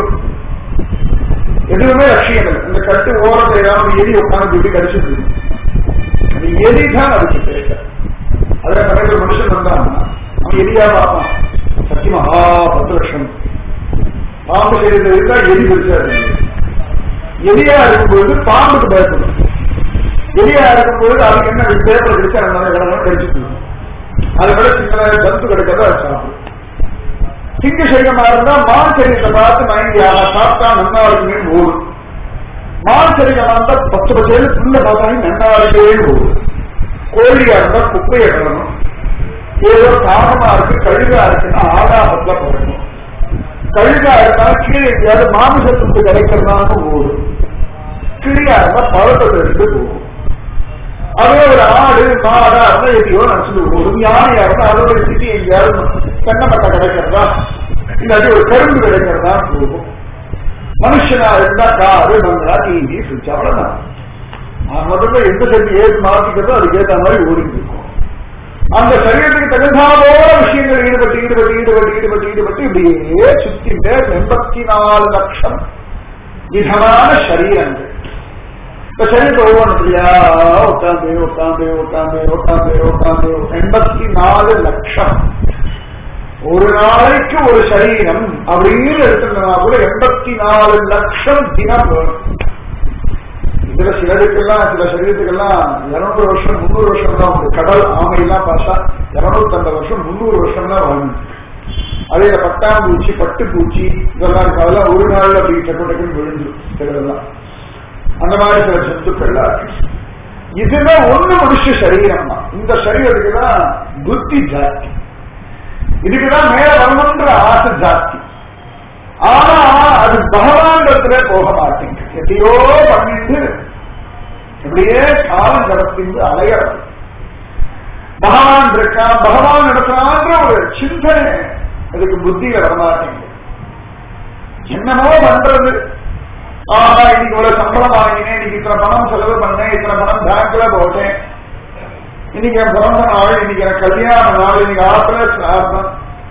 எதுவுமே லட்சியம் இல்லை இந்த கட்டு ஓரத்தை ஏதாவது எலி உட்காந்து இப்படி கடிச்சிருக்கு அந்த எலி தான் அதுக்கு தேவை அதுல நிறைய மனுஷன் வந்தான்னா அவன் எலியா பார்ப்பான் சத்தியமா ஆ பத்து லட்சம் பாம்பு செய்யறது இருந்தா எலி பெருசா இருக்கு எலியா இருக்கும்போது பாம்புக்கு பயப்படும் எலியா இருக்கும்போது அதுக்கு என்ன பேப்பர் கிடைச்சா நம்ம கடனை கடிச்சிட்டு அதை விட சின்ன ஜந்து கிடைக்காத அது சாப்பிடும் சிங்க சரீரமா இருந்தா மான் சரீரத்தை பார்த்து மயங்கி ஆக சாப்பிட்டா நன்னா இருக்குமே ஓடும் மான் சரீரமா இருந்தா பத்து பச்சையில புல்ல பார்த்தாலும் நன்னா இருக்கவே ஓடும் கோழியா இருந்தா குப்பையை கிடணும் ஏதோ தாகமா இருக்கு கழுகா இருக்குன்னா ஆகாபத்துல போடணும் கழுகா இருந்தா கீழே எங்கேயாவது மாமிசத்துக்கு கிடைக்கிறதான ஓடும் கிளியா இருந்தா பழத்தை எடுத்து போகும் அதே ஒரு ஆடு மாடா இருந்தா எதையோ நினைச்சு ஓடும் யானையா இருந்தா அதோட சிட்டி எங்கேயாவது தென்னமட்டை கிடைக்கிறதா இல்லாட்டி ஒரு கரும்பு கிடைக்கிறதா போகும் மனுஷனா இருந்தா காரு மங்களா டிவி சுவிட்ச் அவ்வளவுதான் நான் முதல்ல எந்த சக்தி ஏது மாத்திக்கிறதோ அதுக்கு ஏற்ற மாதிரி ஓடிட்டு இருக்கும் அந்த சரீரத்துக்கு தகுந்தாதோட விஷயங்கள் ஈடுபட்டு ஈடுபட்டு ஈடுபட்டு ஈடுபட்டு ஈடுபட்டு இப்படியே சுத்திட்டு எண்பத்தி நாலு லட்சம் விதமான சரீரங்கள் இப்ப சரீரத்தை ஒவ்வொன்றுலையா உட்காந்து உட்காந்து உட்காந்து உட்காந்து உட்காந்து எண்பத்தி நாலு லட்சம் ஒரு நாளைக்கு ஒரு சரீரம் அப்படின்னு எடுத்துட்டோம்னா கூட எண்பத்தி நாலு லட்சம் தினம் வரும் இதுல சிலருக்கெல்லாம் சில சரீரத்துக்கெல்லாம் இருநூறு வருஷம் முந்நூறு வருஷம் தான் உண்டு கடல் ஆமையெல்லாம் பார்த்தா இருநூத்தி ஐம்பது வருஷம் முந்நூறு வருஷம் தான் வாழும் அதே இந்த பட்டாம்பூச்சி பட்டுப்பூச்சி இதெல்லாம் இருக்கு அதெல்லாம் ஒரு நாள்ல அப்படி டக்கு டக்குன்னு விழுந்துடும் சிலதெல்லாம் அந்த மாதிரி சில ஜந்துக்கள்லாம் இருக்கு இதுதான் ஒண்ணு மனுஷ சரீரம் தான் இந்த சரீரத்துக்கு தான் புத்தி ஜாஸ்தி இதுக்குதான் மேல வரணுன்ற ஆசை ஜாஸ்தி ஆனா அது பகவானிடத்துல போக மாட்டேங்குது எதையோ பண்ணிட்டு இப்படியே காலம் கடத்திந்து அலையறது பகவான் இருக்கான் பகவான் இருக்கான்ற ஒரு சிந்தனை அதுக்கு புத்தியில வரமாட்டேங்குது என்னமோ பண்றது ஆஹா இன்னைக்கு இவ்வளவு சம்பளம் வாங்கினேன் இன்னைக்கு இத்தனை பணம் செலவு பண்ணேன் இத்தனை பணம் பேங்க்ல போட்டேன் இன்னைக்கு என் பிறந்த நாள் இன்னைக்கு எனக்கு கல்யாண நாள் இன்னைக்கு ஆத்துல சார்பம்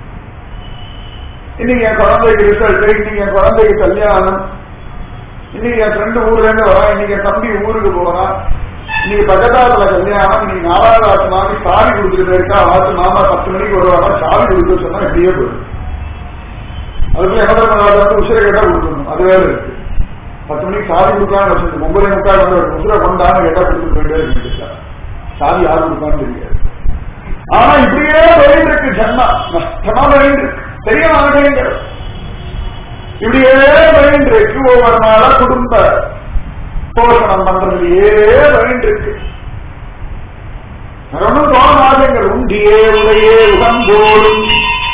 இன்னைக்கு என் குழந்தைக்கு ரிசல்ட் இன்னைக்கு என் குழந்தைக்கு கல்யாணம் இன்னைக்கு என் ஃப்ரெண்டு ஊர்ல இருந்து வரான் இன்னைக்கு என் தம்பி ஊருக்கு போறான் இன்னைக்கு பக்கத்தாத்துல கல்யாணம் இன்னைக்கு நாலாவது ஆட்டு மாமி சாவி கொடுத்துட்டு போயிருக்கா ஆத்து மாமா பத்து மணிக்கு வருவாங்க சாவி கொடுக்க சொன்னா இப்படியே போயிடும் அதுக்குள்ள எமதர்ம வந்து உசிரை கேட்டா கொடுக்கணும் அது வேற இருக்கு பத்து மணிக்கு சாவி கொடுக்கலாம்னு வச்சிருக்கு ஒன்பதே முக்கால் வந்து ஒரு உசிரை கொண்டான்னு கேட்டா கொடுத்துட்டு போயிட்டே இருக்கு சாவி யாரு கொடுப்பான்னு தெரியாது ஆனா இப்படியே போயிட்டு இருக்கு ஜன்மா நஷ்டமா போயிட்டு இருக்கு தெரிய மாட்டேங்கிறது இப்படியே போயிட்டு இருக்கு ஒவ்வொரு நாளா குடும்ப போஷணம் பண்றதுலயே போயிட்டு இருக்கு ஒன்றும் தோண மாட்டேங்கிற உண்டியே உடையே உகந்தோடும்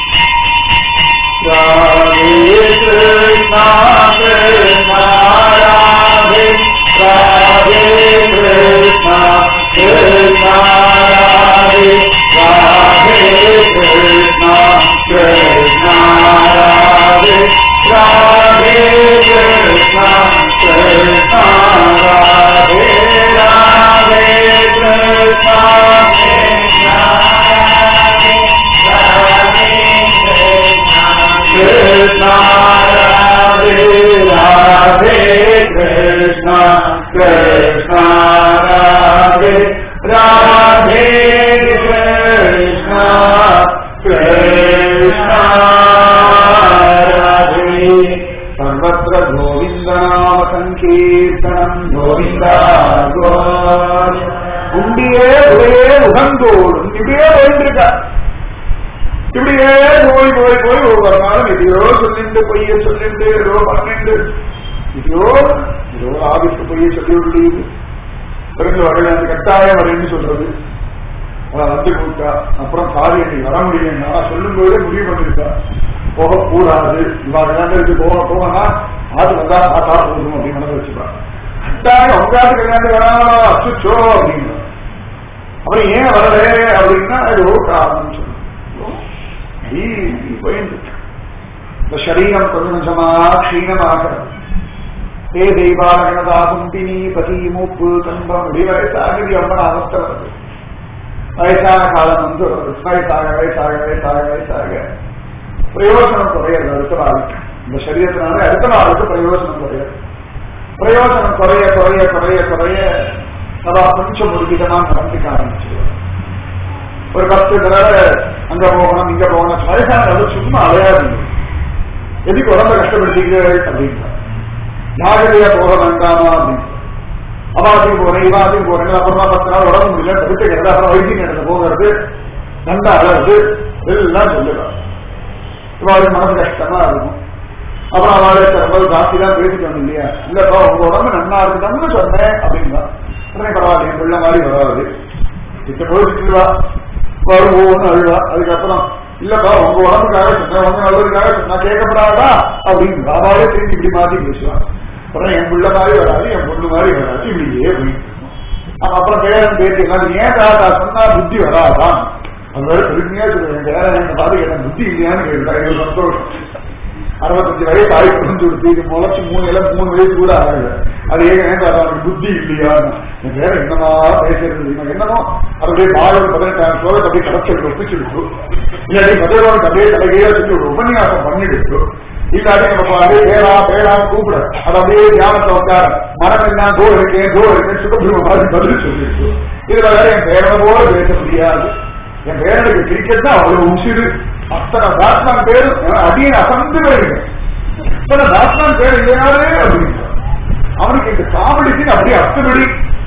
ராதே கிருஷ்ணா கிருஷ்ணா ராதே ராதே கிருஷ்ணா கிருஷ்ணா ராதே ராதே கிருஷ்ணா கிருஷ்ணா ராதே ராதே கிருஷ்ணா கிருஷ்ணா ராதே ராதே கிருஷ்ணா கிருஷ்ணா ராதே ராதே கிருஷ்ணா கிருஷ்ணா கிருஷ்ணா ராதே ராதே கிருஷ்ணா கிருஷ்ணா ராதே சர்வத்திர கோவிந்தநாம சங்கீர்த்தனம் கோவிந்தா கோவிந்த உண்டியே ஒரே உகந்தோடும் இப்படியே போயிட்டு இப்படியே போய் போய் போய் ஒவ்வொரு நாளும் எதையோ சொல்லிட்டு பொய்ய சொல்லிட்டு ஏதோ பண்ணிட்டு இதோ இதோ ஆபீஸ்க்கு பொய்ய சொல்லி விடுது பிறகு வரல அந்த கட்டாயம் வரேன்னு சொல்றது அவன் வந்து கொடுத்தா அப்புறம் சாரி நீ வர முடியலன்னா சொல்லும் போதே முடிவு பண்ணிருக்கா போகக்கூடாது இவாங்க இருக்கு போக போகனா ஆது வந்தா ஆத்தா போகணும் அப்படின்னு மனசு வச்சுப்பான் கட்டாயம் உங்க ஆட்டு கல்யாணம் வராமலா அச்சுச்சோ அப்படின்னு அப்புறம் ஏன் வரல அப்படின்னா அது ஒரு காரணம் சொல்லுவோம் போயிட்டு இருக்கு. இந்த சரீரம் கொஞ்சம் கொஞ்சமா க்ஷீணமாகிறது ஏ தெய்வாலகனதா கும்பினி பதி மூப்பு கம்பம் இப்படி வயசாகி ரொம்ப அவஸ்தை வருது வயசான காலம் வந்து வருது. வயசாக வயசாக வயசாக வயசாக பிரயோஜனம் குறையாது அடுத்த நாளுக்கு இந்த சரீரத்தினால அடுத்த நாளுக்கு பிரயோஜனம் குறையாது பிரயோஜனம் குறைய குறைய குறைய குறைய நம்ம கொஞ்சம் ஒரு விதமா நடந்துக்க ஆரம்பிச்சிருவோம் ஒரு பத்து தடவை அங்க போகணும் இங்க போகணும் வயசானது சும்மா அலையாதீங்க எதுக்கு உடம்ப கஷ்டப்படுத்திக்கிறீர்கள் அப்படின்னா ஜாகிரதையா போக வேண்டாமா அப்படின்னு அவாத்தையும் போறேன் இவாத்தையும் போறேன் அப்புறமா பத்து நாள் உடம்பு முடியல தடுத்துக்கிறது அப்புறம் வைத்தியம் இடத்துல போகிறது நண்டா அழகு எல்லாம் சொல்லுவாங்க இவாளுக்கு மனசு கஷ்டமா இருக்கும் அப்புறம் அவளை ரொம்ப ஜாஸ்தி தான் பேசிக்கணும் இல்லையா இல்லப்பா உங்க உடம்பு நன்னா இருக்குதான்னு சொன்னேன் அப்படின்னா உடனே பரவாயில்ல என் பிள்ளை மாதிரி வராது இத்த போயிட்டுவா வருவோம்னு அழுவா அதுக்கப்புறம் இல்லப்பா உங்க உடம்புக்காக சொன்னேன் உங்க நல்லதுக்காக சொன்னா கேட்கப்படாதா அப்படின்னு அவளே திரும்பி இப்படி மாத்தி பேசுவான் அப்புறம் என் பிள்ளை மாதிரி வராது என் பொண்ணு மாதிரி வராது இப்படியே போயிட்டு இருக்கும். அவன் அப்புறம் பேரன் பேசி எல்லாம் ஏன் தாத்தா சொன்னா புத்தி வராதான் அது வேற பெருமையா சொல்லுவேன் என் பேரன் என்ன பார்த்து என்ன புத்தி இல்லையான்னு கேட்டா எனக்கு சந்தோஷம் அறுபத்தஞ்சு வயசு ஆகி புரிஞ்சு கொடுத்து இது முளைச்சு மூணு இலை மூணு வயசு கூட ஆகல அது ஏன் ஏன் தாத்தா அவனுக்கு புத்தி இல்லையா என் பேர என்னமா பேசுறது இவன் என்னமோ அப்படியே பாடல் பதினெட்டாயிரம் சோழ அப்படியே கடச்சல் ஒப்பிச்சுடுச்சு இல்லாட்டி பதினோருக்கு அப்படியே தலைகையா சொல்லி ஒரு உபன்யாசம் பண்ணிடுச்சு இல்லாட்டி நம்ம அப்படியே பேரா பேரா கூப்பிட அது அப்படியே தியானத்தை வந்தார் மரம் என்ன தோ இருக்கேன் தோ இருக்கேன் சுகபிரம மாதிரி பதில் சொல்லிடுச்சு இதுல வேற என் பேரனை போல பேச முடியாது என் பேரனுக்கு கிரிக்கெட் தான் அவ்வளவு உசிறு அத்தனை பேட்ஸ்மேன் பேர் அடியை அசந்து போயிருக்கேன் அத்தனை பேட்ஸ்மேன் பேர் இல்லையாரு அப்படின்னு அவனுக்கு இந்த காமெடி சீன் அப்படியே அத்துபடி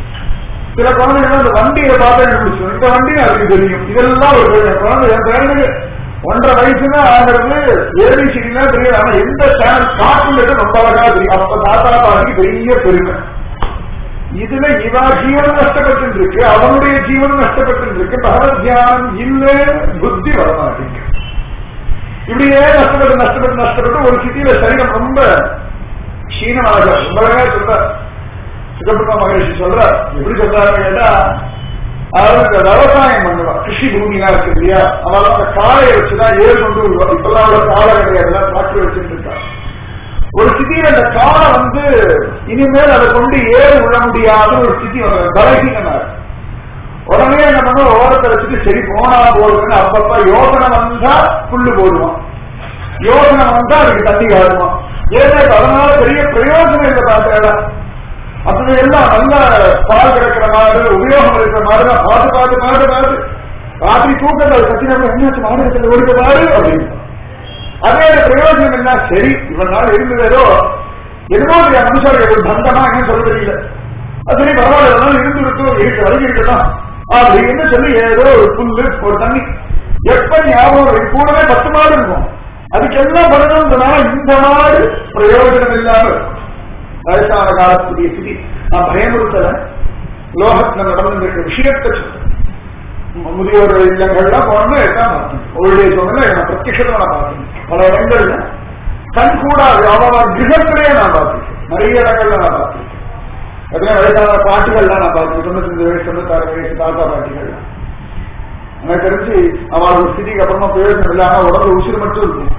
சில குழந்தைகள் அந்த வண்டியை பார்த்து கண்டுபிடிச்சு இந்த வண்டி அதுக்கு தெரியும் இதெல்லாம் ஒரு பெரிய குழந்தை என் பேரனுக்கு ஒன்றரை வயசுனா ஆகிறது ஏபிசிடினா தெரியாது ஆனா எந்த சேனல் காட்டுல ரொம்ப அழகா தெரியும் அப்ப தாத்தா பாட்டிக்கு பெரிய பெருமை இதுல இவா ஜீவனம் நஷ்டப்பட்டு இருக்கு அவனுடைய ஜீவனம் நஷ்டப்பட்டு இருக்கு பகவத் தியானம் இல்ல புத்தி வரமாட்டேங்க இப்படியே நஷ்டப்பட்டு நஷ்டப்பட்டு நஷ்டப்பட்டு ஒரு சிட்டியில சரீரம் ரொம்ப க்ஷீணமாக ரொம்ப அழகா சொல்ற சுகபிரம்ம மகரிஷி சொல்ற எப்படி சொல்றாரு கேட்டா அதாவது இந்த விவசாயம் பண்ணுவா கிருஷி பூமிலாம் இருக்கு இல்லையா அவள் அந்த காளையை வச்சுதான் ஏறு கொண்டு வருவா இப்பெல்லாம் அவ்வளவு காலை கிடையாது டிராக்டர் வச்சுட்டு இருக்கா ஒரு ஸ்திதியில அந்த காலை வந்து இனிமேல் அதை கொண்டு ஏறு விட முடியாத ஒரு ஸ்திதி பலகீனமாக உடனே என்ன பண்ண ஓரத்தை வச்சுட்டு சரி போனா போடுதுன்னு அப்பப்ப யோசனை வந்தா புல்லு போடுவான் யோசனை வந்தா அதுக்கு தண்ணி காடுவான் ஏன்னா அதனால பெரிய பிரயோஜனம் இல்லை பார்த்தா அப்படி எல்லாம் நல்ல பால் கிடக்கிற மாதிரி உபயோகம் இருக்கிற மாதிரி தான் பார்த்து பார்த்து பார்த்து பார்த்து ராத்திரி தூக்கத்தை அது கத்தினப்ப என்னாச்சு மாநிலத்தில் ஓடிக்க பாரு அப்படின்னு அதே பிரயோஜனம் என்ன சரி இவனால இருந்ததோ என்னமோ இல்லையா மனுஷாருக்கு ஒரு பந்தமா என்ன சொல்ல தெரியல அது சரி பரவாயில்ல இதெல்லாம் இருந்து இருக்கும் இருக்க வரைக்கும் இருக்கட்டும் அப்படின்னு சொல்லி ஏதோ ஒரு புல்லு ஒரு தண்ணி எப்ப ஞாபகம் இருக்கு கூடவே பத்து மாடு இருக்கும் அதுக்கு எல்லாம் பண்ணணும்ன்றனால இந்த மாடு பிரயோஜனம் இல்லாம இருக்கும் வயசான காலத்துடைய ஸ்திதி நான் பயமுறுத்தல லோகத்துல நடந்திருக்க விஷயத்தை சொல்றேன் முதியோர் இல்லங்கள்லாம் போனோம்னா எல்லாம் பார்த்தேன் ஓல்டேஜ் ஒன்றுல நான் பிரத்யட்சத்தை நான் பார்த்தேன் பல இடங்கள்ல கண் கூடாது அவன் கிரகத்திலேயே நான் பார்த்திருக்கேன் நிறைய இடங்கள்ல நான் பார்த்திருக்கேன் எத்தனை வயசான பாட்டுகள்லாம் நான் பார்த்திருக்கேன் தொண்ணூத்தஞ்சு வயசு தொண்ணூத்தாறு வயசு தாத்தா பாட்டிகள் எனக்கு தெரிஞ்சு அவளோட ஸ்திதிக்கு அப்புறமா பிரயோஜனம் இல்லை ஆனா உடம்பு உசிறு மட்டும் இருக்கும்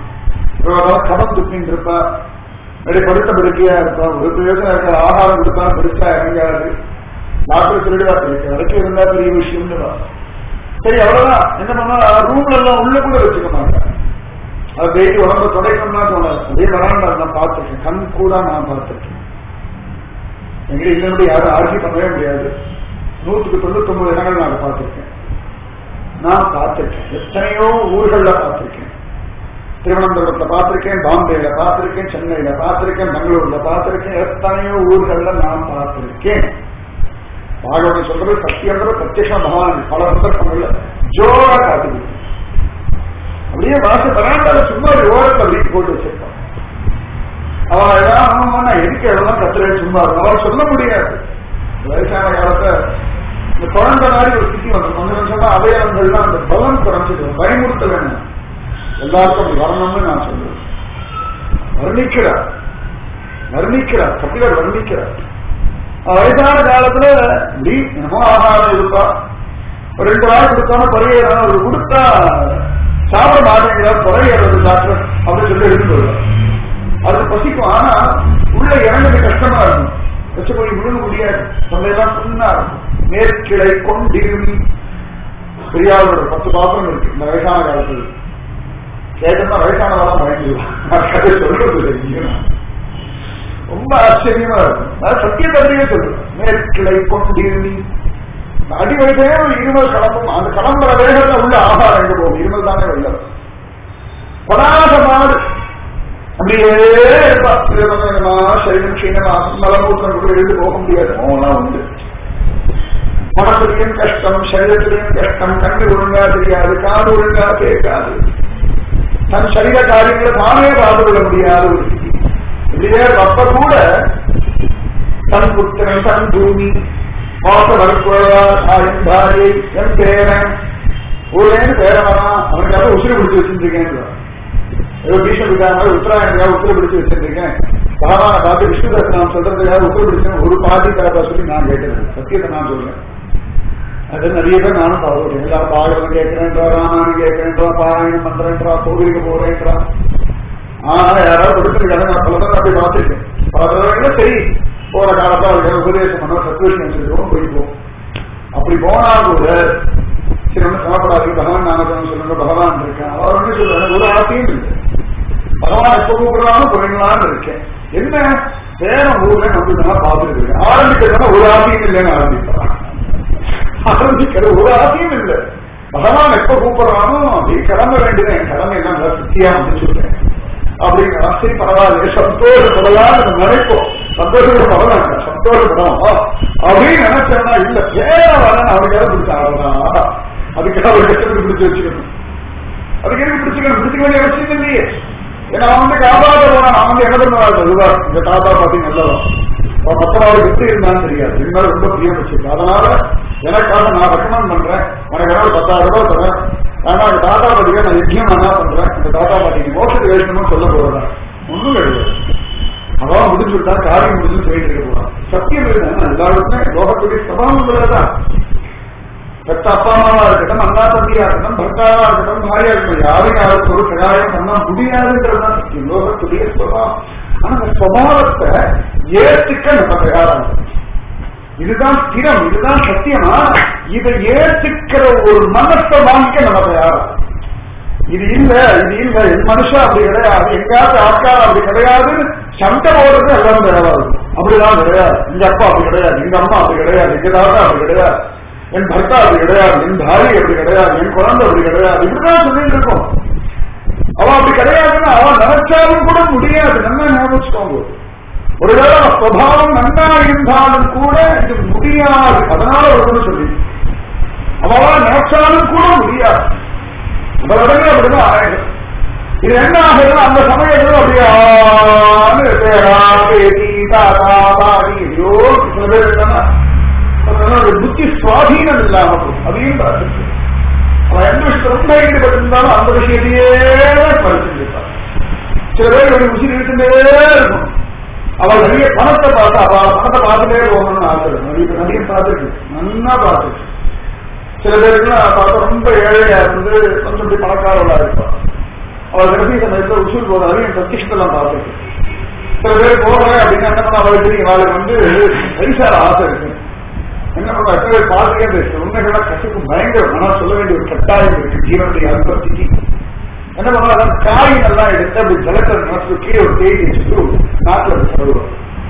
கடம் துப்பின்னு இருப்பா அப்படி படுத்த படுக்கையா இருப்பா ஒரு பிரயோஜனம் இருக்கிற ஆகாரம் கொடுத்தா பெருசா இறங்காது டாக்டர் சொல்லிடுவா இருக்கு வரைக்கும் இருந்தா பெரிய விஷயம்னு சரி அவ்வளவுதான் என்ன பண்ணா ரூம்ல எல்லாம் உள்ள கூட வச்சுக்க மாட்டேன் அது டெய்லி உடம்ப துடைக்கணும்னா தோணாது அதே வராண்டா நான் பார்த்துருக்கேன் கண் கூட நான் பார்த்துருக்கேன் எங்கிட்ட இல்லைன்னு யாரும் ஆட்சி பண்ணவே முடியாது நூற்றுக்கு தொண்ணூத்தொன்பது இடங்கள் நான் பார்த்திருக்கேன் நான் பார்த்திருக்கேன் எத்தனையோ ஊர்கள்ல பார்த்திருக்கேன் திருவனந்தபுரத்துல பார்த்திருக்கேன் பாம்பேல பார்த்திருக்கேன் சென்னையில பார்த்திருக்கேன் பெங்களூர்ல பார்த்திருக்கேன் எத்தனையோ ஊர்கள்ல நான் பார்த்திருக்கேன் பாகவதி சொல்றது சத்தியன்ற பிரத்யக்ஷ பகவான் பல சந்தர்ப்பங்கள்ல ஜோரா காட்டுது அப்படியே வாச பராண்டால சும்மா ஒரு ஓரத்தை அப்படியே போட்டு வச்சிருப்பான் அவன் ஏதாவது எதுக்கு எவ்வளவு கத்துறேன் சும்மா இருக்கும் அவன் சொல்ல முடியாது வயசான காலத்தை இந்த குழந்தை மாதிரி ஒரு ஸ்திதி வந்து கொஞ்சம் கொஞ்சமா அவயவங்கள்லாம் அந்த பலம் குறைஞ்சிட்டு பயமுறுத்த வேணும் எல்லாருக்கும் அப்படி வரணும்னு நான் சொல்லுவேன் வர்ணிக்கிறார் வர்ணிக்கிறார் கபிலர் வர்ணிக்கிறார் வயசான காலத்துல இப்படி என்னமோ ஆகாரம் இருப்பா ஒரு ரெண்டு நாள் கொடுத்தாலும் பரிகாரம் அவர் கொடுத்தா சாப்பிட மாட்டேங்கிறார் குறையிறது டாக்டர் அப்படின்னு சொல்லி எடுத்து வருவார் அது பசிக்கும் ஆனா உள்ள இறங்குறது கஷ்டமா இருக்கும் வச்சு போய் விழுங்க முடியாது தொண்டையெல்லாம் புண்ணா இருக்கும் மேற்கிளை கொண்டிருமி பெரியாரோட பத்து பாத்திரம் இருக்கு இந்த வயசான காலத்துல கேட்டா வயசானவெல்லாம் பயந்துருவான் கதை சொல்றது இல்லை. ரொம்ப ஆச்சரியமா இருக்கும் நான் சத்தியத்தன்மையே சொல்றேன் மேற்கிளை கொண்டிருமி அடி வயசே ஒரு இருமல் கிளம்பும் அந்த கிளம்புற வேகத்துல உள்ள ஆகாரம் எங்க போகும் இருமல் தானே வெளில வரும். படாத மாடு அப்படியே இருப்பா திருமணமா சரீரம் க்ஷீணமா மலமூத்திரம் கூட எழுந்து போக முடியாது மௌனம் உண்டு மனசுலையும் கஷ்டம் சரீரத்திலையும் கஷ்டம் கண்ணு ஒழுங்கா தெரியாது காது ஒழுங்கா கேட்காது தன் சரீர காரியங்களை தானே பார்த்து கொள்ள முடியாத ஒரு ஸ்திதி இப்படியே அப்ப கூட தன் புத்திரன் தன் பூமி மாச வரக்குழவா தாயின் பாரியை என் பேரன் ஊர்லேருந்து பேரன் வரான் அவனுக்காக உசுறு பிடிச்சு வச்சிருக்கேன் ஏதோ பீஷ்மபிக்காக உத்தராயணக்காக உத்தர பிடிச்சு வச்சிருக்கேன் பகவானை பார்த்து விஷ்ணு நான் சொல்றதுக்காக உத்தர பிடிச்சேன் ஒரு பாட்டி கதை சொல்லி நான் கேட்டது சத்தியத்தை நான் சொல்றேன் அது நிறைய பேர் நானும் பார்த்துட்டேன் எல்லாரும் பாகவதம் கேட்கிறேன்றா ராமாயணம் கேட்கிறேன்றா பாராயணம் பண்றேன்றா கோவிலுக்கு போறேன்றா ஆனா யாராவது கொடுத்துருக்காங்க நான் பல தடவை அப்படி பார்த்துருக்கேன் பல தடவை சரி போற காலத்துல அவருக்கு உபதேசம் பண்ண சத்துவம் வச்சிருக்கோம் போய்ப்போம் அப்படி போனா கூட சரி ஒன்றும் சமப்படாது பகவான் நாமக்கணும் சொல்லுங்க பகவான் இருக்கேன் அவர் ஒண்ணு சொல்றாரு ஒரு ஆசையும் இல்லை பகவான் எப்ப கூப்பிடுறாலும் குறைங்களான்னு இருக்கேன் என்ன வேற ஊர்ல நம்ம பார்த்துட்டு ஆரம்பிக்கிறதுனா ஒரு ஆசையும் இல்லைன்னு ஆரம்பிப்பான் ஆரம்பிக்கிற ஒரு ஆசையும் இல்லை பகவான் எப்ப கூப்பிடுறானோ அப்படி கிளம்ப வேண்டியது என் கடமை எல்லாம் நல்லா சுத்தியா வந்து சொல்றேன் அப்படிங்கிற ஆசை பரவாயில்ல சந்தோஷப்படலாம் நம்ம நினைப்போம் சந்தோஷப்படலாம் சந்தோஷப்படலாம் அப்படின்னு நினைச்சோம்னா இல்ல பேர வரேன் அவருக்காக பிடிச்சாங்க அதுக்காக ஒரு கஷ்டத்துக்கு பிடிச்சு வச்சுக்கணும் அதுக்கு எதுக்கு பிடிச்சுக்கணும் பிடிச்சுக்க வேண்டிய அவசியம் இல்லையே ஏன்னா அவன் வந்து காப்பாற்ற போனா அவன் வந்து என்ன பண்ணுவாரு அதுதான் இந்த தாத்தா பாட்டி நல்லவன் அவன் மற்றவங்களுக்கு எப்படி இருந்தாலும் தெரியாது இருந்தாலும் ரொம்ப பிரியம் வச்சிருக்கு அதனால எனக்காக நான் ரெக்கமெண்ட் பண்றேன் உனக்கு ஏதாவது பத்தாயிரம் ரூபாய் தரேன் ஆனா அந்த தாத்தா பாட்டிக்கு நான் யஜ்யம் என்ன பண்றேன் இந்த தாத்தா பாட்டிக்கு மோசத்துக்கு வேணும்னு சொல்ல போறேன் ஒண்ணும் கிடையாது அதான் முடிஞ்சு விட்டா காரியம் முடிஞ்சு போயிட்டு இருக்க போறான் சத்தியம் இல்லை எல்லாருக்குமே லோகத்துடைய சபாவம் தான் பெத்த அப்பா அம்மாவா இருக்கட்டும் அண்ணா தம்பியா இருக்கட்டும் பர்த்தாவா இருக்கட்டும் பாரியா இருக்கட்டும் யாரும் யாருக்கு ஒரு சகாயம் பண்ண முடியாதுன்றதுதான் சத்தியம் லோகத்துடைய சுபாவம் ஆனா அந்த சுபாவத்தை ஏற்றுக்க நம்ம தயாராக இதுதான் ஸ்திரம் இதுதான் சத்தியமா இதை ஏற்றுக்கிற ஒரு மனசை வாங்கிக்க நம்ம தயாரா இது இல்ல இது இல்ல என் மனுஷன் அப்படி கிடையாது எங்காவது ஆட்காரம் அப்படி கிடையாதுன்னு சண்டை போடுறது எல்லாரும் தயாராது அப்படிதான் கிடையாது எங்க அப்பா அப்படி கிடையாது எங்க அம்மா அப்படி கிடையாது எங்க தாத்தா அப்படி கிடையாது என் பர்த்தா அப்படி கிடையாது என் பாரி அப்படி கிடையாது என் குழந்தை அப்படி கிடையாது இப்படிதான் சொல்லிட்டு இருக்கோம் அவன் அப்படி கிடையாதுன்னு அவன் நினைச்சாலும் கூட முடியாது நல்லா ஞாபகம் ஒருவேளை சுவாவம் நன்னா இருந்தாலும் கூட இது முடியாது அதனால ஒரு சொல்லி அவளா நினைச்சாலும் கூட முடியாது அவளிடமே அப்படிதான் ஆயிடும் இது என்ன ஆகுதுன்னா அந்த சமயத்துல அப்படியே ஆன்னு பேரா பேத்தி தாத்தா பாடி ஐயோ சில பேர் என்னன்னா ஒரு புத்தி சுவாதீனம் இல்லாம போகும் அதையும் பார்த்துட்டு அவன் எந்த விஷயத்தை ரொம்ப ஈடுபட்டிருந்தாலும் அந்த விஷயத்தையே படிச்சுருப்பான் சில பேர் ஒரு உசிர் இருந்துட்டே இருக்கும் அவள் நிறைய பணத்தை பார்த்தா அவள் பணத்தை பார்த்துட்டே போகணும்னு ஆசை இருக்கும் நிறைய நிறைய பார்த்துருக்கு நல்லா பார்த்துருக்கு சில பேருக்குலாம் பார்த்தா ரொம்ப ஏழையா இருந்து கொஞ்சம் இப்படி பணக்காரவளா இருப்பான் அவள் கடைசி சமயத்துல உசூல் போகிற நிறைய பிரத்யட்சத்தெல்லாம் பார்த்துருக்கு சில பேர் போகிறேன் அப்படின்னு என்ன பண்ண அவளுக்கு தெரியும் அவளுக்கு வந்து பைசார ஆசை இருக்கு என்ன பண்ண எத்தனை பேர் பார்த்துக்கே பேசு உண்மைகளா கசிப்பு பயங்கரம் ஆனால் சொல்ல வேண்டிய ஒரு கட்டாயம் இருக்கு ஜீவனுடைய அனுபவத்துக்கு என்ன பண்ணுவாங்க காயின் எல்லாம் எடுத்து அப்படி ஜலத்தை நினைச்சு கீழே ஒரு தேடி வச்சுட்டு நாட்டில் அப்படி தருவோம்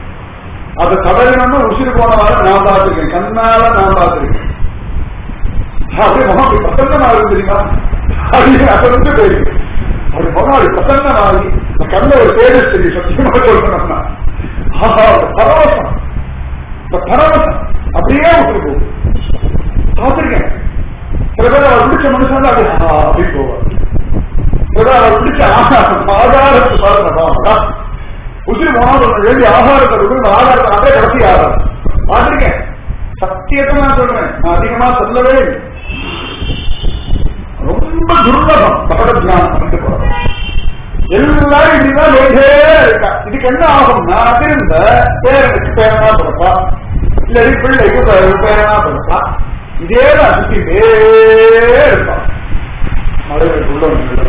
அதை தடவினோம்னா உசிறு போன வாரம் நான் பார்த்துருக்கேன் கண்ணால நான் பார்த்துருக்கேன் அப்படியே முகம் அப்படி பிரசன்னமா இருக்கு தெரியுமா அப்படின்னு அசந்து போயிருக்கு அப்படி முகம் அப்படி பிரசன்னமாகி இந்த கண்ணில் ஒரு தேஜஸ் தெரியும் சத்தியமா சொல்லணும்னா ஆஹா அந்த பரவசம் இந்த பரவசம் அப்படியே விட்டு போகும் பார்த்துருக்கேன் சில பேர் அவர் பிடிச்ச மனுஷன் அப்படி ஆ அப்படின்னு போவார் சில பேர் அவர் பிடிச்ச ஆகாரத்தை பாருங்க உசிரி போனால் வேண்டிய ஆகாரத்தை கொடுத்து ஆகாரத்தை அப்படியே கடைசி ஆகாரம் பார்த்துருக்கேன் சத்தியத்தை நான் சொல்றேன் நான் அதிகமா சொல்லவே இல்லை ரொம்ப துர்லபம் பகவத் தியானம் பண்ணிட்டு போறோம் எல்லாரும் இப்படிதான் லேட்டே இருக்கா இதுக்கு என்ன ஆகும்னா அதிருந்த பேரனுக்கு பேரனா பிறப்பா இல்லை பிள்ளைக்கு பேரனா பிறப்பா இதே தான் சுத்திட்டே இருப்பான் மலைகளுக்குள்ள வந்து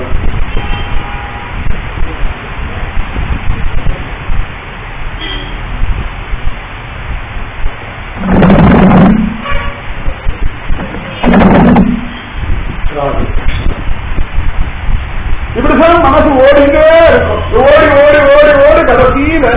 இப்படிதான் மனசு ஓடிட்டே இருக்கும் ஓடி ஓடி ஓடி ஓடி கடைசியில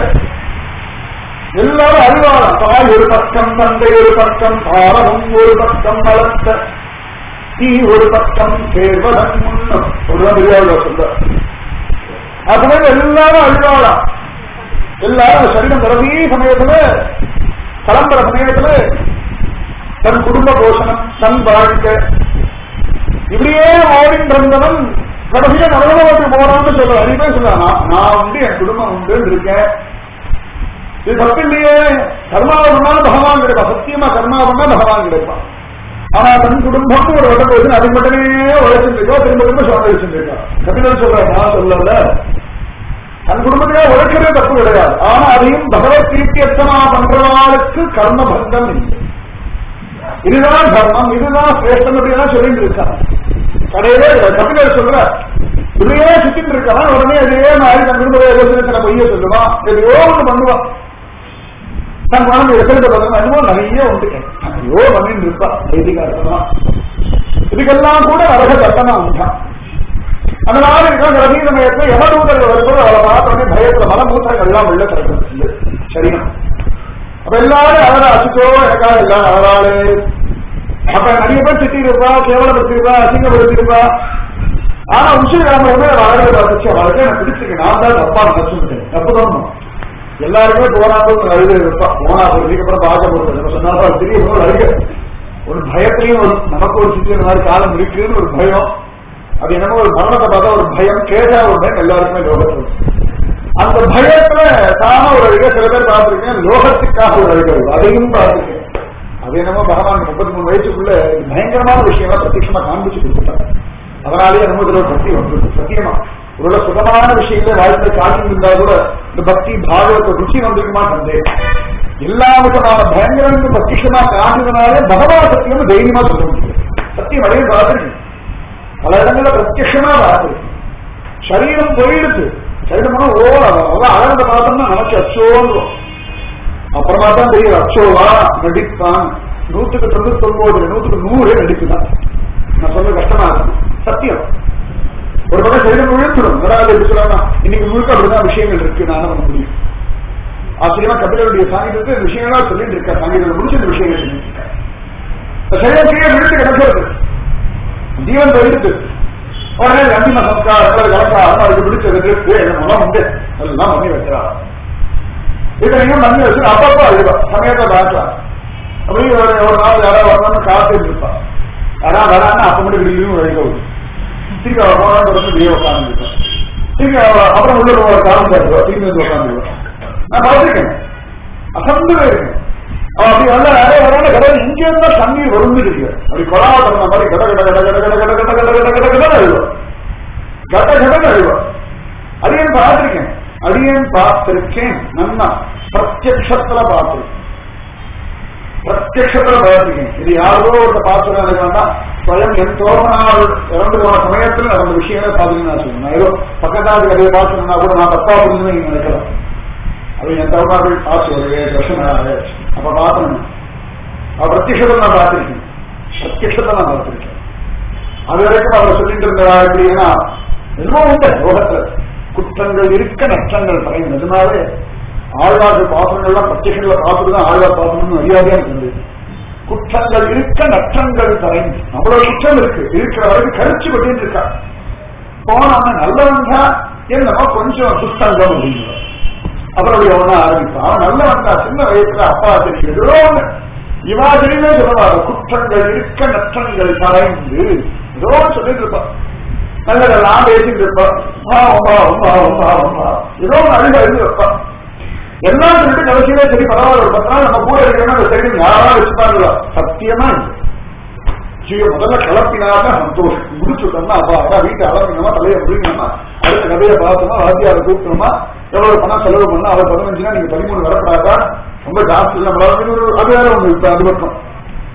எல்லாரும் அழுவாளாம் தாய் ஒரு பக்கம் தந்தை ஒரு பக்கம் பாரமும் ஒரு பக்கம் வளர்த்த தீ ஒரு பக்கம் சேர்வதன் முன்னம் ஒரு தெரியாத சொல்ற அதுவே எல்லாரும் அழுவாளாம் எல்லாரும் சரீரம் கடைசி சமயத்துல கிளம்புற சமயத்துல தன் குடும்ப போஷணம் தன் வாழ்க்கை இப்படியே ஓடிட்டு இருந்தவன் கடைசியா நரகத்துக்கு போறான்னு சொல்ற அதிகமே சொல்றான் நான் உண்டு என் குடும்பம் உண்டு இருக்கேன் இது தப்பு இல்லையே கர்மாவை பண்ணாலும் பகவான் கிடைப்பான் சத்தியமா கர்மா பண்ணா பகவான் கிடைப்பான் ஆனா தன் குடும்பம் ஒரு உடம்பு இருக்கு அது மட்டுமே உழைச்சிட்டு இருக்கோம் திரும்ப திரும்ப சுவாமி வச்சுட்டு இருக்கா கபிலர் சொல்ற நான் சொல்லல தன் குடும்பத்திலே உழைக்கிறதே தப்பு கிடையாது ஆனா அதையும் பகவத் தீர்த்தியர்த்தமா பண்றவாளுக்கு கர்ம பங்கம் இல்லை இதுதான் தர்மம் இதுதான் சிரேஷ்டம் அப்படின்னா சொல்லிட்டு இருக்கான் கடையிலே கபிலர் சொல்ற இப்படியே சுத்திட்டு இருக்கான் உடனே அதே மாதிரி தன் குடும்ப யோசனை பொய்ய சொல்லுவான் எதையோ ஒண்ணு பண்ணுவான் தன் குழந்தை எத்தனை பார்த்தா என்னமோ நிறைய உண்டு ஐயோ பண்ணிட்டு இருப்பா வைதிகாரமா இதுக்கெல்லாம் கூட நரக சட்டமா உண்டான் அதனால இருக்கிற கடைசி சமயத்துல யமதூதர்கள் வரும்போது அவளை பார்த்தோன்னே பயத்துல மலமூத்திரங்கள் எல்லாம் உள்ள கிடக்கும் சரீரம் அப்ப எல்லாரும் அவரை அசுத்தோ எனக்கா எல்லாம் அவராளு அப்ப நிறைய பேர் திட்டிருப்பா கேவலப்படுத்திருப்பா அசிங்கப்படுத்திருப்பா ஆனா உச்சிகிழமை வாழ்க்கை பார்த்துச்சு அவளுக்கு எனக்கு பிடிச்சிருக்கு நான் தான் தப்பா நினைச்சுட்டேன் தப்பு தோணும் எல்லாருமே போனாலும் அழுது இருப்பா போனா போறதுக்கு அப்புறம் பார்க்க போறது நம்ம சொன்னாலும் தெரிய போது அழுக ஒரு பயத்திலையும் ஒரு நமக்கு ஒரு சித்தி மாதிரி காலம் இருக்குன்னு ஒரு பயம் அது என்னமோ ஒரு மரணத்தை பார்த்தா ஒரு பயம் கேட்டா ஒரு பயம் எல்லாருக்குமே லோகத்தில் அந்த பயத்துல தான ஒரு அழுக சில பேர் பார்த்திருக்கேன் லோகத்துக்காக ஒரு அழுக அதையும் பார்த்திருக்கேன் அது என்னமோ பகவான் முப்பத்தி மூணு வயசுக்குள்ள பயங்கரமான விஷயம்லாம் பிரத்யட்சமா காண்பிச்சு கொடுத்துட்டாங்க அதனாலேயே நம்ம இதுல ஒரு பக்தி வந்துருக்கு சத்தியமா ஒரு சுகமான விஷயங்கள வாழ்க்கை காட்டி இருந்தா கூட இந்த பக்தி பாகவத ருச்சி வந்திருக்குமா சந்தேகம் எல்லா விதமான பயங்கரங்களுக்கு பிரத்யட்சமா காட்டுறதுனாலே பகவான் சத்தியம் தைரியமா சொல்ல முடியும் சத்தியம் அடைய பார்த்துருக்கு பல இடங்கள்ல பிரத்யட்சமா பார்த்துருக்கு சரீரம் போயிடுச்சு சரீரம் போனா ஓ அதான் அழகத்தை பார்த்தோம்னா நமக்கு அச்சோன்றோம் அப்புறமா தான் தெரியும் அச்சோவா நடிப்பான் நூத்துக்கு தொண்ணூத்தி ஒன்பது நூத்துக்கு நூறு நடிப்புதான் நான் சொல்ல கஷ்டமா இருக்கு சத்தியம் ஒரு பக்கம் சரீரம் விழுந்துடும் அதாவது எப்படி சொல்லலாம் இன்னைக்கு முழுக்க அப்படிதான் விஷயங்கள் இருக்கு நான் பண்ண முடியும் ஆச்சரியமா கபிலருடைய சாங்கியத்துக்கு விஷயங்களா சொல்லிட்டு இருக்கா சாங்கியத்தில் முடிச்ச இந்த விஷயங்கள் சொல்லிட்டு இருக்கா சரீரம் கீழே விழுத்து கிடக்கிறது ஜீவன் போயிடுத்து உடனே அந்திம சம்ஸ்காரம் கலக்காரம் அதுக்கு பிடிச்சது இருக்கு என்னெல்லாம் உண்டு எல்லாம் பண்ணி வைக்கிறார் இதையும் பண்ணி வச்சு அப்பப்போ அழுவா சமயத்தை பார்க்கலாம் அப்படி ஒரு ஒரு நாள் யாராவது வரணும்னு காத்துட்டு இருப்பா யாராவது வரான்னு அப்ப மட்டும் வெளியும் வழிக விடும் திருப்பி அவள் போனான்னு வந்து வெளியே உட்காந்துருக்கோம் திருப்பி அவள் அப்புறம் உள்ள ஒரு காலம் தருவா திரும்பி வந்து உட்காந்துருவோம் நான் பார்த்துருக்கேன் அசந்து இருக்கேன் அவன் அப்படி வந்த நிறைய வரான கடை இங்க இருந்தா தண்ணீர் வரும்னு தெரியும் அப்படி கொலா பண்ண மாதிரி கட கட கட கட கட கட கட கட கட கட கட அழுவா கட கட அழுவா அடியன் பார்த்திருக்கேன் அடியன் பார்த்திருக்கேன் நன்னா பிரத்யக்ஷத்துல பார்த்திருக்கேன் பிரத்யக்ஷத்துல பார்த்திருக்கேன் இது யாரோ ஒரு பாத்திரம் எனக்கு வேண்டாம் ஸ்வயம் என் தோழனால் இறந்து போன சமயத்துல நடந்த விஷயங்களை பாத்தீங்கன்னா நான் சொல்லுவேன் நான் ஏதோ பக்கத்தாது கதையை பார்த்துனா கூட நான் தப்பா புரிஞ்சு நீங்க நினைக்கலாம் அது என் தவறாக ஆசை ஒரு ஏழு வருஷம் ஆகுது. அப்ப பார்த்தேன் அவ பிரத்யக்ஷத்தை நான் பார்த்திருக்கேன் பிரத்யக்ஷத்தை நான் பார்த்திருக்கேன் அது வரைக்கும் அவர் சொல்லிட்டு இருந்தா எப்படின்னா என்னமோ உண்டு லோகத்துல குற்றங்கள் இருக்க நஷ்டங்கள் பறையும் நிஜமாவே ஆழ்வார்கள் பாசனங்கள்லாம் பிரத்யங்களை பார்த்துட்டு தான் ஆழ்வார் பாசனம் அறியாதையா இருந்தது குற்றங்கள் இருக்க நற்றங்கள் தரைந்து அவ்வளவு குற்றம் இருக்கு இருக்கிற வரைக்கும் கழிச்சு கொட்டிட்டு இருக்கா போனாம நல்லவன் தான் என்னமோ கொஞ்சம் சுத்தங்கம் அப்படின்னு அப்புறம் ஒண்ணு ஆரம்பிப்பான் நல்லவன் தான் சின்ன வயசுல அப்பா தெரியும் ஏதோ ஒண்ணு இவா தெரியுமே சொல்லுவாங்க குற்றங்கள் இருக்க நற்றங்கள் தரைந்து ஏதோ ஒண்ணு சொல்லிட்டு இருப்பான் நல்லதெல்லாம் பேசிட்டு இருப்பான் ஆ, உமா, உமா, உமா, உமா. ஏதோ ஒண்ணு அழுக எழுதி வைப்பான் எல்லாம் சொல்லிட்டு கடைசியில சரி பரவாயில்ல ஒரு பத்து நாள் நம்ம கூட இருக்கணும் அந்த சரி யாரா வச்சுப்பாங்களா சத்தியமா இல்லை ஜீவ முதல்ல கிளப்பினாதான் சந்தோஷம் முடிச்சுட்டோம்னா அப்பா அப்பா வீட்டை அளவினமா தலையை முடிக்கணுமா அடுத்த கதையை பார்த்தோமா வாத்தியாரை கூப்பிட்டோமா எவ்வளவு பணம் செலவு பண்ணா அவர் பதினஞ்சுனா நீங்க பதிமூணு வரப்படாதா ரொம்ப ஜாஸ்தி நம்மளால இது ஒரு அது வேற ஒண்ணு இப்ப அது பக்கம்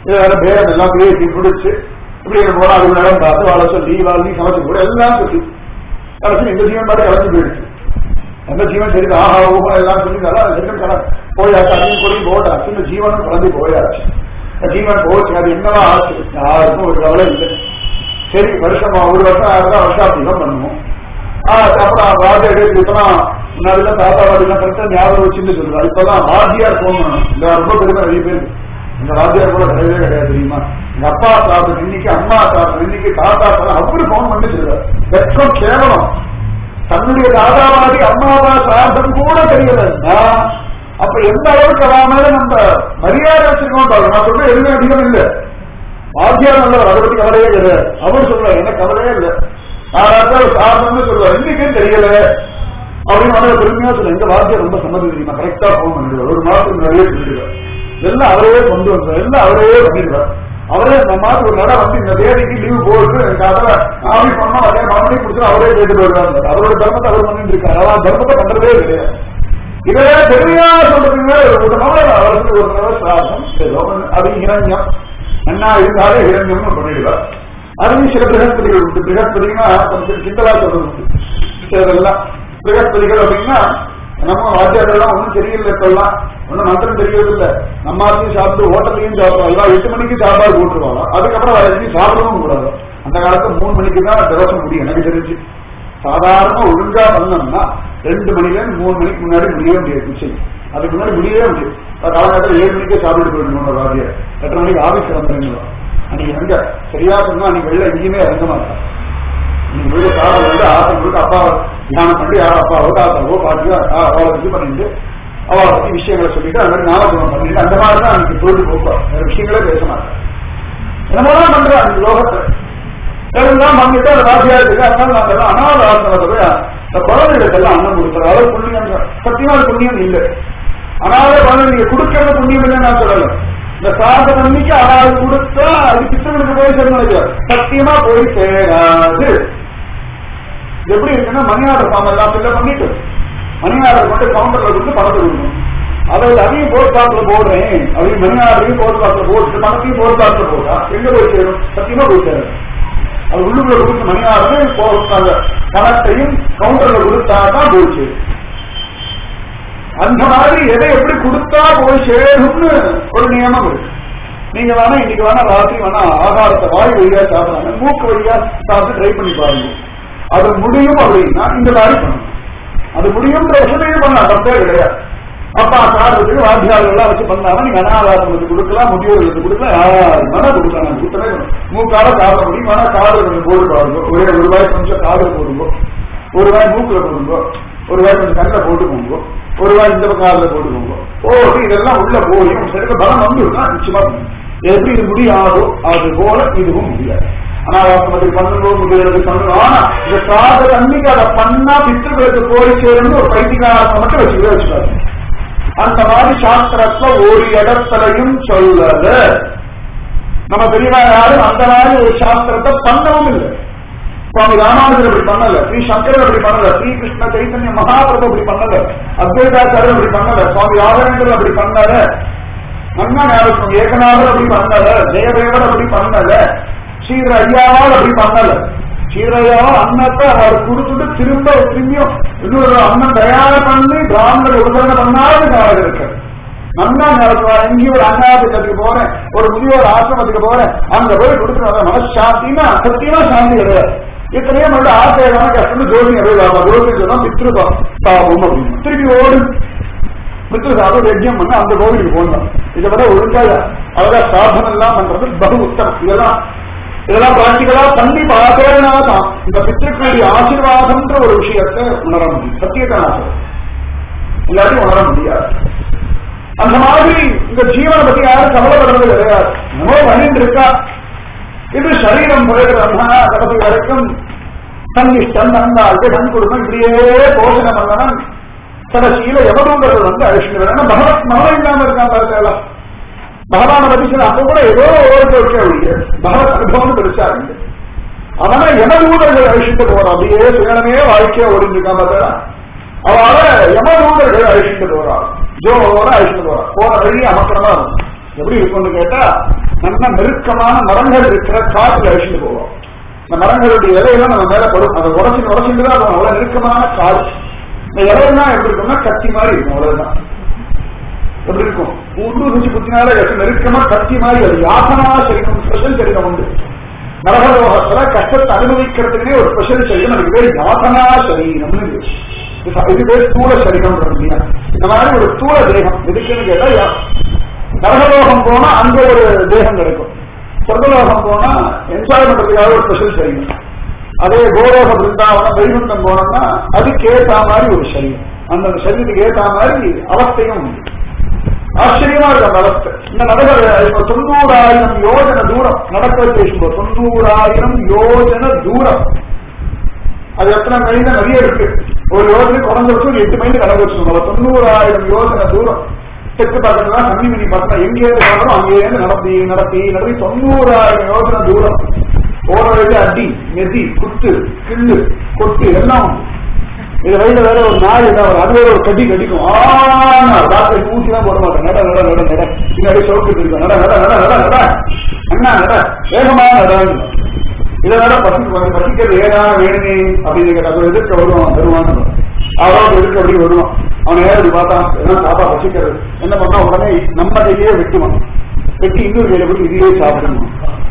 இது வேற பேரம் எல்லாம் பேசி பிடிச்சு இப்படி என்ன போனா அது நேரம் பார்த்து வாழ சொல்லி வாழ்த்தி சமைச்சு கூட எல்லாம் சொல்லி கடைசி இந்த ஜீவன் பாட்டு கலந்து போயிடுச்சு அந்த ஜீவன் சரி ஆஹா ஓஹா எல்லாம் சொல்லி நல்லா ரெண்டும் கல போயாச்சு அதையும் கொடி போட்டாச்சு இந்த ஜீவனும் கலந்து போயாச்சு இந்த ஜீவன் போச்சு அது என்னவா ஆச்சு யாருக்கும் ஒரு கவலை இல்லை சரி வருஷமா ஒரு வருஷம் ஆயிருந்தா வருஷாபிஷேகம் பண்ணுவோம் ஆஹ் அப்புறம் ராஜா எடுத்து இப்பதான் முன்னாடிலாம் தாத்தா வாடிலாம் கரெக்டா ஞாபகம் வச்சுன்னு சொல்லுவா இப்பதான் வாத்தியார் போன் பண்ணணும் இந்த ரொம்ப பெருமை நிறைய பேர் இந்த வாத்தியார் கூட கிடையவே கிடையாது தெரியுமா எங்க அப்பா சாப்பிட்டு இன்னைக்கு அம்மா சாப்பிட்டு இன்னைக்கு தாத்தா சாப்பிட்டு அவரு போன் பண்ணி சொல்லுவார் வெட்கம் கேவலம் தன்னுடைய தாதாவாதி அம்மாவா சார்ந்தம் கூட தெரியலன்னா அப்ப எந்த அளவுக்கு வராமல நம்ம மரியாதை வச்சிருக்கோம் பாருங்க நான் சொல்ற எதுவுமே அதிகம் இல்லை வாத்தியார் நல்லவர் அதை பத்தி கவலையே கிடையாது அவர் சொல்றாரு எனக்கு கவலையே இல்லை யாராச்சும் சாதனம்னு சொல்லுவார் இன்னைக்கும் தெரியல அப்படின்னு அவரை பெருமையா சொல்ல இந்த வாத்தியார் ரொம்ப சம்மதி தெரியுமா கரெக்டா போன் பண்ணிடுவார் ஒரு மாதத்துக்கு நிறைய சொல்லிடுவார் எல்லாம் அவரே கொண்டு வந்தார் எல்லாம் அவரே பண்ணிடுவார் அவரே இந்த மாதிரி ஒரு நட வந்து இந்த தேதிக்கு லீவ் போட்டு எனக்கு அதை ஆவி பண்ணா அதே மறுபடி கொடுத்து அவரே கேட்டு போயிடுவாங்க அவரோட தர்மத்தை அவர் பண்ணிட்டு இருக்காரு அவர் தர்மத்தை பண்றதே கிடையாது இதே பெருமையா சொல்றதுங்க ஒரு நாள் அவருக்கு ஒரு தடவை சாதம் ஏதோ ஒண்ணு. அது இரண்யம் அண்ணா இருந்தாலே இரண்யம்னு பண்ணிடுவார் அதுவும் சில பிரகஸ்பதிகள் உண்டு பிரகஸ்பதினா கொஞ்சம் கிண்டலா சொல்றது உண்டு சிலதெல்லாம் பிரகஸ்பதிகள் அப்படின்னா நம்ம வாத்தியாரெல்லாம் ஒன்றும் தெரியல இப்பெல்லாம் ஒன்றும் மந்திரம் தெரியறது இல்ல நம்ம ஆத்தையும் சாப்பிட்டு ஹோட்டல்லையும் சாப்பிடுவோம் எல்லாம் எட்டு மணிக்கு சாப்பாடு போட்டுருவாங்க அதுக்கப்புறம் வேற எங்கேயும் சாப்பிடவும் கூடாது அந்த காலத்துல மூணு மணிக்கு தான் திவசம் முடியும் எனக்கு தெரிஞ்சு சாதாரண ஒழுங்கா பண்ணோம்னா ரெண்டு மணில இருந்து மூணு மணிக்கு முன்னாடி முடியவே முடியாது நிச்சயம் அதுக்கு முன்னாடி முடியவே முடியும் காலகட்டத்தில் ஏழு மணிக்கே சாப்பிட்டு போயிடணும் ஒரு வாத்தியார் எட்டரை மணிக்கு ஆபீஸ் கிளம்புறீங்களோ அன்னைக்கு எங்க சரியா சொன்னா அன்னைக்கு வெளில எங்கேயுமே இறங்க மாட்டான் நீங்க வீடு காலம் வந்து ஆசை முழுக்க அப்பா தியானம் பண்ணி யாரோ அப்பாவோ தாத்தாவோ பாட்டியோ அவளை இது பண்ணிட்டு அவளை பத்தி விஷயங்களை சொல்லிட்டு அது மாதிரி நாமஜபம் பண்ணிட்டு அந்த மாதிரி தான் அன்னைக்கு பொழுது போப்பா வேற விஷயங்களே பேச மாட்டேன் என்னமோதான் பண்றான் அந்த லோகத்துல எல்லாம் பண்ணிட்டு அது வாசியா இருக்கு அதனால நாங்க எல்லாம் அனாத ஆசிரமத்தை போய் இந்த குழந்தைகளுக்கு எல்லாம் அன்னம் கொடுக்குறோம் அதாவது புண்ணியம் சத்தியமா அது புண்ணியம் இல்லை அனாத குழந்தை நீங்க கொடுக்கறது புண்ணியம் இல்லைன்னு நான் சொல்லல இந்த சாதம் அன்னைக்கு அனாது கொடுத்தா அது பித்தர்களுக்கு போய் சேரணும் சத்தியமா போய் சேராது இது எப்படி இருக்குன்னா மணி ஆர்டர் ஃபார்ம் எல்லாம் ஃபில்ல பண்ணிட்டு மணி ஆர்டர் கொண்டு கவுண்டர்ல கொடுத்து பணத்தை கொடுக்கணும் அதாவது அதையும் போஸ்ட் பாக்ஸ்ல போடுறேன் அப்படின்னு மணி ஆர்டரையும் போஸ்ட் பாக்ஸ்ல போட்டு பணத்தையும் போஸ்ட் பாக்ஸ்ல போட்டா எங்க போய் சேரும் சத்தியமா போய் சேரும் அது உள்ளுக்குள்ள கொடுத்து மணி ஆர்டர் போட்டாங்க பணத்தையும் கவுண்டர்ல கொடுத்தா தான் போய் சேரும் அந்த மாதிரி எதை எப்படி கொடுத்தா போய் சேரும்னு ஒரு நியமம் இருக்கு நீங்க வேணா இன்னைக்கு வேணா ராத்திரி வேணா ஆகாரத்தை வாய் வழியா சாப்பிடறாங்க மூக்கு வழியா சாப்பிட்டு ட்ரை பண்ணி பாருங்க அது முடியும் அப்படின்னா இந்த மாதிரி பண்ணணும் அது முடியும்ன்ற வசதியும் பண்ணலாம் தப்பே கிடையாது அப்பா சாப்பிடுறதுக்கு வாத்தியாளர்கள் எல்லாம் வச்சு பண்ணாலும் நீங்க அனாதாரங்களுக்கு கொடுக்கலாம் முதியோர்களுக்கு கொடுக்கலாம் யாரு வேணா கொடுக்கலாம் நான் கொடுத்தவே மூக்கால சாப்பிட முடியும் வேணா காதல் கொஞ்சம் போட்டு பாருங்க ஒரே ஒரு ரூபாய் கொஞ்சம் காதல் போடுங்க ஒரு ரூபாய் மூக்குல போடுங்க ஒரு ரூபாய் கொஞ்சம் கண்ணில் போட்டு போங்க ஒரு ரூபாய் இந்த பக்கம் காதில் போட்டு போங்க போட்டு இதெல்லாம் உள்ள போய் சரிக்க பலம் வந்துருந்தா நிச்சயமா பண்ணும். எப்படி இது முடியாதோ அது போல இதுவும் முடியாது அனாவாசமத்துக்கு பண்ணணும் முடியாது பண்ணணும் ஆனா இந்த காத தண்ணிக்கு அதை பண்ணா பித்திருக்களுக்கு போய் சேரும்னு ஒரு பைத்தியகாரத்தை மட்டும் வச்சுக்கவே வச்சுக்காது அந்த மாதிரி சாஸ்திரத்துல ஒரு இடத்துலையும் சொல்லல நம்ம பெரியவா யாரும் அந்த மாதிரி ஒரு சாஸ்திரத்தை பண்ணவும் இல்லை சுவாமி ராமானுஜர் அப்படி பண்ணல ஸ்ரீ சங்கரர் அப்படி பண்ணல ஸ்ரீ கிருஷ்ண சைத்தன்ய மகாபிரபு அப்படி பண்ணல அத்வைதாச்சாரியர் அப்படி பண்ணல சுவாமி ராகவேந்தர் அப்படி பண்ணல நன்னா ஞாபகம் ஏகநாதர் அப்படி பண்ணல ஜெயதேவர் அப்படி பண்ணல ஸ்ரீர ஐயாவால் அப்படி பண்ணல ஸ்ரீரையாவும் அன்னத்தை அவர் கொடுத்துட்டு திரும்ப திரும்பியும் இன்னொரு அண்ணன் தயார் பண்ணி பிராமணர் உபகரணம் பண்ணாத காலம் இருக்கு நல்லா நடத்துவார் எங்கேயும் ஒரு அண்ணாபுரத்துக்கு போறேன் ஒரு முதியோர் ஆசிரமத்துக்கு போறேன் அங்க போய் கொடுத்துட்டு வர மனசாந்தின்னா சத்தியமா சாந்தி கிடையாது இத்தனையோ நல்ல ஆசையான கஷ்டம் ஜோதி நிறைவாக ஜோதி சொன்னா பித்ரு பாபம் அப்படின்னு திருப்பி ஓடு பித்ரு சாபம் யஜ்யம் பண்ண அந்த கோவிலுக்கு போகணும் இதை விட ஒழுங்காக அழகா சாதனம் எல்லாம் பண்றது பகு உத்தம் இதெல்லாம் இதெல்லாம் பிராக்டிகலா பண்ணி பார்த்தேன்னா தான் இந்த பித்திருக்களுடைய ஆசீர்வாதம்ன்ற ஒரு விஷயத்தை உணர முடியும் சத்தியத்தை நான் எல்லாத்தையும் உணர முடியாது அந்த மாதிரி இந்த ஜீவனை பத்தி யாரும் கவலைப்படுறது கிடையாது நம்ம பண்ணிட்டு இருக்கா இது சரீரம் பிறகுறதுனா கடைசி வரைக்கும் தன் இஷ்டம் நன்னாள் தன் குடும்பம் இப்படியே போஷணை பண்ணணும் கடைசியில எவதூங்கர்கள் வந்து அழிச்சுட்டு வரணும் பகவத் மனம் இல்லாம இருக்கான் பார்த்தா பகவான பத்தி சொல்ல அப்ப கூட ஏதோ ஒரு பொருட்கள் ஒழிய பகவத் அனுபவம் பெருசா இருக்கு அவனை யமதூதர்கள் அழிச்சுட்டு போறான் அப்படியே சுயனமே வாழ்க்கையா ஓடிஞ்சிருக்கான் பார்த்தா அவள யமதூதர்கள் அழிச்சுட்டு போறான் ஜோர அழிச்சுட்டு போறான் போற வழி அமக்கரமா இருக்கும் எப்படி இருக்கும்னு கேட்டா நல்ல நெருக்கமான மரங்கள் இருக்கிற காட்டுல அழிச்சுட்டு போவோம் இந்த மரங்களுடைய இலையெல்லாம் நம்ம மேல படும் அதை உடச்சு உடச்சுட்டு தான் போகும் அவ்வளவு நெருக்கமான காடு இந்த இலையெல்லாம் எப்படி இருக்கும்னா கத்தி மாதிரி இருக்கும் அவ்வளவுதான் எப்படி இருக்கும் உள்ளூர் ருச்சி குத்தினால எனக்கு நெருக்கமா கத்தி மாதிரி அது யாசனா சரிக்கும் ஸ்பெஷல் சரிகம் உண்டு நரகலோகத்துல கஷ்டத்தை அனுபவிக்கிறதுக்குனே ஒரு ஸ்பெஷல் சரீரம் அதுக்கு பேர் யாசனா சரீரம்னு பேரு. இது- இது பேர் ஸ்தூல சரீரம் இந்த மாதிரி ஒரு ஸ்தூல தேகம் எதுக்குன்னு கேட்டா யா- நரகலோகம் போனா அங்க ஒரு தேகம் கிடைக்கும் சொர்க்கலோகம் போனா என்ஜாய் பண்றதுக்காக ஒரு ஸ்பெஷல் சரீரம் அதே கோலோக பிருந்தாவனம் வைகுண்டம் போனோம்னா அதுக்கு ஏத்த மாதிரி ஒரு சரீரம் அந்த சரீரத்துக்கு ஏத்த மாதிரி அவஸ்தையும் உண்டு ஆச்சரியமா இருக்கு அந்த அவஸ்தை இந்த நடக்கிற இப்ப தொண்ணூறாயிரம் யோஜன தூரம் நடக்க பேசும்போது தொண்ணூறாயிரம் யோஜன தூரம் அது எத்தனை மைல் நிறைய இருக்கு ஒரு யோஜனை குறைஞ்சபட்சம் ஒரு எட்டு மைல் கடக்க வச்சுக்கணும் தொண்ணூறாயிரம் யோஜனை தூரம் தெற்கு பக்கத்துல கம்மி மணி பக்கம் எங்க இருந்து வரணும் அங்கே இருந்து நடத்தி நடத்தி நடத்தி தொண்ணூறாயிரம் யோஜனை தூரம் போற வழியில அடி நெதி குத்து கிள்ளு கொத்து எல்லாம் உண்டு. இது வயல வேற ஒரு நாய் என்ன வரும் அது வேற ஒரு கட்டி கடிக்கும் ஆனா ராத்திரி பூச்சி தான் போட மாட்டேன் நட நட நட நட பின்னாடி சோக்கு இருக்கும் நட நட நட நட நட அண்ணா நட வேகமா நடான்னு இதை விட பசி பசிக்கிறது ஏதா வேணுமே அப்படின்னு கேட்டா அவன் எதிர்க்க வருவான் வருவான்னு அவரோட எதிர்க்க அப்படி வருவான் அவன் நேரம் இப்படி பார்த்தான் என்ன சாப்பா பசிக்கிறது என்ன பண்ணா உடனே நம்ம கையிலேயே வெட்டுவான் வெட்டி இன்னொரு கையில போய் இதையே சாப்பிடணும்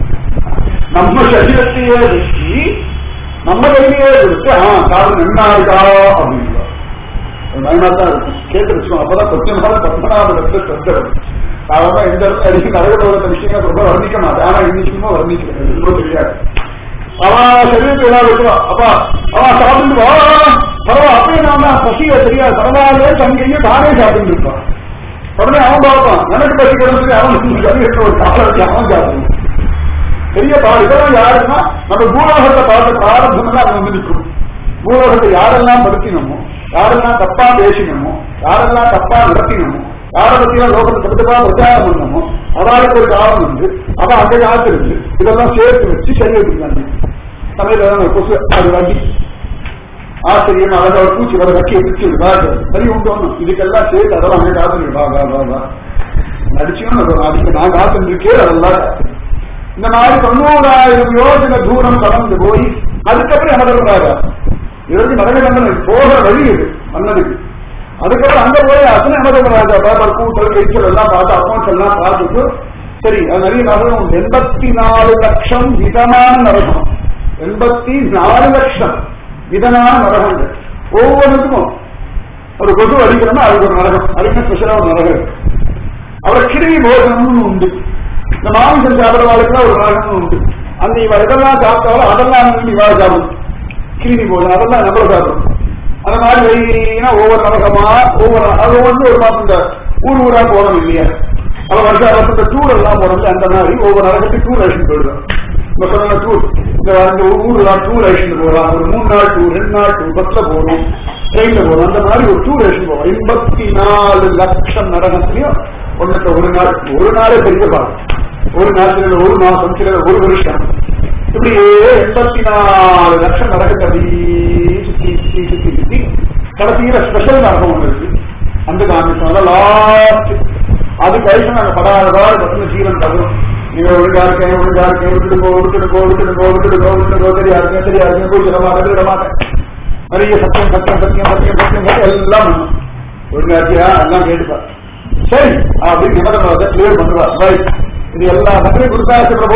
நம்ம சரீரத்தையே வெட்டி நம்ம கையிலேயே கொடுத்து ஆ காரணம் என்ன இருக்கா அப்படின்னு பயமா தான் இருக்கும் கேட்டு வச்சுக்கோம் அப்பதான் கொஞ்சம் நாள் பத்மநாபத்தை சத்த சாதாரண எந்த இடத்துல அடிக்கும் நரகலோகத்த விஷயங்கள் ரொம்ப வர்ணிக்க மாட்டேன் ஆனா இன்னைக்கு சும்மா வர்ணிக்கிறேன் ரொம்ப தெரியாது அவன் சரீரத்தை ஏதாவது வைக்கிறான் அப்பா அவன் சாப்பிட்டு வா பரவா அப்பயே நான் தான் பசிய தெரியாது பரவாயில்ல தங்கையும் தானே சாப்பிட்டு இருப்பான் உடனே அவன் பார்ப்பான் எனக்கு பசி கிடந்து அவன் சரீரத்தில் ஒரு காலம் வச்சு அவன் சாப்பிடுவான் பெரிய பாடு இதெல்லாம் யாருன்னா நம்ம பூலோகத்தை பார்த்த பிராரம்பம் எல்லாம் அங்க வந்து நிற்கும் பூலோகத்தை யாரெல்லாம் படுத்தினமோ யாரெல்லாம் தப்பா பேசினமோ யாரெல்லாம் தப்பா நடத்தினமோ யாரை பத்தியெல்லாம் லோகத்தை தப்புதப்பா பிரச்சாரம் பண்ணமோ அவளுக்கு ஒரு காலம் வந்து அவ அந்த காலத்து இருந்து இதெல்லாம் சேர்த்து வச்சு சரி வச்சிருக்காங்க சமயத்துல கொசு அது வண்டி ஆசிரியம் அழகா ஒரு பூச்சி வர வக்கி வச்சு சரி உண்டு ஒண்ணும் இதுக்கெல்லாம் சேர்த்து அதெல்லாம் அங்கே காத்து வா வா வா வா நடிச்சுன்னு அதுக்கு நான் காத்துருக்கேன் அதெல்லாம் காத்து இந்த மாதிரி தொண்ணூறாயிரம் யோஜனை தூரம் கடந்து போய் அதுக்கப்புறம் என்ன பண்றாரு இதற்கு நடக்கணும் போகிற வழி இது மன்னனுக்கு அதுக்கப்புறம் அங்க போய் அசன அமதராஜா பேப்பர் கூட்டல் கைச்சல் எல்லாம் பார்த்து அக்கௌண்ட்ஸ் எல்லாம் பார்த்துட்டு சரி அது நிறைய நரகம் உண்டு. எண்பத்தி நாலு லட்சம் விதமான நரகம் எண்பத்தி நாலு லட்சம் விதமான நரகங்கள் ஒவ்வொன்றுக்கும் ஒரு கொசு அடிக்கிறோம்னா அதுக்கு ஒரு நரகம் அதுக்கு ஸ்பெஷலா ஒரு நரகம் இருக்கு. அவரை கிருமி போஜனம்னு உண்டு இந்த மாமிசம் சாப்பிடுறவாளுக்குலாம் ஒரு நரகம்னு உண்டு அந்த இவ எதெல்லாம் சாப்பிட்டாலும் அதெல்லாம் வந்து இவாள் சாப்பிடும் கிருமி போஜனம் அதெல்லாம் நம்மள சாப்பிடும் அந்த மாதிரி வைனா ஒவ்வொரு நரகமா ஒவ்வொரு அது வந்து ஒரு மாசம் இந்த ஊர் ஊரா போறோம் இல்லையா அவ வருஷ வருஷத்தை டூர் எல்லாம் போறது அந்த மாதிரி ஒவ்வொரு நரகத்துக்கு டூர் அழிச்சுட்டு போயிடுவோம் இந்த சொன்ன டூர் இந்த இந்த ஊர்லாம் டூர் அழிச்சுட்டு போகலாம் ஒரு மூணு நாள் டூர் ரெண்டு நாள் டூர் பஸ்ல போகணும் ட்ரெயின்ல போகணும் அந்த மாதிரி ஒரு டூர் அழிச்சுட்டு போவோம் எண்பத்தி நாலு லட்சம் நரகத்திலையும் ஒன்றுக்கு ஒரு நாள் ஒரு நாளே பெரிய பாடம் ஒரு நாள் சில ஒரு மாசம் சில ஒரு வருஷம் இப்படியே எண்பத்தி நாலு லட்சம் நடக்குது அப்படியே சுத்தி சுத்தி சுத்தி சுத்தி கடைசியில ஸ்பெஷல் நரகம் ஒண்ணு இருக்கு அந்த காமிச்சோம் லாஸ்ட் அது கழிச்சு நாங்க படாததா பசங்க ஜீவன் தவறும் நீங்க ஒழுங்கா இருக்கேன் ஒழுங்கா இருக்கேன் விட்டுட்டு போ விட்டுட்டு போ விட்டுட்டு போ விட்டுட்டு போ விட்டுட்டு போ தெரியா இருக்கேன் தெரியா இருக்கேன் போய் விடமாட்டேன் விடமாட்டேன் நிறைய சத்தியம் சத்தியம் சத்தியம் சத்தியம் சத்தியம் சத்தியம் எல்லாம் பண்ணும் ஒழுங்கா இருக்கியா எல்லாம் கேட்டுப்பா சரி அப்படின்னு நிபந்தனை கிளியர் பண்ணுவா ரைட் இது எல்லா சத்தியம் கொடுத்தாச்சு பிரபு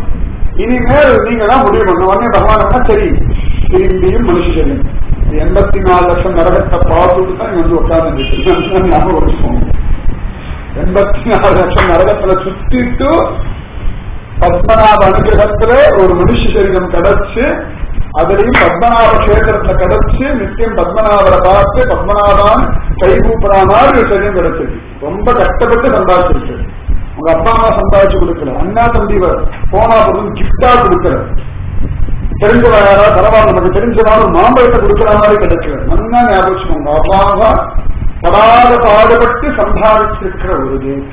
இனிமேல் நீங்க தான் முடிவு பண்ணணும் உடனே பகவான் சரி திரும்பியும் மனுஷ சரீரம் இது எண்பத்தி நாலு லட்சம் நரகத்தை பார்த்துட்டு தான் இங்க வந்து உட்கார்ந்து ஞாபகம் வச்சுக்கோங்க எண்பத்தி நாலு லட்சம் நரகத்துல சுத்திட்டு பத்மநாப அனுகிரகத்துல ஒரு மனுஷ சரீரம் கிடைச்சு அதுலயும் பத்மநாப கஷேத்திரத்துல கிடைச்சு நித்தியம் பத்மநாபரை பார்த்து பத்மநாபான் கைகூப்புற மாதிரி ஒரு சரீரம் கிடைச்சது ரொம்ப கஷ்டப்பட்டு சம்பாதிச்சிருக்கு உங்க அப்பா அம்மா சம்பாதிச்சு கொடுக்கல அண்ணா தம்பி போனா போதும் கிஃப்டா கொடுக்கல தெரிஞ்சவா யாரா பரவாயில்ல நமக்கு தெரிஞ்சவாலும் மாம்பழத்தை கொடுக்கிற மாதிரி கிடைக்கல நல்லா ஞாபகம் வச்சுக்கோங்க அப்பா அம்மா படாத பாடுபட்டு சம்பாதிச்சிருக்கிற ஒரு தேவ்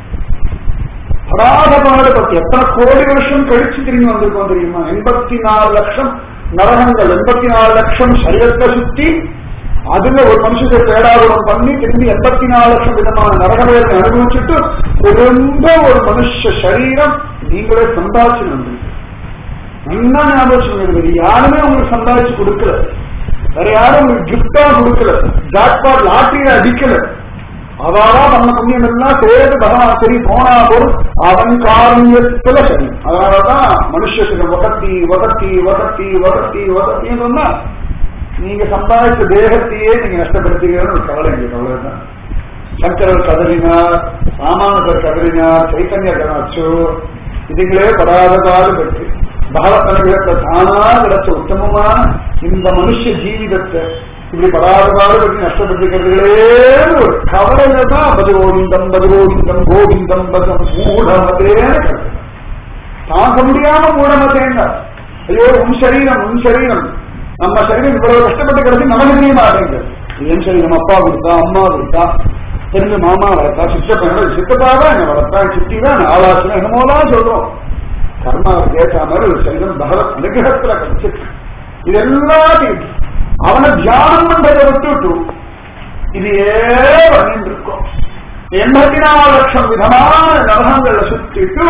படாத பாடுபட்டு எத்தனை கோடி வருஷம் கழிச்சு திரும்பி வந்திருக்கோம் தெரியுமா எண்பத்தி நாலு லட்சம் நரகங்கள் எண்பத்தி நாலு லட்சம் சரீரத்தை சுத்தி அதுல ஒரு மனுஷத்தை பேடாகுடம் பண்ணி திரும்பி எண்பத்தி நாலு லட்சம் விதமான நரகவேதனை அனுபவிச்சுட்டு ரொம்ப ஒரு மனுஷ சரீரம் நீங்களே சம்பாதிச்சு நம்புறீங்க நல்லா ஞாபகம் இருக்குது யாருமே உங்களுக்கு சம்பாதிச்சு கொடுக்கல வேற யாரும் உங்களுக்கு கிஃப்டா கொடுக்கல ஜாக்பாட் லாட்டரியில அடிக்கல அவாவா பண்ண புண்ணியம் எல்லாம் சேர்த்து பகவான் சரி போனா போதும் அவன் காரியத்துல சரி அதனாலதான் மனுஷத்துக்கு வகத்தி வகத்தி வகத்தி வகத்தி வகத்தின்னு சொன்னா நீங்க சம்பாதிச்ச தேகத்தையே நீங்க நஷ்டப்படுத்துகிறேன்னு ஒரு கவலை எங்களுக்கு அவ்வளவுதான் சங்கரர் கதறினார் ராமானுஜர் கதறினார் சைத்தன்ய கணாச்சோ இதுங்களே படாத பாடுபட்டு பகவத் அனுகிரகத்தை தானா கிடைச்ச உத்தமமான இந்த மனுஷ ஜீவிதத்தை இப்படி படாத பாடுபட்டு நஷ்டப்பட்டிருக்கிறதுகளே ஒரு கவலையில தான் பது கோவிந்தம் பது கோவிந்தம் கோவிந்தம் பதம் மூடமதேன்னு தாங்க முடியாம மூடமதேங்க ஐயோ உன் சரீரம் உன் சரீரம் நம்ம சரீரம் இவ்வளவு கஷ்டப்பட்டு கிடச்சி நமக்கு தெரிய மாட்டேங்குது என் சரீரம் அப்பா கொடுத்தா அம்மா கொடுத்தா தெரிஞ்ச மாமா வளர்த்தா சித்தப்பா சித்தப்பா தான் என்ன வளர்த்தா சித்தி தான் ஆலாசனை என்னமோலாம் சொல்றோம் கர்மாவுக்கு ஏற்ற மாதிரி ஒரு சரீரம் பகவத் அனுகிரகத்துல கிடைச்சிருக்கு இது எல்லாத்தையும் அவனை தியானம் பண்றதை விட்டுட்டு இதையே பண்ணிட்டு இருக்கோம் எண்பத்தி நாலு லட்சம் விதமான நரகங்களை சுத்திட்டு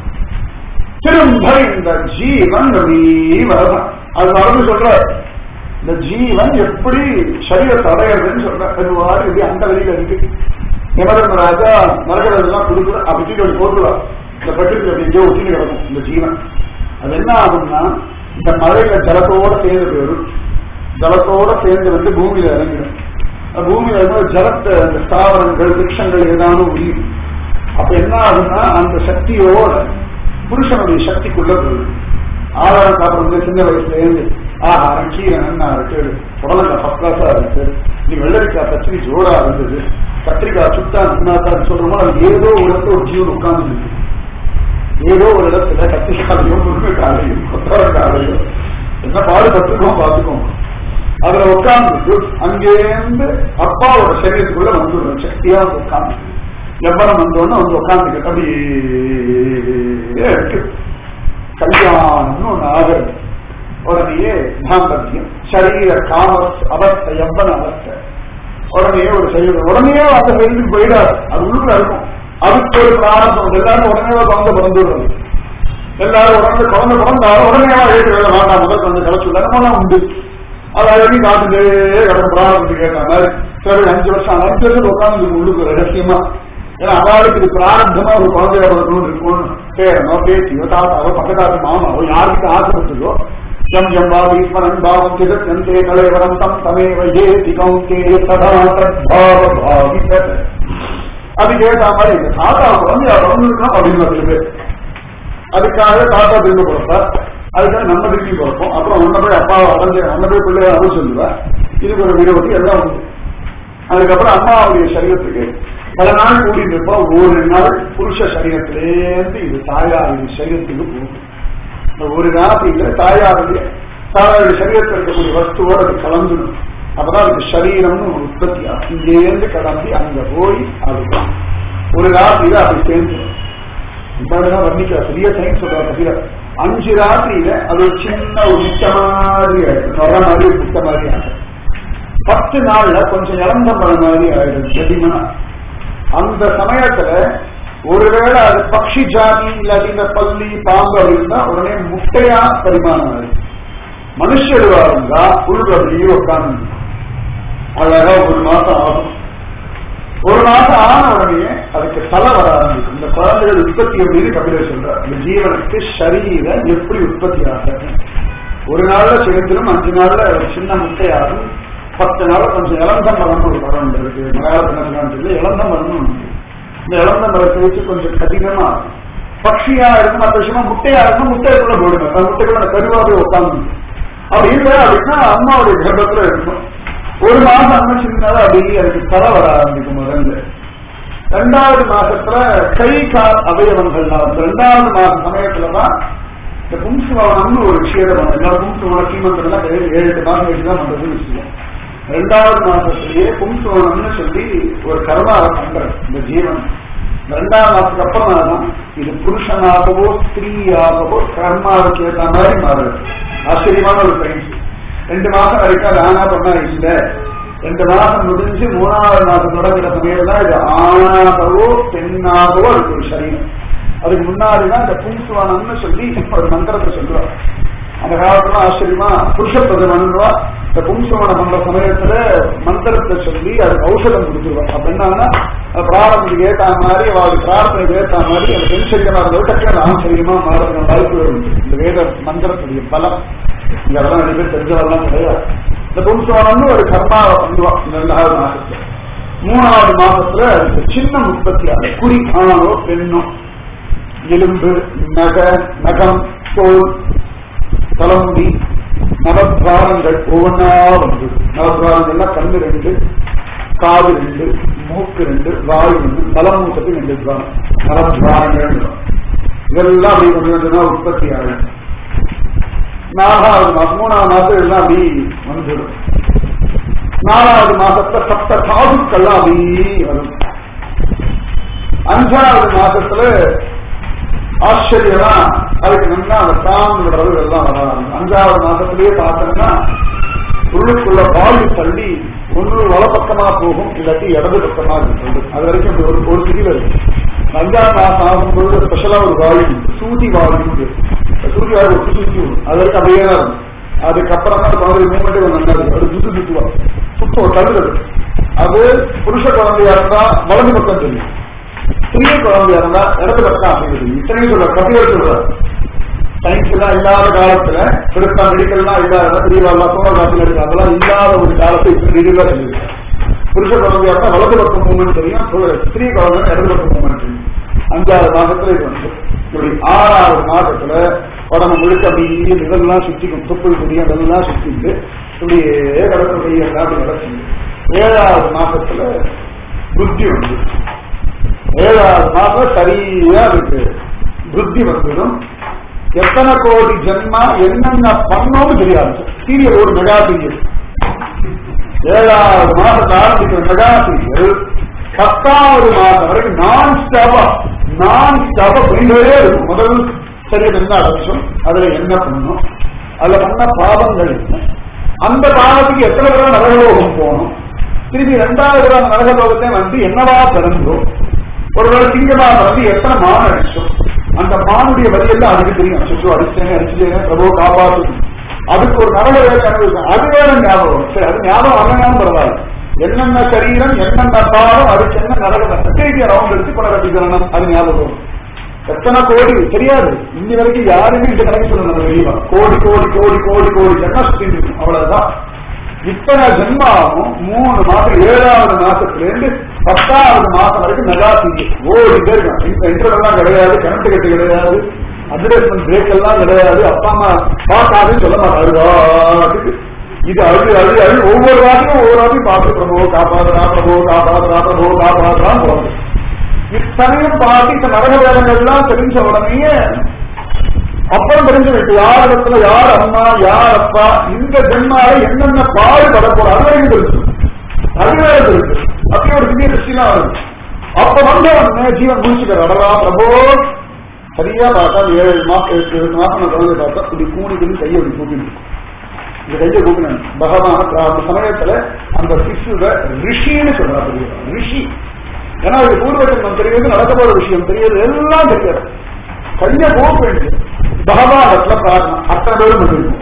திரும்ப இந்த ஜீவன் வரதான் அது மறந்து சொல்ற இந்த ஜீவன் எப்படி சரீரத்தை அடையிறதுன்னு சொல்ற அது இது அந்த வழியில இருக்கு யமதர்மராஜா நரகரெல்லாம் கொடுக்குற அப்படி அப்படி போட்டுருவா இந்த பிரகிருதி அப்படி எங்கேயோ ஒட்டின்னு கிடக்கும் இந்த ஜீவன் அது என்ன ஆகும்னா இந்த மழையில ஜலத்தோட சேர்ந்து போயிடும் ஜலத்தோட சேர்ந்து வந்து பூமியில இறங்கிடும் பூமியில இருந்து ஜலத்தை அந்த ஸ்தாவரங்கள் விருட்சங்கள் ஏதானும் உரியும் அப்ப என்ன ஆகும்னா அந்த சக்தியோட புருஷனுடைய சக்திக்குள்ள போயிடும் ஆதாரம் சாப்பிடுறது சின்ன வயசுல இருந்து ஆஹாரம் கீரை நன்னா இருக்கு புடலங்காய் ஃபர்ஸ்ட் கிளாஸா இருக்கு நீ வெள்ளரிக்காய் பச்சடி ஜோரா இருந்தது கத்திரிக்காய் சுத்தா நன்னாத்தான் சொல்றோமோ அது ஏதோ ஒரு இடத்துல ஒரு ஜீவன் உட்கார்ந்து இருக்கு ஏதோ ஒரு இடத்துல கத்திரிக்காலையும் முருங்கைக்காலையும் கொத்தவரக்காலையும் என்ன பாடுபட்டுக்கோம் பார்த்துக்கோம் அதுல உட்கார்ந்துட்டு அங்கேருந்து அப்பாவோட சரீரத்துக்குள்ள வந்துடும் சக்தியா உட்கார்ந்து எவ்வளவு வந்தோன்னு வந்து உட்காந்துக்கிட்டு அப்படியே இருக்கு கல்யாணம்னு ஒண்ணு ஆகிறது உடனேயே தாம்பத்தியம் சரீர காம அவஸ்தை எவ்வளவு அவஸ்தை உடனே ஒரு சரீரம் உடனே அந்த சரீரத்துக்கு போயிடாது அது உள்ள இருக்கும் அதுக்கு ஒரு பிராரம்பம் எல்லாரும் உடனே குழந்தை பிறந்துடுறது எல்லாரும் உடனே குழந்தை பிறந்தாலும் உடனே ஏற்று வேலை வேண்டாம் முதல் குழந்தை கலச்சு உண்டு அது அழகி காட்டுலே கடந்த பிராரம்பத்துக்கு கேட்ட மாதிரி சரி அஞ்சு வருஷம் அஞ்சு வருஷம் உட்காந்து உள்ளுக்கு ரகசியமா ஏன்னா அவளுக்கு இது பிராரம்பமா ஒரு குழந்தைய வளர்க்கணும் இருக்கும் பேரனோ பேத்தியோ தாத்தாவோ பக்கத்தாத்து மாமாவோ யாருக்கு ஆசைப்பட்டதோ ஜம் ஜம் வா ஈஸ்வரன் பாவம் சிதத்தே கலைவரம் தம் தமேவ ஏதி கௌந்தே சதா தத்பாவ பாவித அதுக்கு ஏற்ற மாதிரி இந்த தாத்தா குழந்தையா பிறந்திருக்கணும் அப்படின்னு சில பேர் அதுக்காக தாத்தா திரும்ப கொடுப்பார் அதுக்காக நம்ம திரும்பி கொடுப்போம் அப்புறம் ஒன்ன போய் அப்பாவை அடைஞ்ச ஒன்ன போய் பிள்ளைய அவன் சொல்லுவேன் இதுக்கு ஒரு விரோதி எல்லாம் உண்டு அதுக்கப்புறம் அம்மாவுடைய சரீரத்துக்கு பல நாள் கூடி இருப்போம் ஒரு நாள் புருஷ சரீரத்திலேருந்து இது தாயாருடைய சரீரத்துக்கு போகும் இந்த ஒரு ராத்திரியில தாயாருடைய தாயாருடைய சரீரத்தில் இருக்கக்கூடிய வஸ்துவோட அது கலந்துடும் அப்பதான் அதுக்கு சரீரம்னு ஒரு உற்பத்தி ஆகும் இங்கேருந்து கிளம்பி அங்க போய் அதுதான் ஒரு ராத்திரியில அப்படி சேர்ந்துடும் இப்பதான் வர்ணிக்கிற பெரிய சயின்ஸ் சொல்ற தவிர அஞ்சு ராத்திரியில அது ஒரு சின்ன ஒரு முட்ட மாதிரி ஆயிடும் நொற மாதிரி ஒரு முட்ட மாதிரி ஆகும் பத்து நாள்ல கொஞ்சம் இழந்த பழம் மாதிரி ஆயிடும் செடிமனா அந்த சமயத்துல ஒருவேளை அது பக்ஷி ஜாதி இல்லாட்டி இந்த பள்ளி பாம்பு அப்படின்னா உடனே முட்டையா பரிமாணம் ஆயிடும் மனுஷருவா இருந்தா உள்ள அப்படியே உட்காந்து அழகா ஒரு மாசம் ஆகும் ஒரு மாசம் ஆன உடனே அதுக்கு தலை வர ஆரம்பிக்கும் இந்த குழந்தைகள் உற்பத்தி அப்படின்னு கபிலர் சொல்றார் இந்த ஜீவனுக்கு சரீர எப்படி உற்பத்தி ஆகும் ஒரு நாள்ல சேர்த்திலும் அஞ்சு நாள்ல ஒரு சின்ன முட்டையாகும் பத்து நாள் கொஞ்சம் இளந்த மரம் ஒரு மரம் இருக்கு மலையாளத்தில் இளந்த மரம் உண்டு இந்த இளந்த மரத்தை வச்சு கொஞ்சம் கடினமா பட்சியா இருக்கும் மற்ற விஷயமா முட்டையா இருக்கும் முட்டைக்குள்ள போடுங்க அந்த முட்டைக்குள்ள கருவாவே உட்காந்து அப்படி இல்லை அப்படின்னா அம்மாவுடைய கர்ப்பத்துல இருக்கும் ஒரு மாசம் அம்மா சின்னதா அப்படியே அதுக்கு தலை வர ஆரம்பிக்கும் முதல்ல ரெண்டாவது மாசத்துல கை கால் அவயவங்கள் ரெண்டாவது மாச சமயத்துலதான் இந்த பும்சுவனம்னு ஒரு விஷயத்தை பண்ண எல்லா பும்சுவன சீமந்தெல்லாம் ஏழு எட்டு மாசம் வச்சுதான் பண்றதுன்னு வச்சுக்கோங்க ரெண்டாவது மாசத்திலேயே பும்சுவனம்னு சொல்லி ஒரு கர்மாவை பண்றது இந்த ஜீவன் ரெண்டாவது மாசத்துக்கு அப்புறமா தான் இது புருஷனாகவோ ஸ்திரீயாகவோ கர்மாவுக்கு ஏற்ற மாதிரி மாறுது ஆச்சரியமான ஒரு சயின்ஸ் ரெண்டு மாசம் வரைக்கும் அது ஆனா பண்ணா இல்ல ரெண்டு மாசம் முடிஞ்சு மூணாவது மாசம் தொடங்குற சமயம் தான் இது ஆணாகவோ பெண்ணாகவோ அதுக்கு ஒரு சரீரம் அதுக்கு முன்னாடி தான் இந்த பும்சுவானம்னு சொல்லி ஒரு மந்திரத்தை சொல்லுவார் அந்த காலத்துல ஆச்சரியமா புருஷ பிரதமன்வா இந்த பும்சுவனம் பண்ற சமயத்துல மந்திரத்தை சொல்லி அதுக்கு ஔஷதம் கொடுத்துருவா அப்ப என்னன்னா அது பிராரம்பத்துக்கு ஏத்த மாதிரி அவளுக்கு பிரார்த்தனைக்கு ஏத்த மாதிரி அந்த பெண் சரீரமா இருந்தது டக்குனு ஆச்சரியமா மாறதுக்கு வாய்ப்பு உண்டு இந்த வேத மந்திரத்துடைய பலம் இங்க அதெல்லாம் நிறைய பேர் தெரிஞ்சவெல்லாம் கிடையாது இந்த பும்சுவனம்னு ஒரு கர்மாவை பண்ணுவா இந்த ரெண்டாவது மாசத்துல மூணாவது மாசத்துல அதுக்கு சின்ன உற்பத்தி ஆகும் குறி ஆணோ பெண்ணோ எலும்பு நக நகம் தோல் தலைமுடி நவத்வாரங்கள் ஒவ்வொன்றா வந்து நவத்வாரங்கள்லாம் கண்ணு ரெண்டு காது ரெண்டு மூக்கு ரெண்டு வாய் ரெண்டு மலமூக்கத்துக்கு ரெண்டு துவாரம் நவத்வாரங்கள் இதெல்லாம் அப்படி கொஞ்சம் கொஞ்சமா உற்பத்தி ஆகும் நாலாவது மாசம் மூணாவது மாசம் எல்லாம் அப்படி வந்துடும் நாலாவது மாசத்துல சப்த சாதுக்கள்லாம் அப்படியே வரும் அஞ்சாவது மாசத்துல ஆச்சரியமா அதுக்கு முன்னா அந்த சாந்து விடுறது எல்லாம் வராது அஞ்சாவது மாசத்திலேயே பார்த்தோம்னா உள்ளுக்குள்ள வாயு தள்ளி ஒன்று வலப்பக்கமா போகும் இல்லாட்டி இடது பக்கமா இருக்கிறது அது வரைக்கும் இப்படி ஒரு ஒரு பிரிவு இருக்கு அஞ்சாவது மாசம் ஆகும்போது ஸ்பெஷலா ஒரு வாயு உண்டு. சூதி வாயு உண்டு. அந்த சூதி வாயு ஒரு சுத்தி வரும் அது வரைக்கும் அப்படியே தான் இருக்கும் அதுக்கப்புறம் தான் குழந்தை மூமெண்டே ஒன்று நல்லா இருக்கும் அது சுத்து சுத்துவா சுத்தம் தள்ளுறது அது புருஷ குழந்தையா இருந்தா வலது பக்கம் தெரியும் சிறிய குழந்தையா இருந்தா இடது பக்கம் அப்படிங்கிறது இத்தனையும் சொல்ற கபிவர் சொல்றார் சயின்ஸ் எல்லாம் இல்லாத காலத்துல பெருசா மெடிக்கல்லாம் இல்லாத பெரியவாள்லாம் சோழகாலத்துல இருக்கு அதெல்லாம் இல்லாத ஒரு காலத்தை இப்ப நிறுவா சொல்லியிருக்காரு புருஷ குழந்தையா இருந்தா வலது பக்கம் மூமெண்ட் தெரியும் சொல்ற ஸ்திரீ குழந்தை இடது பக்கம் மூமெண்ட் தெரியும் அஞ்சாவது மாசத்துல இது வந்து இப்படி ஆறாவது மாசத்துல உடம்பு முழுக்க அப்படியே இதெல்லாம் சுத்திக்கும் துப்புள் குடி அதெல்லாம் சுத்திட்டு இப்படியே கடற்கரை எல்லாம் அப்படி நடக்குது ஏழாவது மாசத்துல புத்தி வந்து ஏழாவது மாசம் சரியா இருக்கு புத்தி வந்துடும் எத்தனை கோடி ஜென்மா என்னென்ன பண்ணோம்னு தெரியாது சீரியல் ஒரு மெகா சீரியல் ஏழாவது மாசத்தை ஆரம்பிக்கிற மெகா சீரியல் பத்தாவது மாசம் வரைக்கும் நான் ஸ்டாபா நான் ஸ்டாபா போயிட்டே இருக்கும் முதல் சரியல் என்ன அடைச்சோம் அதுல என்ன பண்ணணும் அதுல பண்ண பாவங்கள் என்ன அந்த பாவத்துக்கு எத்தனை தடவை நரகலோகம் போகணும் திருப்பி ரெண்டாவது தடவை அந்த நரகலோகத்தை வந்து என்னவா பிறந்தோம் ஒருவேளை சிங்கமா வந்து எத்தனை மான் அடிச்சோம் அந்த மானுடைய வரியெல்லாம் அதுக்கு தெரியும் அச்சோ அடிச்சேன் அடிச்சேன் பிரபு காப்பாத்து அதுக்கு ஒரு நரக வேலை அனுபவிக்கும் அது வேற ஞாபகம் சரி அது ஞாபகம் வரலாம் பரவாயில்ல என்னென்ன சரீரம் என்னென்ன பாவம் அதுக்கு என்ன நரக சட்டேஜி ரவுண்ட் எடுத்து கொள்ள கட்டிக்கிறணும் அது ஞாபகம் எத்தனை கோடி தெரியாது இன்னி வரைக்கும் யாருமே இந்த கணக்கு சொல்லணும் வெளியா கோடி கோடி கோடி கோடி கோடி ஜென்ம சுத்தி இருக்கும் அவ்வளவுதான் இத்தனை ஜென்மாவும் மூணு மாசம் ஏழாவது மாசத்துல இருந்து பத்தாவது மாசம் வரைக்கும் மெகா சீரி ஓடிட்டே இருக்கும் இந்த இன்டர்வெல்லாம் கிடையாது கரண்ட் கட்டு கிடையாது அட்வர்டைஸ்மெண்ட் பிரேக் எல்லாம் கிடையாது அப்பா அம்மா பார்க்காதுன்னு சொல்ல மாட்டாரு வாட்டுக்கு இது அழு அழு அழு ஒவ்வொரு வாட்டியும் ஒவ்வொரு வாட்டியும் பார்த்து பிரபோ காப்பாதுரா பிரபோ காப்பாதுரா பிரபோ காப்பாதுரான்னு போறது இத்தனையும் பார்த்து இந்த நரக வேதங்கள்லாம் தெரிஞ்ச உடனே அப்புறம் தெரிஞ்சு வைத்து யார் இடத்துல யார் அம்மா யார் அப்பா இந்த ஜென்மால என்னென்ன பாடுபட போற அது வரைக்கும் தெரிஞ்சு அது வேற தெரிஞ்சு அப்படி ஒரு திவ்ய திருஷ்டிலாம் வருது அப்ப வந்த உடனே ஜீவன் முடிச்சுக்கிற அடரா பிரபோ சரியா பார்த்தா ஏழு மாசம் எட்டு எட்டு மாசம் நான் குழந்தை பார்த்தா இப்படி கூணிக்குன்னு கையை இப்படி கூப்பிட்டு இந்த கையை கூப்பினேன் பகவான் அந்த சமயத்துல அந்த சிசுவ ரிஷின்னு சொல்றா பெரியவா ரிஷி ஏன்னா அது பூர்வ ஜென்மம் தெரியுது நடக்க போற விஷயம் தெரியுது எல்லாம் தெரியாது கைய கூப்பிட்டு பகவானத்துல பிரார்த்தனை அத்தனை பேரும் பண்ணிருக்கோம்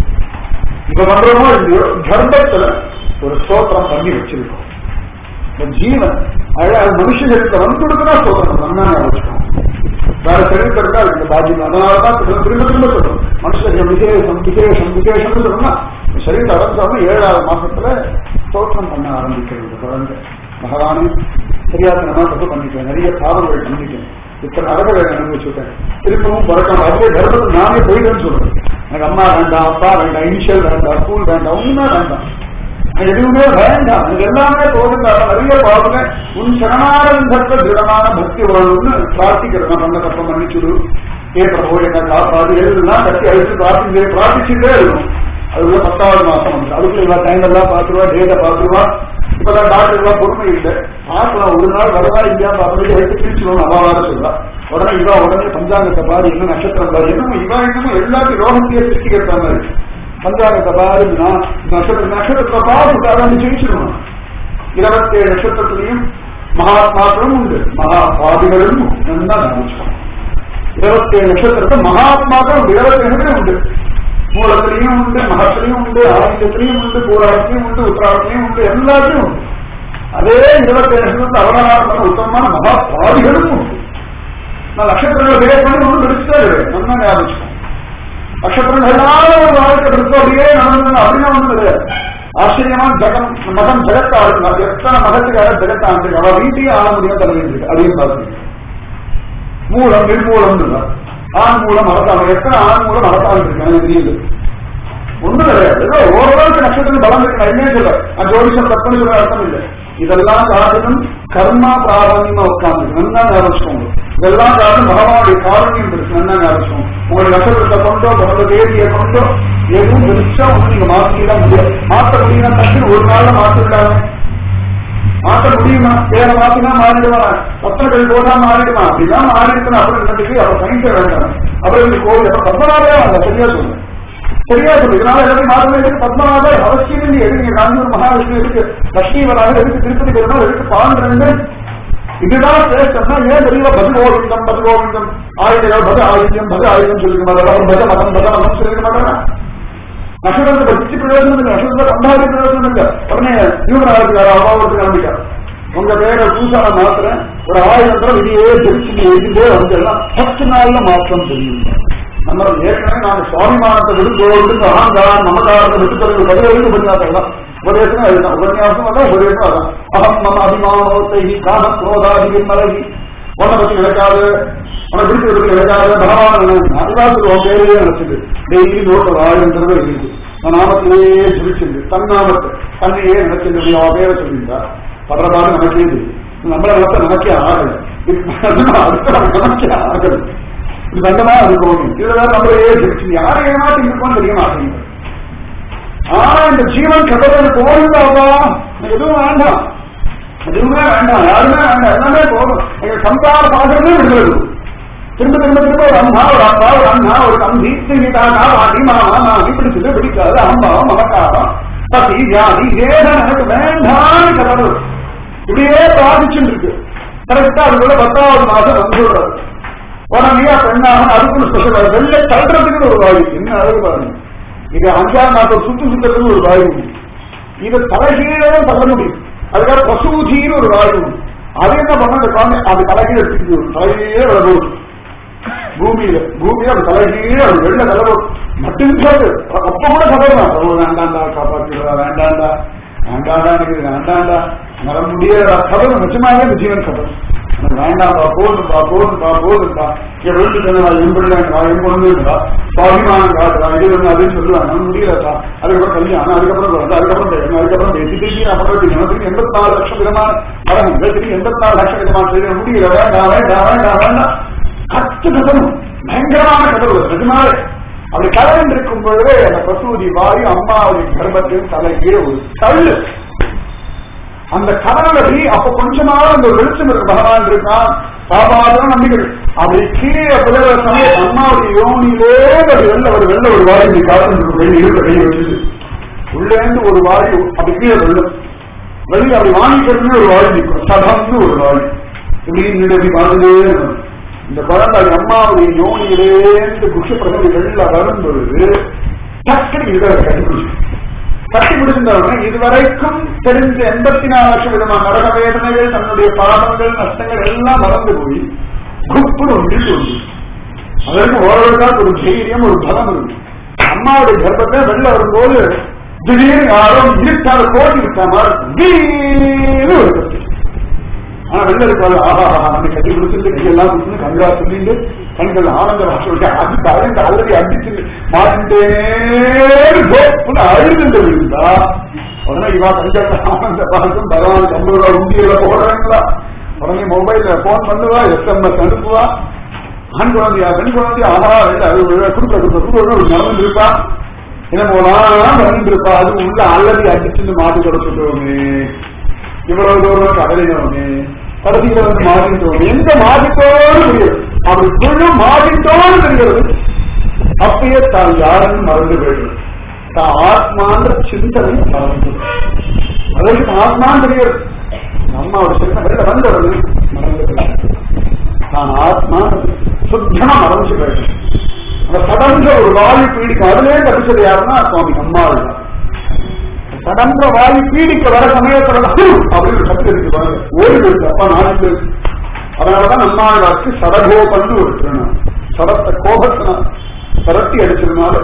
இப்ப பண்றோமோ இல்லையோ தர்மத்துல ஒரு ஸ்தோத்திரம் பண்ணி வச்சிருக்கோம் இந்த ஜீவன் அழகாக மனுஷனுக்கு வந்து கொடுத்தனா ஸ்தோத்திரம் பண்ணா வச்சுக்கோம் வேற சரித்திரம் இருக்கா இந்த பாக்கியம் அதனாலதான் திரும்ப திரும்ப திரும்ப சொல்றோம் மனுஷன் விசேஷம் விசேஷம் விசேஷம்னு சொன்னா சரீரம் அடைஞ்சாலும் ஏழாவது மாசத்துல ஸ்தோத்திரம் பண்ண ஆரம்பிக்கிறது இந்த குழந்தை பகவானே தெரியாதனமா தப்பு பண்ணிட்டேன் நிறைய பாவங்கள் பண்ணிட்டேன் இத்தனை அழக வேலை அனுபவிச்சுட்டேன் திரும்பவும் பிறக்காம அதுவே கர்ப்பத்தில் நானே போயிட்டேன்னு சொல்றேன் எனக்கு அம்மா வேண்டாம் அப்பா வேண்டாம் இனிஷியல் வேண்டாம் ஸ்கூல் வேண்டாம் ஒண்ணுமே வேண்டாம் எனக்கு எதுவுமே வேண்டாம் எனக்கு எல்லாமே போதும் நிறைய பாவங்க உன் சரணாரந்தத்தை திருடமான பக்தி வரணும்னு பிரார்த்திக்கிறேன் நான் பண்ண தப்ப மன்னிச்சுடு ஏ பிரபு என்ன காப்பாது எல்லாம் கட்டி அழிச்சு பிரார்த்திச்சு பிரார்த்திச்சுட்டே இருக்கும் அதுக்குள்ள பத்தாவது மாசம் வந்து அதுக்குள்ள இவா டைம் எல்லாம் பாத்துருவா டேட்டை பாத்துருவா இப்பதான் டாக்டர் எல்லாம் பொறுமை இல்லை பார்க்கலாம் ஒரு நாள் வருவா இல்லையா பார்த்து எடுத்து பிரிச்சுருவோம் அவாவார சொல்றா உடனே இவா உடனே பஞ்சாங்கத்தை பாரு என்ன நட்சத்திரம் பாரு என்னமோ இவா என்னமோ எல்லாத்தையும் ரோகத்தையே சிருஷ்டிக்கிற மாதிரி பஞ்சாங்கத்தை பாருன்னா நட்சத்திர நட்சத்திரத்தை பார்த்து அதை ஜெயிச்சிடணும் இருபத்தேழு நட்சத்திரத்திலையும் மகாத்மாக்களும் உண்டு மகாபாதிகளும் நல்லா நினைச்சோம் இருபத்தேழு நட்சத்திரத்தை மகாத்மாக்கள் உண்டு இருபத்தேழு உண்டு மூலத்திலையும் உண்டு மகத்திலையும் உண்டு ஆயுதத்திலையும் உண்டு பூராடத்திலையும் உண்டு உத்தராடத்திலையும் உண்டு எல்லாத்தையும் உண்டு அதே இருபத்தேழு நட்சத்திரத்தை அவதாரம் உத்தமமான மகாபாதிகளும் உண்டு நான் நட்சத்திரங்களை பேர் பண்ணி ஒன்றும் பிடிச்சதே கிடையாது நல்லா ஞாபகம் நட்சத்திரங்கள் எல்லாரும் ஒரு வாழ்க்கை பிடிச்சோம் அப்படியே நடந்து அப்படின்னா ஒன்றும் கிடையாது ஆச்சரியமான ஜகம் மகன் ஜெகத்தா இருக்கு எத்தனை மகத்துக்காக ஜெகத்தா இருக்கு அவ வீட்டையும் ஆள முடியும் தர வேண்டியிருக்கு அதையும் பார்த்து மூலம் நிர்மூலம் ஆண் மூலம் அரசாங்கம் எத்தனை ஆண் மூலம் அரசாங்கம் இருக்கு எனக்கு தெரியுது ஒண்ணும் கிடையாது ஏதோ ஓரளவுக்கு நட்சத்திரம் பலம் இருக்கு நான் இல்லையே சொல்ல நான் ஜோதிஷம் தப்புன்னு சொல்ல அர்த்தம் இல்லை இதெல்லாம் காரணம் கர்மா பிராதானியமா உட்கார்ந்து நல்லா ஞாபகம் இதெல்லாம் காரணம் பகவானுடைய காரணியம் இருக்கு நல்லா ஞாபகம் உங்களுடைய நட்சத்திரத்தை கொண்டோ பிறந்த தேதியை கொண்டோ எதுவும் பெருசா ஒண்ணு நீங்க மாத்திக்கலாம் முடியாது மாற்ற முடியும் டக்குன்னு ஒரு நாள்ல மாத்திருக்காங்க மாற்ற முடியுமா வேற மாத்தினா மாறிடுவா பத்திரங்கள் போட்டா மாறிடுமா அப்படின்னா மாறிடுக்கணும் அப்புறம் கண்டிப்பா அவர் சயின்ஸே வேண்டாம் அப்புறம் இந்த கோவில் அப்புறம் பத்மநாபே அந்த சரியா சொல்லுங்க சரியா சொல்லு இதனால எல்லாத்தையும் மாற்ற வேண்டியது பத்மநாபர் அவசியம் இல்லை எதுக்கு காஞ்சிபுரம் மகாவிஷ்ணு எதுக்கு லட்சுமிவராக எதுக்கு திருப்பதி பெருமாள் எதுக்கு பாண்டரங்க இதுதான் சிரேஷ்டம்னா ஏன் தெரியல பது கோவிந்தம் பது கோவிந்தம் ஆயுதங்கள் பது ஆயுதம் பது ஆயுதம் சொல்லிக்க மாட்டாங்க பத மதம் பத மதம் சொல்லிக்க மாட்டாங்க நட்சத்திரத்தை பற்றி பிரயோஜனம் இல்லை நட்சத்திரத்தை சம்பாதி பிரயோஜனம் இல்லை உடனே யூகராஜுக்கார அபாவத்துக்கு நம்பிட்டார் உங்க பேரை பூசால மாத்திரம் ஒரு ஆயிரம் தடவை இதையே தெரிச்சு எழுதிட்டே வந்து எல்லாம் பத்து நாள்ல மாற்றம் தெரியும் நம்ம ஏற்கனவே நாங்க சுவாமிமானத்தை விடுதோ விடுங்க அகங்காரம் நமகாரத்தை விட்டு தருவது பதில் எழுந்து பண்ணியாதான் உபதேசம் அதுதான் உபன்யாசம் அதான் உபதேசம் அதான் அகம் மம அபிமானத்தை காம குரோதாதி மலகி உன்னை பத்தி விளக்காது உனக்கு பிடிச்சது விளக்காது பகவான் அதுதான் உன் பேரையே நினைச்சது டெய்லி நோட்டு ஒரு ஆயிரம் தடவை இருக்கு நான் நாமத்திலேயே ஜிபிச்சிருந்து தன் நாமத்தை தன்னையே நினைச்சிருந்து அவன் பேரை சொல்லியிருந்தார் படுறதாரு நமக்கே தெரியும் நம்மளை நடத்த நமக்கே ஆகல அடுத்த நமக்கே ஆகல இது தண்டமா இருக்கும் இதுல நம்மளையே ஜிபிச்சு யாரை ஏமாத்தி இருக்கோம்னு தெரிய மாட்டேங்குது ஆனா இந்த ஜீவன் கதவை போயிருந்தாப்பா எனக்கு எதுவும் வேண்டாம் எதுவுமே வேண்டாம் யாருமே வேண்டாம் எல்லாமே போதும் எங்க சம்சார பாசமே விடுதலை திரும்ப திரும்ப திரும்ப ஒரு அம்மா ஒரு அப்பா ஒரு அண்ணா ஒரு தம்பி திரும்பிட்டாக்கா பாட்டி மாமா மாமி பிடிச்சது பிடிக்காது அம்பாவம் மமக்காரம் பசி ஜாதி ஏதான் எனக்கு வேண்டாம் கதவு இப்படியே பாதிச்சுட்டு இருக்கு கரெக்டா அதுக்குள்ள பத்தாவது மாசம் வந்துடுறாரு உடனே பெண்ணாக அதுக்குள்ள ஸ்பெஷல் வெளில தள்ளுறதுக்கு ஒரு வாயு என்ன அழகு பாருங்க இது அஞ்சாம் மாசம் சுத்து சுத்தத்துக்கு ஒரு வாயு இது தலைகீழே தள்ள முடியும் அதுக்காக பசுஜின்னு ஒரு வாயு அது என்ன பண்ண அந்த குழந்தை அது தலைகீழ எடுத்துக்கிட்டு தலைகீழே விளம்பரம் பூமியில பூமியில அது தலைகீழே அது வெள்ள கலவு மட்டும் போது அப்ப கூட கதவுதான் கடவுள் வேண்டாண்டா காப்பாற்றிடுறா வேண்டாண்டா வேண்டாண்டா எனக்கு இது வேண்டாண்டா வர முடியாத கதவு நிச்சயமாவே இந்த ஜீவன் கதவு எனக்கு வேண்டாம்பா போதும்பா போதும்பா போதும்பா என் வீட்டு சொன்னா என் பிள்ளை என் பொண்ணுங்களா சுவாமிமானம் காட்டுறா இது ஒண்ணு அதுன்னு சொல்லுவாங்க நம்ம முடியலப்பா அதுக்கப்புறம் கல்யாணம் அதுக்கப்புறம் குழந்தை அதுக்கப்புறம் பையன் அதுக்கப்புறம் பேசி திருப்பி அப்புறம் எனக்கு எண்பத்தி நாலு லட்சம் விதமான படம் திருப்பி எண்பத்தி நாலு லட்சம் விதமான செய்ய முடியல வேண்டாம் வேண்டாம் வேண்டாம் வேண்டாம் கத்து கதவும் பயங்கரமான கதவு நிஜமாவே அப்படி கலந்து இருக்கும் பொழுது அந்த பிரசூதி வாயு அம்மாவுடைய கர்ப்பத்தின் தலைகீழ ஒரு தள்ளு அந்த கடவுளை அப்ப கொஞ்சமாவது அந்த வெளிச்சம் இருக்கு பகவான் இருக்கான் சாதாரண நம்பிக்கை அப்படி கீழே புலவர சமயம் அம்மாவுடைய யோனியிலே ஒரு வெள்ள ஒரு வெள்ள ஒரு வாயு இப்படி கலந்து வெளியே இருக்க வெளியே வச்சுது உள்ளே இருந்து ஒரு வாயு அப்படி கீழே வெள்ளம் வெளியே அப்படி வாங்கிக்கிறதுமே ஒரு வாயு நிற்கும் சடம்னு ஒரு வாயு இப்படி இப்படி பார்த்துட்டே இருக்கணும் இந்த குழந்தை அம்மாவுடைய யோனியிலேந்து குஷ பிரசவி வெளில வரும் பொழுது டக்குனு இதை கண்டுபிடிச்சு கட்டி முடிச்சிருந்தவங்க இதுவரைக்கும் தெரிஞ்ச எண்பத்தி நாலு லட்சம் விதமான நரக வேதனைகள் தன்னுடைய பாவங்கள் நஷ்டங்கள் எல்லாம் மறந்து போய் குப்பு ஒன்று உண்டு அதற்கு ஓரளவுக்கு ஒரு தைரியம் ஒரு பலம் இருக்கு அம்மாவுடைய கர்ப்பத்தை வெளில வரும்போது திடீர்னு யாரோ இருட்டாத கோட்டி விட்ட மாதிரி ஒரு கத்து ஆனா வெளில இருக்காது ஆஹா ஆஹா நம்ம கட்டி கொடுத்துட்டு கையெல்லாம் கொடுத்து கங்கா சொல்லிட்டு கண்கள் ஆனந்த சொல்லிட்டு அது அழுந்து அழுதி அடிச்சு மாட்டேன்னு அழுதுட்டு இருந்தா உடனே இவா கஞ்சத்தை ஆனந்த பார்க்கும் பகவான் ஐம்பது ரூபா உண்டியில போடுறாங்களா உடனே மொபைல்ல போன் பண்ணுவா எஸ்எம்எஸ் அனுப்புவா ஆண் குழந்தையா பெண் குழந்தையா ஆஹா கொடுக்க கொடுக்க கொடுக்க நடந்து இருப்பா என்ன போலாம் நடந்து இருப்பா அது உள்ள அள்ளதி அடிச்சுன்னு மாட்டு கொடுத்துட்டோமே இவ்வளவு தூரம் கடலினோமே கடைசியில வந்து மாறிட்டோம் எங்க மாறிட்டோன்னு தெரியும் அப்படி குழு மாறிட்டோன்னு தெரிகிறது அப்பயே தான் யாருன்னு மறந்து போயிடும் தான் ஆத்மான்ற சிந்தனை மறந்து அதற்கு ஆத்மான்னு தெரியாது அம்மாவோட சிந்தனை வெளில வந்த உடனே மறந்து தான் ஆத்மா சுத்தமா மறந்து போயிடுச்சு அந்த சடன்ற ஒரு வாயு பீடிக்கும் அதுலயே தப்பிச்சது யாருன்னா சுவாமி அம்மாள் தான் சடன்ற வாயு பீடிக்க வர சமயத்துல தான் அப்படின்னு ஒரு சத்து இருக்கு பாருங்க ஓடி போயிடுச்சு அப்பா நாளைக்கு அதனாலதான் நம்மாழ்வாருக்கு சடகோபன்னு ஒரு திருநாள் சடத்தை கோபத்தினா சரட்டி அடிச்சதுனால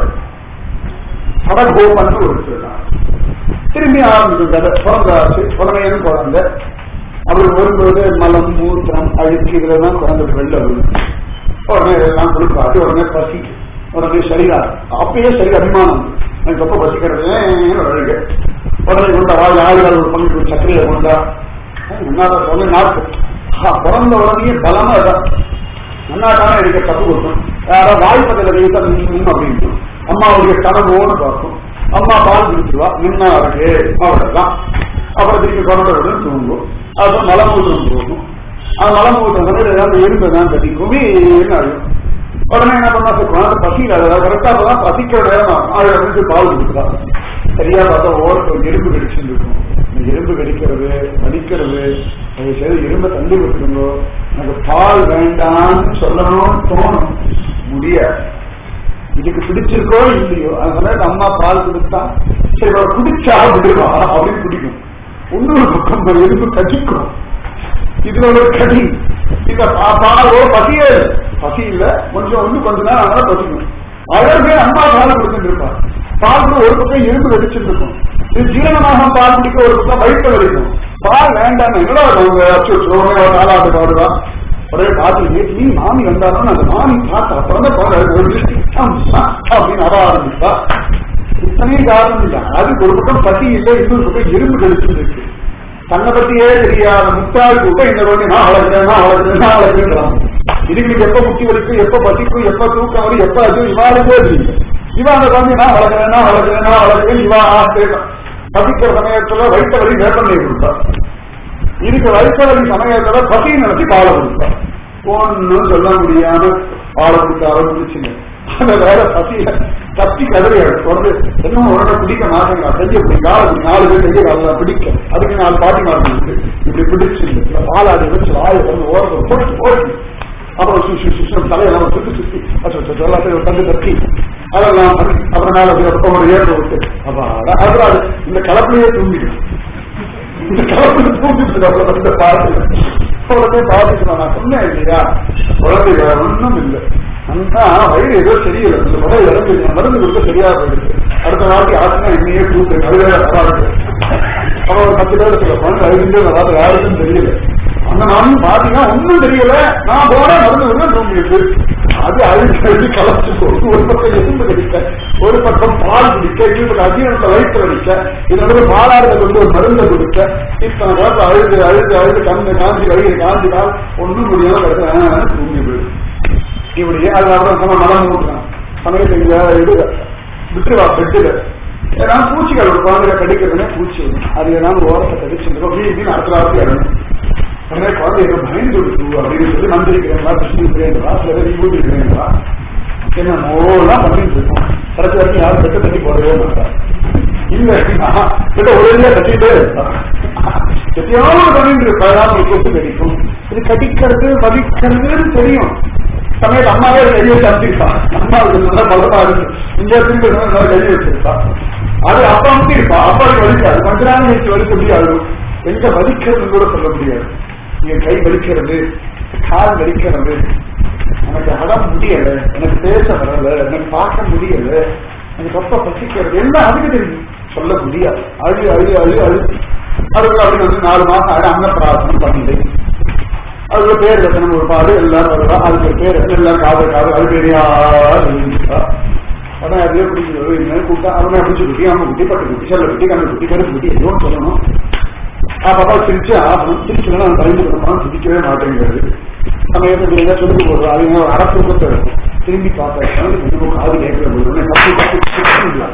சடகோபன்னு ஒரு திருநாள் திரும்பி ஆரம்பிக்கும் கதை பிறந்தாச்சு குழந்தையும் குழந்தை அவர் வரும்போது மலம் மூத்திரம் அழுக்கு இதெல்லாம் குழந்தைக்கு வெளில வரும் உடனே எல்லாம் கொடுக்காது உடனே பசி உடனே சரியா அப்பயே சரி அபிமானம் எனக்கு எப்ப பசிக்கிறது அழுக உடனே கொண்டா வாழ் ஆளுகள் ஒரு பங்கு சக்கரையை கொண்டா முன்னாடி சொல்ல நாட்டு பிறந்த உடனே பலமா இதான் முன்னாட்டான எனக்கு தப்பு கொடுக்கும் யாராவது வாய்ப்பதில் வைத்தா நின்னும் அப்படின்னு அம்மாவுடைய கனவோன்னு பார்க்கும் அம்மா பால் குடிச்சிருவா நின்னா இருக்கு அவ்வளவுதான் அப்புறம் திருப்பி குழந்தையுடன் தூங்கும் அப்புறம் மலமூத்திரம் போகும் அந்த மலமூத்திரம் வந்து ஏதாவது எறும்பு தான் கட்டிக்கும் வீண் அழுகும் உடனே என்ன பண்ணா குழந்தை பசியில் அதாவது கரெக்டா தான் பசிக்கிற நேரம் ஆறு வந்து பால் கொடுக்குறா சரியா பார்த்தா ஓரத்தில் எறும்பு கடிச்சுட்டு இருக்கும் இந்த எறும்பு கடிக்கிறது வலிக்கிறது அதை செய்து எறும்பை தள்ளி விட்டுருங்கோ எனக்கு பால் வேண்டாம்னு சொல்லணும்னு தோணும் முடியாது இதுக்கு பிடிச்சிருக்கோ இல்லையோ அதனால அம்மா பால் கொடுத்தா சரி அவ குடிச்சா விடுவா அப்படின்னு குடிக்கும் இன்னொரு பக்கம் ஒரு எறும்பு கடிக்கும் இதுல ஒரு கடி இந்த பா- பாலோ பசியே இல்ல. பசி இல்ல கொஞ்சம் வந்து கொஞ்ச நேரம் அதனால பசிக்கும் அழகே அம்மா பால் கொடுத்துட்டு இருப்பா பால் கூட ஒரு பக்கம் எறும்பு கடிச்சிட்டு இருக்கும் இது ஜீரணமாக பால் குடிக்க ஒரு பக்கம் வயிற்று வலிக்கும் பால் வேண்டாம் என்னடா அவங்க அச்சு சோழ தாளாட்டு பாடுவா உடனே பார்த்து நேற்று நீ மாமி வந்தாலும் அந்த மாமி பார்த்தா பிறந்த குழந்தை ஒரு திருஷ்டி அம்மா அப்படின்னு அற ஆரம்பிப்பா இத்தனையும் காரணம் இல்லை அது ஒரு பக்கம் பசி இல்லை இன்னொரு பக்கம் எறும்பு கழிச்சுட்டு இருக்கு தன்னை பத்தியே தெரியாத முட்டாள் கூட இந்த குழந்தை நான் வளர்க்கிறேன் நான் வளர்க்கிறேன் நான் வளர்க்கிறேன் இதுக்கு நீங்க எப்ப முட்டி வலிக்கும் எப்ப பசிக்கும் எப்ப தூக்கம் வரும் எப்ப அது இவாளுக்கே தெரியும் இவன் அந்த குழந்தை நான் வளர்க்கிறேன் நான் வளர்க்கிறேன் நான் வளர்க்கிறேன் இவா ஆசைதான் பசிக்கிற சமயத்துல வயிற்று வலி வேப்பண்ணை கொடுப்பா இதுக்கு வயிற்று வலி சமயத்துல பசி நடத்தி பால கொடுப்பா ஒன்னும் சொல்ல முடியாம பால கொடுத்தாலும் குடிச்சுங்க அந்த வேற பசியில கத்தி கதறி தொடர்ந்து என்ன உடனே பிடிக்க மாட்டேங்க செஞ்சு இப்படி கால நாலு பேர் செஞ்சு கால பிடிக்க அதுக்கு நாலு பாட்டி மாட்டேங்குது இப்படி பிடிச்சு பாலாடி வச்சு வாயை வந்து ஓரத்தில் போட்டு போட்டு அப்புறம் சுஷி சுஷம் தலையெல்லாம் சுத்தி சுத்தி அச்சோ எல்லாத்தையும் தந்து தட்டி அதெல்லாம் பண்ணி அப்புறம் மேல அப்படி ஒரு ஏற்ற விட்டு அப்ப அப்புறம் அது இந்த கலப்பிலேயே தூங்கிடும் இந்த கலப்பில் தூங்கிட்டு அப்புறம் இந்த பாட்டு உடனே பாத்துட்டு நான் சொன்னேன் இல்லையா குழந்தை வேற ஒண்ணும் இல்லை அண்ணா வயிறு ஏதோ சரியில்லை இந்த முறை இறந்து மருந்து கொடுக்க சரியா போயிடுச்சு அடுத்த வாட்டி ஆச்சுனா என்னையே கூப்பிட்டு அது வேற வராது அப்புறம் ஒரு பத்து பேர் சொல்ல குழந்தை அழுது வராது யாருக்கும் தெரியல அந்த நானும் பாத்தீங்கன்னா ஒண்ணும் தெரியல நான் போனேன் மருந்து வந்து தூங்கிட்டு அது அழுது அழுது கலச்சு போகும் ஒரு பக்கம் எறும்பு கடிக்க ஒரு பக்கம் பால் குடிக்க இன்னொரு பக்கம் அஜீரணத்தை வயிற்று வலிக்க இதோட பாலாறுல கொண்டு ஒரு மருந்தை கொடுக்க இத்தனை காலத்து அழுது அழுது அழுது கண்ணு காஞ்சி வயிறு காஞ்சி கால் ஒண்ணும் முடியாம கிடக்க தூங்கி போயிடும் இப்படி அதுக்கப்புறம் நம்ம மலம் ஊட்டுறான் சமயத்துல இது விட்டுருவா பெட்டுல ஏதாவது பூச்சிகள் ஒரு குழந்தைய கடிக்கிறதுனே பூச்சி வரும் அது ஏதாவது ஓரத்தை கடிச்சிருக்கோம் வீடு அடுத்த வாரத்தில் இறங்கும் உடனே குழந்தை ஏதோ பயந்து விடுத்து அப்படின்னு சொல்லி மந்திரிக்கிறேங்களா கிருஷ்ணிக்கிறேங்களா சில பேர் ஊட்டிக்கிறேங்களா என்ன நோலாம் பண்ணிட்டு இருக்கோம் கடைசி வரைக்கும் யாரும் பெட்ட தட்டி போடவே மாட்டார் இல்ல பெட்ட ஒரே கட்டிட்டே இருப்பான் எத்தையாவது பண்ணிட்டு இருப்பாரு கொத்து கடிக்கும் இது கடிக்கிறது வலிக்கிறதுன்னு தெரியும் சமயத்து அம்மாவே கையை தப்பிப்பா அம்மா நல்லா பலமா இருக்கு இங்க திரும்பி நல்லா கை வச்சிருப்பா அது அப்பா வந்து இருப்பா அப்பாவுக்கு வலிக்காது கொஞ்ச நாள் கழிச்சு வலிக்க முடியாது எங்க வலிக்கிறதுன்னு கூட சொல்ல முடியாது இங்க கை வலிக்கிறது கால் வலிக்கிறது எனக்கு அடம் முடியல எனக்கு பேச வரல எனக்கு பார்க்க முடியல எனக்கு ரொம்ப பசிக்கிறது எல்லாம் அதுக்கு தெரியும் சொல்ல முடியாது அழு அழு அழு அழு அதுக்கு அப்படி வந்து நாலு மாசம் ஆடு அங்க பிரார்த்தனை பண்ணிடு அதுக்கு பேர் கட்டணம் ஒரு பாடு எல்லாரும் வருவா அதுக்கு ஒரு பேர் வச்சு எல்லாரும் காது காது அது பெரியா உடனே அதுவே பிடிக்கிறது என்ன கூட்டா அவனே பிடிச்சி குட்டி அம்மா குட்டி பட்டு குட்டி செல்ல குட்டி கண்ணு குட்டி கருப்பு குட்டி எதுவும் சொல்லணும் பாப்பா சிரிச்சு ஆகணும் சிரிச்சுனா நான் பயந்து கொடுப்பான் சிரிக்கவே மாட்டேங்கிறது சமயத்தில் ஏதாவது சொல்லி போடுறோம் அது ஒரு அரை தூக்கத்தை இருக்கும் திரும்பி பார்த்தா கொஞ்சம் காது கேட்கிற போது உடனே கத்தி கத்தி சிரிச்சுக்கலாம்.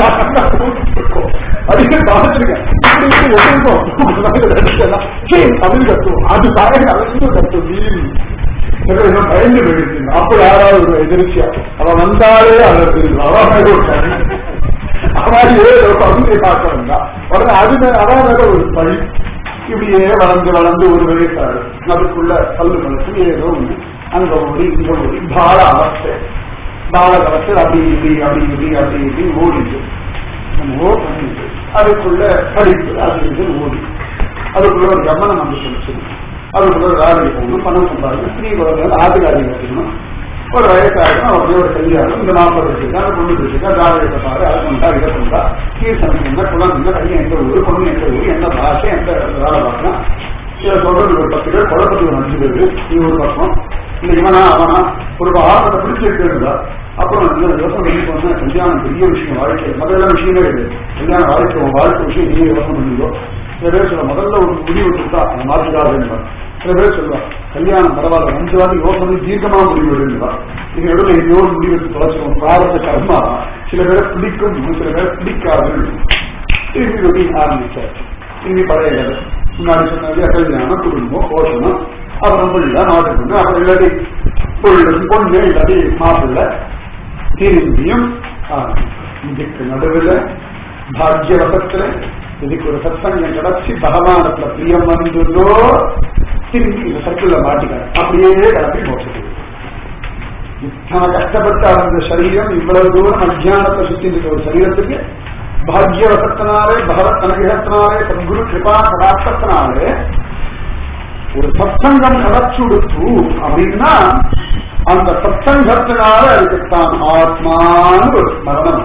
அதுக்கு பார்த்துருக்கேன் இப்படி இப்படி எதுவும் சரி அப்படின்னு கத்துவோம் அது தாயே அவசியம் கத்தும் வீண் என்ன பயந்து போயிடுச்சு அப்ப யாராவது ஒரு எதிர்ச்சியா அவன் வந்தாலே அதை தெரியும் அவன் ஒரு கண். மாதிரியே ஒரு குழந்தைய பார்க்க வந்தா உடனே அது மேல அதான் மேல ஒரு பழி இப்படியே வளர்ந்து வளர்ந்து ஒரு வயசாடு அதுக்குள்ள பல்லு மனசு ஏதோ ஒண்ணு அங்க ஓடி இங்க ஓடி பால அவஸ்தை பால அவஸ்தை அப்படி இப்படி அப்படி இப்படி அப்படி இப்படி ஓடிச்சு ஓ பண்ணிட்டு அதுக்குள்ள படிப்பு அது இது ஓடி அதுக்குள்ள ஒரு கவனம் வந்து சொல்லிச்சு அதுக்குள்ள ஒரு வேலைக்கு போகணும் பணம் சம்பாதிக்கணும் ஸ்ரீ குழந்தை ஆதிகாரி கட்டணும் ஒரு வயசாகணும் அப்படியே ஒரு கல்யாணம் இந்த நாற்பது வச்சுக்கா அந்த பொண்ணு வச்சுக்கா ஜாதகத்தை பாரு அதை கொண்டா இதை கொண்டா கீர்த்தனம் என்ன குளம் என்ன பையன் எந்த ஊர் பொண்ணு எந்த ஊர் என்ன பாஷை எந்த இடத்துல வேலை பார்க்கலாம் இதை சொல்றது ஒரு பத்து பேர் குழப்பத்துக்கு அஞ்சு பேர் இது ஒரு பக்கம் இந்த இவனா அவனா ஒரு ஆபத்தை பிடிச்சிருக்கிறதா அப்புறம் இந்த யோசனை பண்ணி சொன்ன கல்யாணம் பெரிய விஷயம் வாழ்க்கை முதல்ல விஷயமே கிடையாது கல்யாணம் வாழ்க்கை உன் வாழ்க்கை விஷயம் நீங்க யோசனை பண்ணிக்கோ சில பேர் சொல்ல முதல்ல ஒரு முடிவு கொடுத்தா அந்த மாற்றுக்காக சில பேர் சொல்லுவா கல்யாணம் பரவாயில்ல அஞ்சு வாட்டி யோசனை தீர்க்கமா முடிவு எடுங்களா இது நடுவில் எங்கேயோ ஒரு முடிவு எடுத்து தொலைச்சிடும் பிராரத்த கர்மா சில பேரை பிடிக்கும் சில பேரை பிடிக்காது திரும்பி ரொட்டீன் ஆரம்பிச்சார் திரும்பி பழைய கதை முன்னாடி சொன்னது கல்யாணம் குடும்பம் போஷணம் அப்புறம் பிள்ளை மாட்டு பொண்ணு அப்புறம் இல்லாட்டி பொண்ணு பொண்ணு இல்லாட்டி மாப்பிள்ளை திரும்பியும் இதுக்கு நடுவில் பாக்யவசத்துல இதுக்கு ஒரு சத்தங்கம் கிடைச்சி பகவானத்துல பிரியம் வந்துதோ திரும்பி இந்த சர்க்கிள்ல மாட்டிக்காரு அப்படியே கிளம்பி மோசடி இத்தனை கஷ்டப்பட்டு அந்த சரீரம் இவ்வளவு தூரம் அஜானத்தை சுத்திட்டு ஒரு சரீரத்துக்கு பாக்யவசத்தினாலே பகவத் அனுகிரகத்தினாலே சத்குரு கிருபா கடாட்சத்தினாலே ஒரு சத்சங்கம் கிடைச்சுடுத்து அப்படின்னா அந்த சத்சங்கத்தினால அதுக்கு தான் ஆத்மான்னு ஒரு ஸ்மரணம்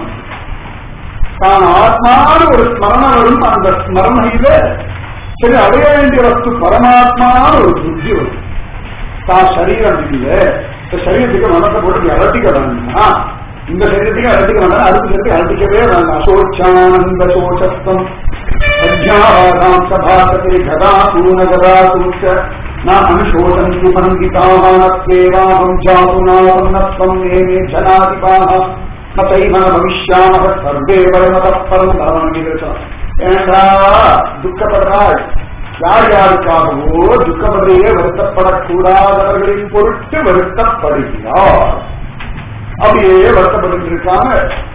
தான் ஆத்மான்னு ஒரு ஸ்மரணம் வரும் அந்த ஸ்மரணையில சரி அடைய வேண்டிய வஸ்து பரமாத்மான்னு ஒரு புத்தி வரும் தான் சரீரம் இல்லை இந்த சரீரத்துக்கு மனத்தை போட்டு அலட்டிக்க வேண்டாம் இந்த சரீரத்துக்கு அலட்டிக்க வேண்டாம் அடுத்த சரீரத்துக்கு அலட்டிக்கவே வேண்டாம் சோச்சானந்த சோச்சஸ்தம் அத்தியாவாதாம் சபாசதே கதா பூனகதா சூச்ச ந அனுசோதந்தி பண்டிதாஹேவாஹம் ஜாது நாவன்னத்வம் ஏமே ஜனாதிபாஹ நைவ பவிஷ்யாமக சர்வே பரமத பரம் தரவணிகிறோம் ஏண்டா துக்கப்படுறாள் யார் யாருக்காகவோ துக்கப்படுறையே வருத்தப்படக்கூடாதவர்களின் பொருட்டு வருத்தப்படுகிறார் அப்படியே வருத்தப்பட்டு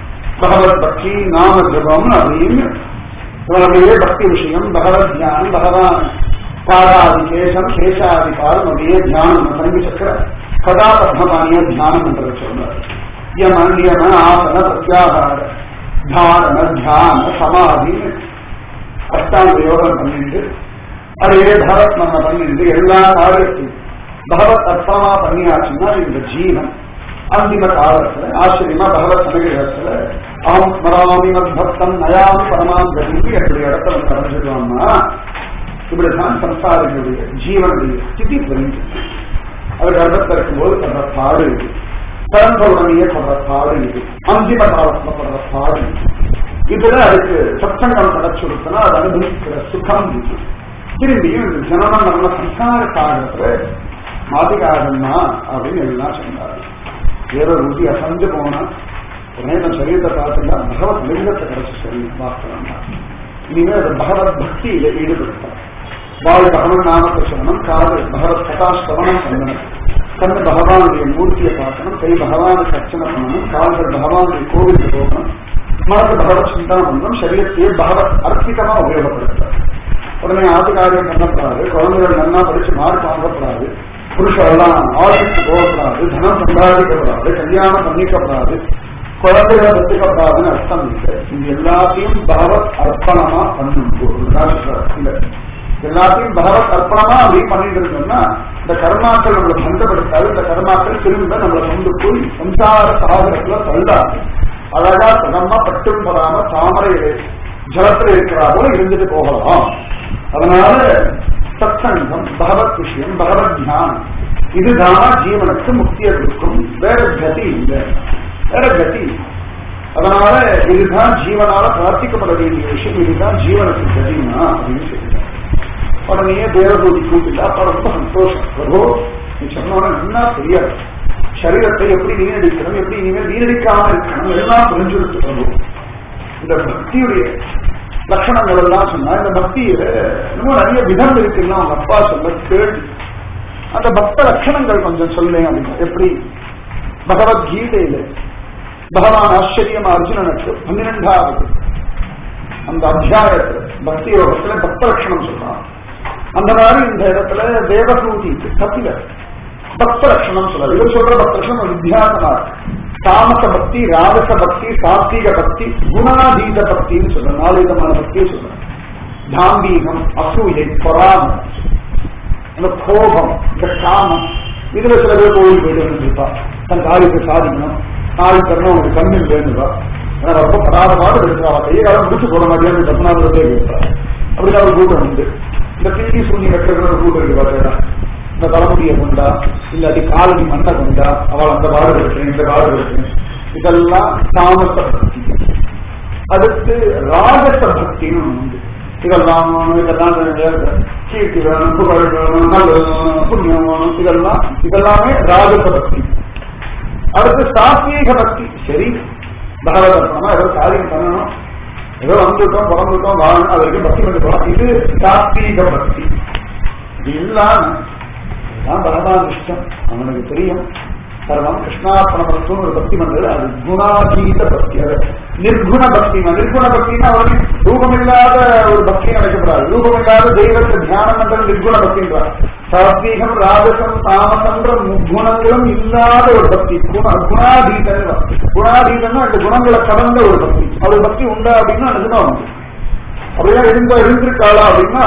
பகவத் பக்தி நாம ஜபம் அப்படின்னு இவனுடைய பக்தி விஷயம் பகவத் தியானம் பகவான் பாதாதி கேசம் கேசாதி பாதம் அப்படியே தியானம் சங்கி சக்கர கதா பத்மபாணிய தியானம் என்று சொன்னார் யம நியம ஆசன பிரத்யாகார தாரண தியான சமாதி அஷ்டாங்க யோகம் பண்ணிட்டு அதே பகவத் நம்ம பண்ணிட்டு எல்லா காரியத்தையும் பகவத் அர்ப்பணமா பண்ணியாச்சுன்னா இந்த ஜீவன் அந்திம காலத்துல ஆச்சரியமா பகவத் அனுகிரகத்துல அகம் ஸ்மராமி பக்தம் நயாமி பரமாம் கதி அப்படி இடத்துல வந்து அடைஞ்சிடுவான்னா இப்படிதான் சம்சாரிகளுடைய ஜீவனுடைய ஸ்திதி புரிஞ்சு அது கர்ப்பத்தில் இருக்கும்போது படுற பாடு இது பிறந்த உடனேயே படுற பாடு இது அந்திம காலத்துல படுற பாடு இது இதுல அதுக்கு சத்தங்கம் கிடைச்சிருக்குன்னா அது அனுபவிக்கிற சுகம் இது திரும்பியும் இந்த ஜனன மரண சம்சார காலத்துல மாதிகாரம்னா அப்படின்னு எல்லாம் சொன்னாரு ஏதோ ருதி அசஞ்சு போனா உடனே நான் சரீரத்தை பார்த்துட்டா பகவத் லிங்கத்தை கிடைச்சி சரி வாஸ்தவம் இனிமே அது பகவத் பக்தியில ஈடுபடுத்தார் வாழ் பகவன் நாமத்தை சொல்லணும் காதல் பகவத் கதாஸ்தவனம் பண்ணணும் கண்ணு பகவானுடைய மூர்த்தியை பார்க்கணும் கை பகவானுக்கு அர்ச்சனை பண்ணணும் கால்கள் பகவானுடைய கோவிலுக்கு போகணும் மனது பகவத் சிந்தனை பண்ணணும் சரீரத்தையே பகவத் அர்ப்பிதமா உபயோகப்படுத்துறார் உடனே ஆட்டுக்காரியம் பண்ணப்படாது குழந்தைகள் நல்லா படிச்சு மார்க் வாங்கப்படாது புருஷெல்லாம் ஆஃபீஸ்க்கு போகக்கூடாது தனம் சம்பாதிக்கப்படாது கல்யாணம் பண்ணிக்கப்படாது குழந்தைகளை பெற்றுக்கப்படாதுன்னு அர்த்தம் இல்லை இது எல்லாத்தையும் பகவத் அர்ப்பணமா பண்ணும் எல்லாத்தையும் பகவத் அர்ப்பணமா அப்படி பண்ணிட்டு இருந்தோம்னா இந்த கர்மாக்கள் நம்மளை பந்தப்படுத்தாது இந்த கர்மாக்கள் திரும்ப நம்மளை கொண்டு போய் சம்சார சாகரத்துல தள்ளாது அழகா தனமா பட்டும் படாம தாமரை ஜலத்துல இருக்கிறாரோ இருந்துட்டு போகலாம் அதனால சத்சங்கம் பகவத் விஷயம் பகவத் தியானம் இதுதான் ஜீவனுக்கு முக்தியை கொடுக்கும் வேற கதி இல்லை வேற கதி அதனால இதுதான் ஜீவனால பிரார்த்திக்கப்பட வேண்டிய விஷயம் இதுதான் ஜீவனுக்கு கதினா அப்படின்னு சொல்லிட்டார் உடனே தேவதூதி கூப்பிட்டா அப்ப ரொம்ப சந்தோஷம் பிரபு நீ சொன்னோட நல்லா தெரியாது சரீரத்தை எப்படி வீணடிக்கணும் எப்படி இனிமேல் வீணடிக்காம இருக்கணும் எல்லாம் புரிஞ்சுடுத்து பிரபு இந்த பக்தியுடைய லட்சணங்கள் எல்லாம் சொன்னா இந்த பக்தியில இன்னும் நிறைய விதம் இருக்குன்னா அவங்க அப்பா சொல்ல கேள்வி அந்த பக்த லட்சணங்கள் கொஞ்சம் சொல்லேன் அப்படின்னு எப்படி பகவத்கீதையில பகவான் ஆச்சரியமா அர்ஜுனனுக்கு பன்னிரெண்டாவது அந்த அத்தியாயத்துல பக்தி யோகத்துல பக்தலட்சணம் சொல்றான் அந்த மாதிரி இந்த இடத்துல தேவசூதி கபில பக்த லட்சணம் சொல்றாரு இவர் சொல்ற பக்த லட்சணம் வித்தியாசமா இருக்கு தாமச பக்தி ராஜச பக்தி சாத்வீக பக்தி குணாதீத பக்தின்னு சொல்ற நாலு விதமான பக்தியை சொல்ற தாம்பீகம் அசூயை பொறாம இந்த கோபம் இந்த காமம் இதுல சில பேர் கோவில் போயிட்டு வந்துருப்பா தன் காரியத்தை சாதிக்கணும் நாளைக்கு தரணும் உனக்கு கண்ணில் வேண்டுவா ஏன்னா ரொம்ப படாத பாடு எடுக்கிறா கையை காலம் முடிச்சு போட மாட்டேன்னு பத்மநாபத்தை கேட்கிறா அப்படி ஒரு கூட்டம் உண்டு இந்த பிடி சுண்ணி வைக்கிற ஒரு கூட்டம் இருக்கு பார்த்தா இந்த தலைமுடியை கொண்டா இல்லாட்டி காலடி மண்ணை கொண்டா அவள் அந்த பாடு எடுக்கிறேன் இந்த பாடு எடுக்கிறேன் இதெல்லாம் தாமச பக்தி அடுத்து ராஜச பக்தின்னு ஒண்ணு உண்டு இதெல்லாம் வேணும், இதெல்லாம் வேணும், கீர்த்தி வேணும் புகழ் வேணும் நல்லது வேணும் புண்ணியம் வேணும் இதெல்லாம் இதெல்லாமே ராஜச பக்தி அடுத்து சாத்வீக பக்தி சரி பகவத் அர்ப்பணமா ஏதோ காரியம் பண்ணணும் ஏதோ வந்துட்டோம் பிறந்துட்டோம் வாழணும் அதற்கு பக்தி பண்ணி போகலாம் இது சாத்வீக பக்தி இது இல்லாம இதுதான் பகவான் இஷ்டம் அவனுக்கு தெரியும் சர்வம் கிருஷ்ணார்ப்பணம் ஒரு பக்தி பண்றது அது குணாதீத பக்தி அது நிர்குண பக்தி நிர்குண பக்தினா அவனுக்கு ரூபமில்லாத ஒரு பக்தி நடக்கப்படாது ரூபமில்லாத தெய்வத்தை தியானம் பண்றது நிர்குண பக்தின்றார் சாத்வீகம் ராஜசம் தாமசம்ன்ற குணங்களும் இல்லாத ஒரு பக்தி குண குணாதீதன் குணாதீதம்னா அந்த குணங்களை கடந்த ஒரு பக்தி அவர் பக்தி உண்டா அப்படின்னா நிஜமா உண்டு அப்படிலாம் இருந்தா இருந்திருக்காளா அப்படின்னா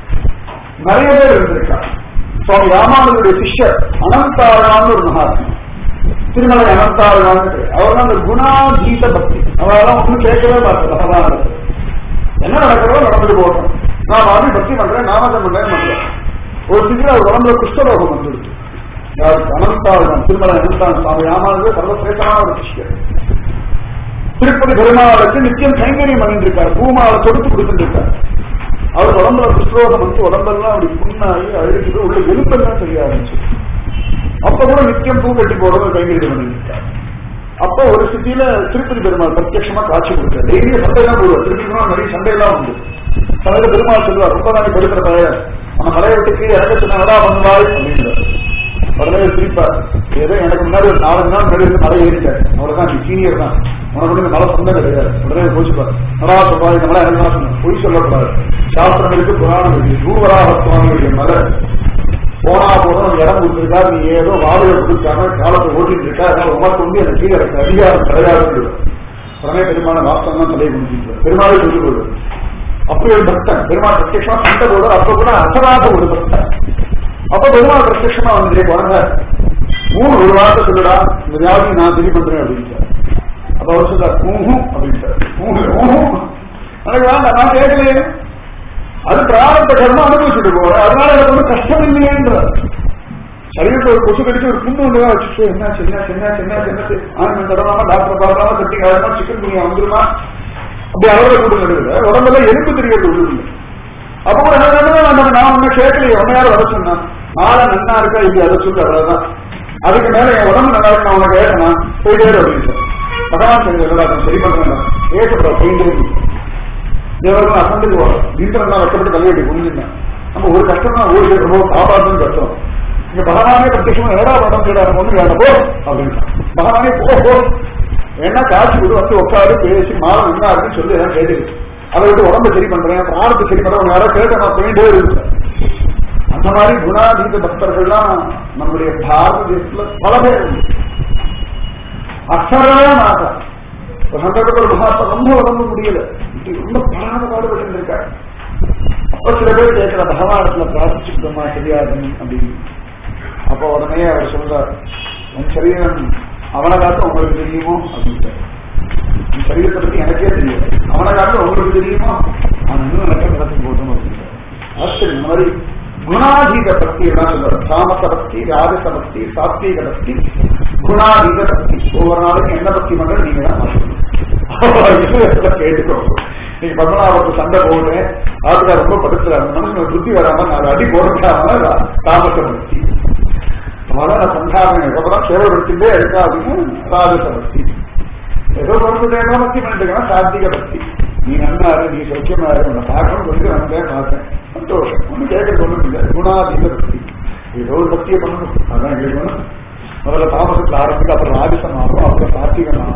நிறைய பேர் இருந்திருக்கா சுவாமி ராமானுடைய சிஷ்யர் அனந்தாரான்னு ஒரு மகாத்மா திருமலை அனந்தாரான்னு அவர் அந்த குணாதீத பக்தி அவரெல்லாம் ஒன்றும் கேட்கவே பார்த்தது பகவான் என்ன நடக்கிறதோ நடந்துட்டு போகணும் நான் மாதிரி பக்தி பண்றேன் நாமதம் பண்றேன் பண்றேன் ஒரு சிங்கிள் அவர் உடம்புல குஷ்டரோகம் வந்துடுச்சு யாருக்கு அனந்தாரம் திருமலை அனந்தான் சுவாமி ராமானுடைய சர்வசிரேஷ்டமான ஒரு சிஷ்யர் திருப்பதி பெருமாளுக்கு நித்தியம் கைங்கரியம் பண்ணிட்டு இருக்காரு பூமாலை தொடுத்து கொடுத்துட்டு இருக்காரு அவர் உடம்புல குஷ்ரோகம் வந்து உடம்பெல்லாம் அப்படி புண்ணாகி அழுகிட்டு உள்ள எலும்பெல்லாம் தெரிய ஆரம்பிச்சு அப்ப கூட நித்தியம் பூ கட்டி போடுறது கைங்கரியம் பண்ணிட்டு இருக்காரு அப்ப ஒரு சிட்டியில திருப்பதி பெருமாள் பிரத்யட்சமா காட்சி கொடுத்தாரு டெய்லி சண்டையெல்லாம் போடுவார் திருப்பதி பெருமாள் நிறைய சண்டையெல்லாம் உண்டு தலைவர் பெருமாள் சொல்லுவார் ரொம்ப நாளைக்கு படுக்கிற பையன் நம்ம மலையை விட்டுக்கு இறக்கத்து நடா பண்ணுவாள் அப்படின்றார் உடனே சிரிப்பார் ஏதோ எனக்கு முன்னாடி ஒரு நாலஞ்சு நாள் முன்னாடி இருந்து மலை ஏறிட்டார் அவ்வளவுதான் நீ சீனியர் தான் உனக்கு வந்து இந்த மலை சொந்தம் கிடையாது உடனே போச்சுப்பார் நடா சொல்வாய் இந்த மலை எனக்கு தான் சொன்னேன் பொய் சொல்லக்கூடாது சாஸ்திரம் இருக்கு புராணம் இருக்கு பூவராக சுவாமியுடைய மலை போனா போதும் இடம் கொடுத்திருக்காரு நீ ஏதோ வாடகை கொடுக்காம காலத்தை ஓட்டிட்டு இருக்கா அதனால உமக்கு வந்து எனக்கு கீழே எனக்கு அதிகாரம் கிடையாது உடனே பெருமான வாசம் தான் தலையை முடிச்சிருக்காரு பெருமாளை சொல்லி கொள்வது அப்படி ஒரு பக்தன் பெருமாள் பிரத்யட்சமா சண்டை போடுவார் அப்ப கூட அசராத ஒரு பக்தன் அப்ப பெருமாள் பிரத்யட்சமா வந்து குழந்தை மூணு ஒரு வார்த்தை சொல்லுடா இந்த வியாதி நான் சரி பண்றேன் அப்படின்ட்டார் அப்ப அவர் சொல்றார் ஊஹும் அப்படின்ட்டார் ஊஹு ஊஹும் எனக்கு வேண்டாம் நான் கேட்கலையே அது பிராரத்த கர்மம் அனுபவிச்சுட்டு போற அதனால எனக்கு ஒன்றும் கஷ்டம் இல்லையேன்றார் சரீரத்தில் ஒரு கொசு கடிச்சு ஒரு புண்ணு ஒன்று வச்சுட்டு என்ன சின்ன சின்ன சின்ன சின்ன ஆனந்த தடவாம டாக்டர் பார்க்காம கட்டி காலமா சிக்கன் குனியா வந்துருமா அப்படி அளவுல கூட்டம் நடுவில் உடம்புல எலும்பு தெரியறது உள்ளது அப்ப கூட என்ன பண்ணுவேன் நம்ம நான் ஒண்ணு கேட்கலையே உண்மையால வர சொன்னேன் நாளை நன்னா இருக்கா இது அதை சொல்லு அவ்வளவுதான் அதுக்கு மேல என் உடம்பு நல்லா இருக்கு நான் உனக்கு கேட்கணும் போயிட்டே அப்படின்னு பகவான் செஞ்சு சரி பண்றேன் ஏற்றப்பட போயிட்டே தேவர்கள் அசந்துக்கு வரும் வீட்டில் தான் கஷ்டப்பட்டு தலையடி புரிஞ்சுங்க நம்ம ஒரு கஷ்டம் தான் ஊருக்கு ரொம்ப காப்பாற்றுன்னு கஷ்டம் இங்க பகவானே பிரத்யட்சமா ஏடா படம் கேடா ஒண்ணு வேண்டாம் போ அப்படின்னு பகவானே போ போ என்ன காட்சி கொடு வந்து உட்காரு பேசி மாதம் என்ன இருக்குன்னு சொல்லி எல்லாம் கேட்டுருக்கு அதை விட்டு உடம்பு சரி பண்றேன் பிரார்த்தம் சரி பண்றேன் யாரோ கேட்ட நான் போயிட்டே இருக்கு அந்த மாதிரி குணாதீத பக்தர்கள்லாம் நம்முடைய பாரத தேசத்துல பல பேர் உண்டு. அசரவே மாட்டார் ஒரு சந்தர்ப்பத்தில் மகாத்மா ரொம்ப உடம்பு முடியல இப்படி ரொம்ப படாத பாடுபட்டு இருக்காரு அப்ப சில பேர் கேட்கிற பகவானத்துல பிரார்த்திச்சுக்கிட்டோமா தெரியாது அப்படின்னு அப்ப உடனே அவர் சொல்றார் உன் சரீரம் அவனை காட்டு உங்களுக்கு தெரியுமோ அப்படின்ட்டு உன் சரீரத்தை பத்தி எனக்கே தெரியும் அவனை காட்டு உங்களுக்கு தெரியுமோ அவன் இன்னும் எனக்கு நடத்தி போட்டோம் அப்படின்ட்டு ஆச்சரியம் இந்த மாதிரி குணாதீத பக்தி என்ன சொல்றாரு தாமச பக்தி ராஜச பக்தி சாத்வீக பக்தி குணாதீத பக்தி ஒவ்வொரு நாளைக்கும் என்ன பக்தி பண்றது நீங்க தான் மாற்றணும் கேட்டுக்கோ நீங்க பத்மநாபத்து சண்டை போடுறேன் ஆத்துக்கார ரொம்ப படுத்துறாரு மனுஷன் புத்தி வராம நாலு அடி போடுறாம தாமச பக்தி அதனால சந்தாரணம் எப்பதான் சேவைப்படுத்திட்டே இருக்கா அப்படின்னு ராஜச பக்தி ஏதோ பொறுப்புட்டேன்னா பக்தி பண்ணிட்டு சாத்திக பக்தி நீ நன்னா இரு நீ சௌக்கியமா இரு உன்னை பார்க்கணும் சொல்லி வந்தேன் பார்த்தேன் சந்தோஷம் ஒண்ணு கேட்க ஒண்ணும் இல்லை குணாதீத பக்தி ஏதோ ஒரு பக்தியை பண்ணணும் அதான் கேட்கணும் முதல்ல தாமசத்துல ஆரம்பிச்சு அப்புறம் ராஜசம் ஆகும் அப்புறம் சாத்திகம் ஆகும்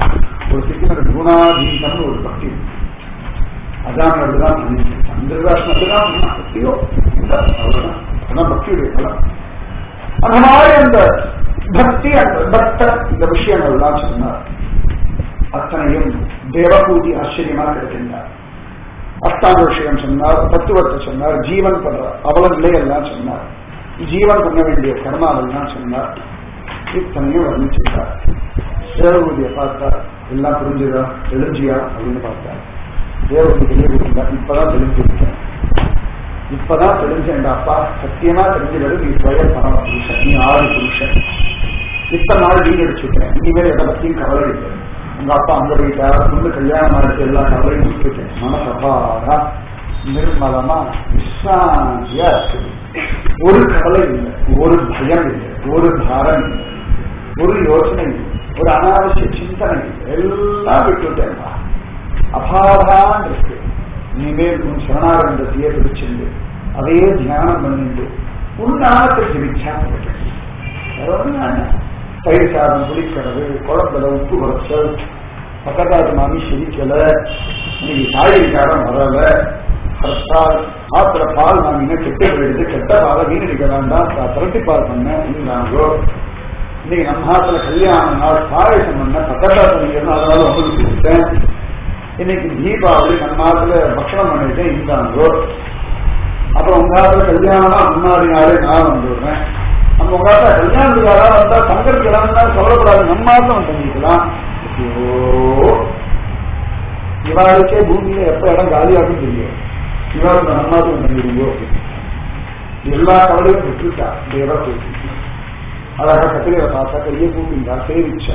ஒரு சிக்கனருக்கு குணாதீதம்னு ஒரு பக்தி அதான் அப்படிதான் சந்திரதாசன் அப்படிதான் பண்ணான். பக்தியோ இல்ல, அவ்வளவுதான் அதான் பக்தியுடைய பலம் அந்த மாதிரி அந்த பக்தி அந்த பக்தர் இந்த விஷயங்கள்லாம் சொன்னார் அத்தனையும் தேவபூதி ஆச்சரியமாக இருக்கின்றார் அஷ்டாங்க விஷயம் சொன்னார் தத்துவத்தை சொன்னார் ஜீவன் பண்ற அவல நிலையெல்லாம் சொன்னார் ஜீவன் பண்ண வேண்டிய கர்மாவெல்லாம் சொன்னார் இத்தனையும் வர்ணிச்சிருக்கார் தேவபூதியை பார்த்தா எல்லாம் புரிஞ்சுதா தெளிஞ்சியா அப்படின்னு பார்த்தார் தேவபூதி தெளிவுண்டா இப்பதான் தெளிஞ்சிருக்கேன் இப்பதான் தெரிஞ்சேன்டா அப்பா சத்தியமா தெரிஞ்சது நீ சுய பரம புருஷன் நீ ஆறு புருஷன் இத்தனை நாள் வீடு அடிச்சுட்டேன் இனிமேல் எதை பத்தியும் கவலை இல்லை உங்க அப்பா அங்க போயிட்டார் முன்பு கல்யாணம் ஆயிடுச்சு எல்லா கவலையும் விட்டுட்டேன் மனசபாரா நிர்மலமா விசாந்தியா இருக்குது ஒரு கவலை இல்லை ஒரு பயம் இல்லை ஒரு பாரம் இல்லை ஒரு யோசனை இல்லை ஒரு அனாவசிய சிந்தனை இல்லை எல்லாம் விட்டுட்டேன்ப்பா அபாதான் இருக்கு இனிமேல் உன் சரணாரந்தத்தையே பிடிச்சிருந்து அதையே தியானம் பண்ணிட்டு உன் நாமத்தை ஜெபிச்சா தயிர் சாதம் குடிக்கிறது குழம்புல உப்பு குறைச்சல் பக்கத்தாட்டு மாமி சிரிக்கல இன்னைக்கு காய்கறிக்காரன் வரல கரெக்டால் ஆத்திர பால் வாங்கின கெட்ட போயிடுது கெட்ட பாலை வீணடிக்க வேண்டாம் திரட்டி பால் பண்ண இருந்தாங்கோ இன்னைக்கு நம்ம ஆத்துல கல்யாண நாள் பாயசம் பண்ண பக்கத்தாட்டு நீங்க அதனால உங்களுக்கு கொடுத்தேன் இன்னைக்கு தீபாவளி நம்ம ஆத்துல பக்ஷணம் பண்ணிட்டேன் இருந்தாங்கோ அப்புறம் உங்க ஆத்துல கல்யாணம் முன்னாடி நாளே நான் வந்துடுறேன் நம்ம உங்க ஆத்துல கல்யாணத்துக்கு யாராவது வந்தா தங்கருக்கு இடம் சொல்லக்கூடாது நம்ம ஆத்திரம் பண்ணிக்கலாம் ஐயோ இவாளுக்கே பூமியில எப்ப இடம் காலியாகும் தெரியும் இவாளுக்கு நம்ம ஆத்திரம் பண்ணிடுங்கோ எல்லா கவலையும் விட்டுட்டா தேவ பேசி அழகா கத்திரியை பார்த்தா கையை கூப்பிட்டா சேவிச்சா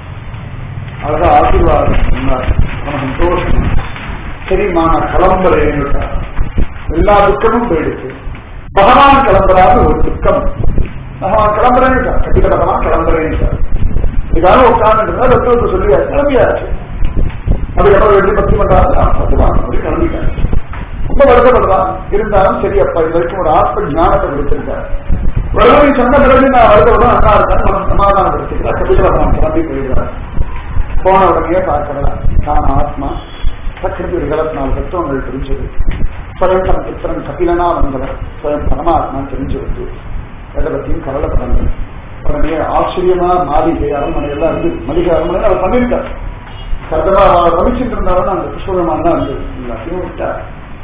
அழகா ஆசீர்வாதம் சொன்னார் அவன் சந்தோஷம் சரிம்மா நான் கிளம்புறேன்னு எல்லா துக்கமும் போயிடுச்சு பகவான் கிளம்புறாரு ஒரு துக்கம் பகவான் கிளம்புறேன்னு கட்டிட பகவான் கிளம்புறேன்னு இதுக்காக உட்கார்ந்து தத்துவத்தை சொல்லி கிளம்பியாச்சு அதுக்கப்புறம் எப்படி பக்தி பண்றாரு பகவான் அப்படி கிளம்பிட்டாரு ரொம்ப வருத்தப்படுறான் இருந்தாலும் சரி அப்பா இது வரைக்கும் ஒரு ஆத்ம ஞானத்தை கொடுத்திருக்காரு வறுமை சொன்ன பிறகு நான் வருத்தப்படும் அண்ணா இருக்கேன் மனம் சமாதானப்படுத்திக்கிறார் கபில பகவான் கிளம்பி போயிடுறார் போன உடனே பார்க்கலாம் தான் ஆத்மா பிரகிருதி இருபத்தி நாலு தத்துவங்கள் தெரிஞ்சது ஸ்வயம் தன் புத்திரன் கபிலனா வந்தவர் ஸ்வயம் பரமாத்மா தெரிஞ்சு வந்து எதை பத்தியும் கவலைப்படாங்க உடனே ஆச்சரியமா மாளிகை அரண்மனை எல்லாம் இருந்து மளிகை அரண்மனை அவர் பண்ணியிருக்கார் சதமா அவர் ரமிச்சுட்டு இருந்தாலும் அந்த புஷ்பகமான தான் வந்து எல்லாத்தையும் விட்டார்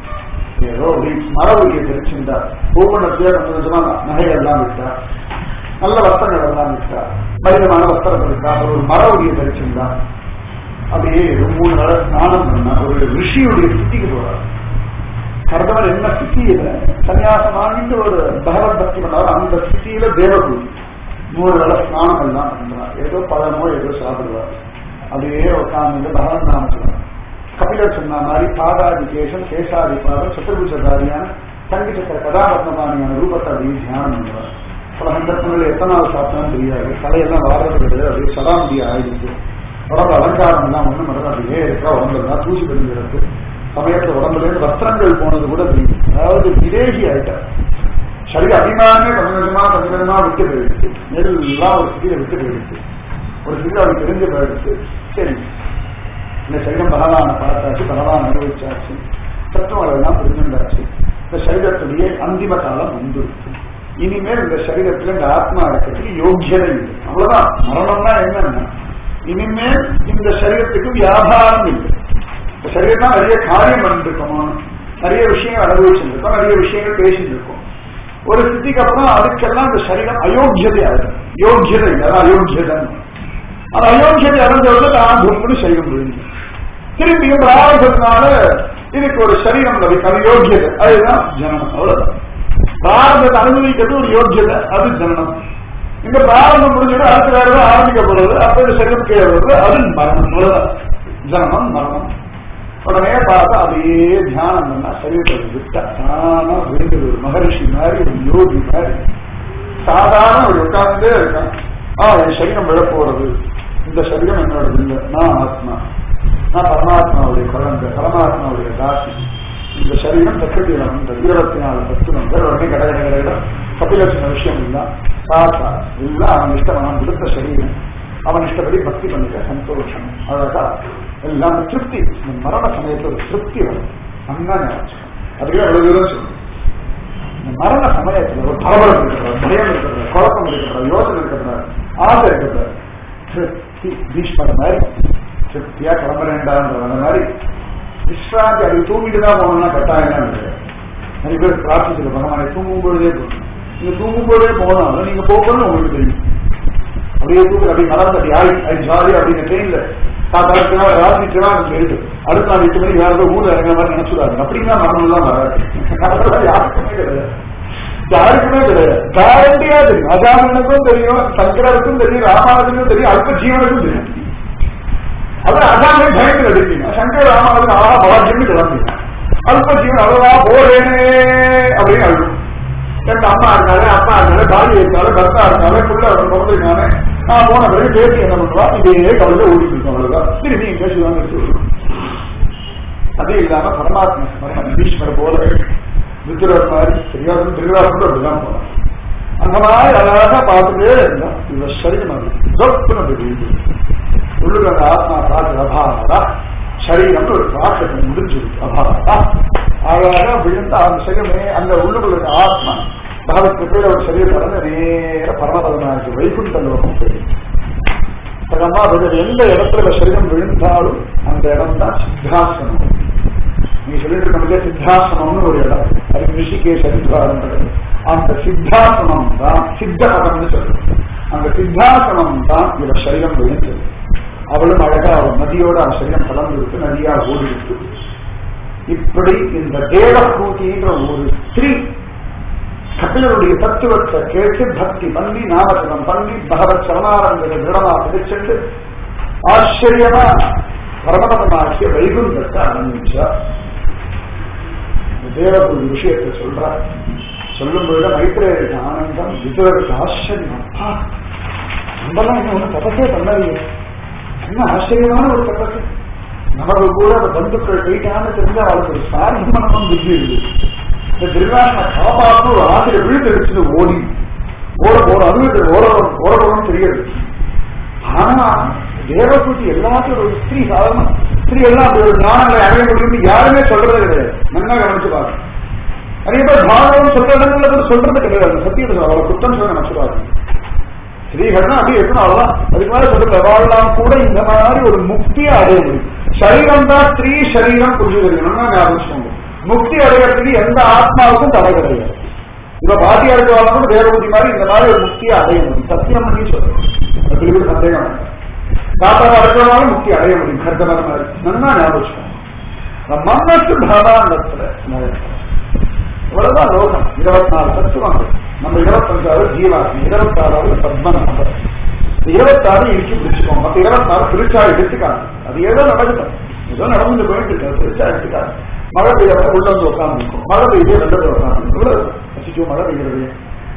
ஏதோ மரபுரியை தெரிச்சிருந்தார் ஒவ்வொன்றத்தையே கொஞ்சம் கொஞ்சமா நகைகள்லாம் விட்டார் நல்ல வஸ்திரங்கள் எல்லாம் விட்டார் மனிதமான வஸ்திரத்தை விட்டார் ஒரு மரபுரியை தெரிச்சிருந்தார் அப்படியே ஒரு மூணு நாள் ஸ்நானம் பண்ணா ஒரு ரிஷியுடைய ஸ்திதிக்கு போறார் கர்தவர் என்ன ஸ்திதியில சன்னியாசம் வாங்கிட்டு ஒரு பகவத் பக்தி பண்ணார் அந்த ஸ்திதியில தேவபூதி மூணு வேளை ஸ்நானம் எல்லாம் பண்றார் ஏதோ பழமோ ஏதோ சாப்பிடுவார் அப்படியே உட்கார்ந்து பகவத் நாமத்துல கபிலர் சொன்ன மாதிரி பாதாதி கேசம் கேசாதி பாதம் சத்ருபுஜதாரியான தங்கி சக்கர கதாபத்மதானியான ரூபத்தை அப்படியே தியானம் பண்ணுவார் பல சந்தர்ப்பங்களில் எத்தனை நாள் சாப்பிட்டாலும் தெரியாது தலையெல்லாம் வளர்றது கிடையாது அப்படியே சதாமுடிய ஆயிடுச்சு உடம்பு அலங்காரம் எல்லாம் ஒண்ணும் நடந்து அப்படியே இருக்கா உடம்பு எல்லாம் தூசி பெருங்கிறது சமயத்துல உடம்புல இருந்து வஸ்திரங்கள் போனது கூட தெரியும் அதாவது விதேகி ஆயிட்டார் சரீர அபிமானமே கொஞ்சம் கொஞ்சமா கொஞ்சம் கொஞ்சமா விட்டு போயிடுச்சு எல்லாம் ஒரு சிதியில விட்டு போயிடுச்சு ஒரு சிதியில் அவருக்கு தெரிஞ்சு போயிடுச்சு சரி இந்த சரீரம் பகவான பார்த்தாச்சு பகவான் அனுபவிச்சாச்சு தத்துவம் எல்லாம் புரிஞ்சுண்டாச்சு இந்த சரீரத்துடைய அந்திம காலம் வந்துருச்சு இனிமேல் இந்த சரீரத்துல இந்த ஆத்மா இருக்கிறதுக்கு யோக்கியதை இல்லை அவ்வளவுதான் மரணம்னா என்னன்னா இனிமேல் இந்த சரீரத்துக்கு வியாபாரம் இல்லை இந்த சரீரம் தான் நிறைய காரியம் பண்ணிருக்கோம் நிறைய விஷயங்கள் அனுபவிச்சுருக்கோம் நிறைய விஷயங்கள் பேசிட்டு இருக்கோம் ஒரு ஸ்திதிக்கு அப்புறம் அதுக்கெல்லாம் இந்த சரீரம் அயோக்கியதை ஆகும் யோக்கியதை இல்லை அதான் அயோக்கியதன் அந்த அயோக்கியத்தை அடைஞ்சவங்க தான் கும்புன்னு சரீரம் விழுந்து திரும்பியும் பிராரம்பத்தினால இதுக்கு ஒரு சரீரம் லபிக்கும் அது யோக்கியதை அதுதான் ஜனனம் அவ்வளவுதான் பிராரம்பத்தை அனுபவிக்கிறது ஒரு யோக்கியதை அது ஜனனம் இந்த பிராரம்பம் முடிஞ்சிட்டு அடுத்த வேற ஏதாவது ஆரம்பிக்கப்படுறது அப்ப இந்த சரீரம் கீழே வருது அது மரணம் அவ்வளவுதான் ஜனனம் மரணம் உடனே பார்த்தா அப்படியே தியானம் பண்ணா சரீரத்தை விட்டா தானா விழுந்தது ஒரு மகரிஷி மாதிரி ஒரு யோகி மாதிரி சாதாரண ஒரு உட்கார்ந்தே இருக்கான் ஆ என் சரீரம் விழப்போறது இந்த சரீரம் என்னோடது இல்லை நான் ஆத்மா நான் பரமாத்மாவுடைய குழந்தை பரமாத்மாவுடைய தாசி இந்த சரீரம் பிரகிருதியில வந்தது இருபத்தி நாலு தத்துவங்கள் உடனே கட கட கட கட கபிலட்சும விஷயம் இல்ல சாத்தா எல்லாம் அவன் இஷ்டம் அவன் கொடுத்த சரீரம் அவன் இஷ்டப்படி பக்தி பண்ணிக்க சந்தோஷம் அழகா எல்லாம் திருப்தி இந்த மரண சமயத்துல ஒரு திருப்தி வரும் நல்லா ஞாபகம் அதுக்கு அவ்வளவு தூரம் சொல்லணும் இந்த மரண சமயத்துல ஒரு பரபரப்பு இருக்கிற பயம் இருக்கிற குழப்பம் இருக்கிற யோசனை இருக்கிற ஆசை இருக்கிற திருப்தி பீஷ்மர் மாதிரி திருப்தியா கிளம்புறேன்டான்ற அந்த மாதிரி விஸ்ராந்தி அது தூங்கிட்டு தான் போகணும்னா கட்டாயம் தான் கிடையாது நிறைய பேர் பிரார்த்திச்சு பகவானை தூங்கும் பொழுதே போகணும் நீங்க தூங்கும் பொழுதே போனாலும் நீங்க போகணும்னு உங்களுக்கு தெரியும் அப்படியே தூக்கு அப்படி நடந்து அப்படி ஆயி அது ஜாலி அப்படின்னு ட்ரெயின்ல காத்தாச்சுனா ராத்திரி ட்ரெயின் இருக்கு அடுத்த நாள் எட்டு மணிக்கு வேற ஊர்ல இறங்குற மாதிரி நினைச்சுடாது அப்படின்னா மரணம் எல்லாம் வராது அதெல்லாம் யாருக்குமே கிடையாது யாருக்குமே கிடையாது கேரண்டியா தெரியும் அஜாமனுக்கும் தெரியும் சங்கரருக்கும் தெரியும் ராமானுக்கும் தெரியும் அடுத்த ஜீவனுக்கும் தெரியும் அது அஜாமே பயந்து எடுப்பீங்க சங்கர ராமானுக்கு ஆஹா பவாஜின்னு கிளம்பிங்க அல்ப ஜீவன் அவ்வளவா போறேனே அப்படின்னு அழுகும் எங்க அம்மா இருக்காரு அப்பா இருக்காரு பாடி இருக்காரு பர்த்தா இருக்காரு புள்ள பிறந்திருக்காங்க நான் போன பிறகு பேசி என்ன பண்ணுவா இதே கவலை ஓடிட்டு இருக்கோம் அவ்வளவுதான் திரும்பி எங்க பேசுவாங்க சொல்லுவோம் அதே இல்லாம பரமாத்மா ஸ்மரணம் ஈஸ்வர போல வித்துரர் மாதிரி சரியா திருவிழாவுக்கு அப்படிதான் போறான் அந்த மாதிரி அழகா பார்த்துட்டே இருந்தான் இவ சரீரம் அது சொப்புன்னு தெரியுது உள்ளுக்கு அந்த ஆத்மா காற்று அபாரதா சரீரம் ஒரு காற்று முடிஞ்சிருக்கு அபாரதா அழகா விழுந்து அந்த சரீரமே அந்த உள்ளுக்குள்ள ஆத்மா பகவத் பேர் ஒரு சரீரம் நடந்து நேர பரமபதனாருக்கு வைகுண்ட லோகம் தெரியும் அம்மா எந்த இடத்துல சரீரம் விழுந்தாலும் அந்த இடம் தான் சித்தாசனம் நீ சொல்லிட்டு இருக்க சித்தாசனம்னு ஒரு இடம் அது ரிஷிகேஷ் அதிகாரம் அந்த சித்தாசனம் தான் சித்த பதம்னு சொல்றது அந்த சித்தாசனம் தான் இவ சரீரம் விழுந்தது அவளும் அழகா அவள் நதியோட அவள் சரீரம் கலந்து இருக்கு நதியா ஓடி இருக்கு இப்படி இந்த தேவகூதின்ற ஒரு ஸ்திரீ கபிலருடைய தத்துவத்தை கேட்டு பக்தி பண்ணி நாமஜபம் பண்ணி பகவத் சரணாரங்களை திருடமா பிடிச்சிட்டு ஆச்சரியமா பரமபதமாக்கிய வைகுந்தத்தை ஆரம்பிச்சார் தேவகுரு விஷயத்தை சொல்றார் சொல்லும் பொழுது மைத்திரேயருக்கு ஆனந்தம் விதுவருக்கு ஆச்சரியம் அப்பா நம்மளாம் இன்னும் ஒண்ணு தபசே பண்ணலையே என்ன ஆச்சரியமான ஒரு தபசு நமக்கு கூட அந்த பந்துக்கள் போயிட்டான்னு தெரிஞ்ச அவளுக்கு ஒரு சாரிமணமும் புத்தி இருக்குது இந்த திருநாட்டை காப்பாற்ற ஒரு ஆசிரியர் விழுந்து அடிச்சது ஓடி ஓட போற அனுபவத்தை ஓட ஓடணும்னு தெரியாது ஆனா தேவகுதி எல்லாத்தையும் ஒரு ஸ்திரீ சாதாரண ஸ்திரீ எல்லாம் அப்படி ஒரு ஞானங்களை அடைய முடியும் யாருமே சொல்றதே கிடையாது நல்லா கவனிச்சு பாருங்க நிறைய பேர் பாகவம் சொல்ற இடங்கள்ல கூட சொல்றது கிடையாது சத்தியத்தை அவளை குற்றம் சொல்ல நினைச்சுவாங்க ஸ்திரீகள்னா அப்படி இருக்கணும் அவ்வளவுதான் அதுக்கு மேல சொல்றது அவள்லாம் கூட இந்த மாதிரி ஒரு முக்தியை அடைய முடியும் சரீரம் தான் ஸ்திரீ சரீரம் புரிஞ்சுக்கணும்னா ஞாபகம் முக்தி அடைகிறதுக்கு எந்த ஆத்மாவுக்கும் தடை கிடையாது இப்ப பாட்டியா இருக்கிறவங்க தேவபூதி மாதிரி இந்த மாதிரி ஒரு முக்தியை அடைய முடியும் சத்தியம் பண்ணி சொல்றேன் பிள்ளைகள் சந்தேகம் வேண்டாம் தாத்தாவா இருக்கிறவங்களும் முக்தி அடைய முடியும் கர்த்தவர் மாதிரி நல்லா ஞாபகம் மன்னத்து பாதாண்டத்துல இவ்வளவுதான் லோகம் இருபத்தி நாலு தத்துவங்கள் நம்ம இருபத்தஞ்சாவது ஜீவாசி இருபத்தாறாவது பத்மநாபர் இருபத்தாறு இடிச்சு பிடிச்சுக்கோங்க மத்த இருபத்தாறு பிரிச்சா எடுத்துக்காங்க அது ஏதோ நடக்கட்டும் ஏதோ நடந்து போயிட்டு இருக்காது பிரிச்சா எடுத்துக்காங்க மழை பெய்ய உள்ள வந்து உட்காந்துருக்கும் மழை பெய்ய ரெண்டு உட்காந்து வச்சுக்கோ மழை பெய்கிறது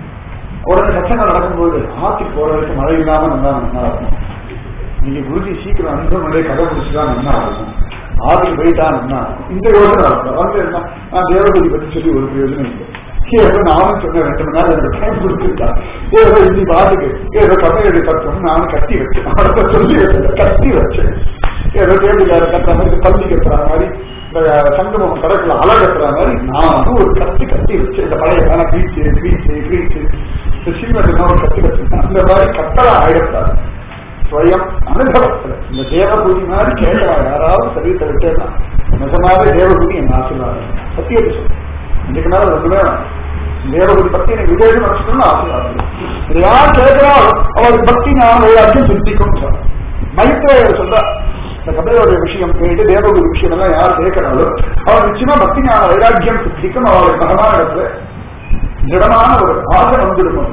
உடனே சச்சங்கம் நடக்கும்போது ஆற்றுக்கு போற வரைக்கும் மழை இல்லாம நல்லா நல்லா இருக்கும் நீங்க குருஜி சீக்கிரம் அஞ்சு மணியே கதை முடிச்சுதான் நல்லா இருக்கும் ஆற்றுக்கு போயிட்டா நல்லா இருக்கும் இந்த யோசனை இருக்கும் வந்து என்ன நான் தேவபதி பத்தி சொல்லி ஒரு பிரயோஜனம் இல்லை ஏதோ நானும் சொன்ன ரெண்டு மணி நேரம் எனக்கு டைம் கொடுத்துருக்கா ஏதோ இன்னி பாட்டுக்கு ஏதோ கதையடி பத்தம் நானும் கட்டி வச்சேன் அவர்கிட்ட சொல்லி வச்சேன் கட்டி வச்சேன் ஏதோ தேவதிகார கட்டுற மாதிரி பள்ளி கட்டுற மாதிரி இந்த சங்கமம் கடற்கல அலை கட்டுற மாதிரி நானும் ஒரு கத்தி கட்டி வச்சேன் இந்த பழைய கால பீச்சு பீச்சு பீச்சு இந்த சின்ன ஒரு கத்தி வச்சிருக்கேன் அந்த மாதிரி கட்டளை ஆயிடக்கூடாது ஸ்வயம் அனுபவத்துல இந்த தேவபூதி மாதிரி கேட்டவா யாராவது சரீரத்தை விட்டேன்னா நிஜமாவே தேவபூதி என் ஆசீர்வாதம் சத்தியத்தை சொல்றேன் இதுக்கு மேல ரெண்டுமே தேவபதி பக்தி எனக்கு விஜயம் நினைச்சுக்கணும்னு ஆசீர்வாதம் இது யார் கேட்கிறாள் அவளுக்கு பக்தி நான் வைராக்கியம் சித்திக்கும் சொல்றேன் மைத்ரேயர் சொல்ற இந்த கதையோட விஷயம் கேட்டு தேவகுரு விஷயம் எல்லாம் யார் கேட்கிறாளோ அவள் நிச்சயமா பக்தி ஞான வைராக்கியம் சித்திக்கும் அவளுக்கு பகவான இடத்துல திடமான ஒரு ஆசை வந்துடும்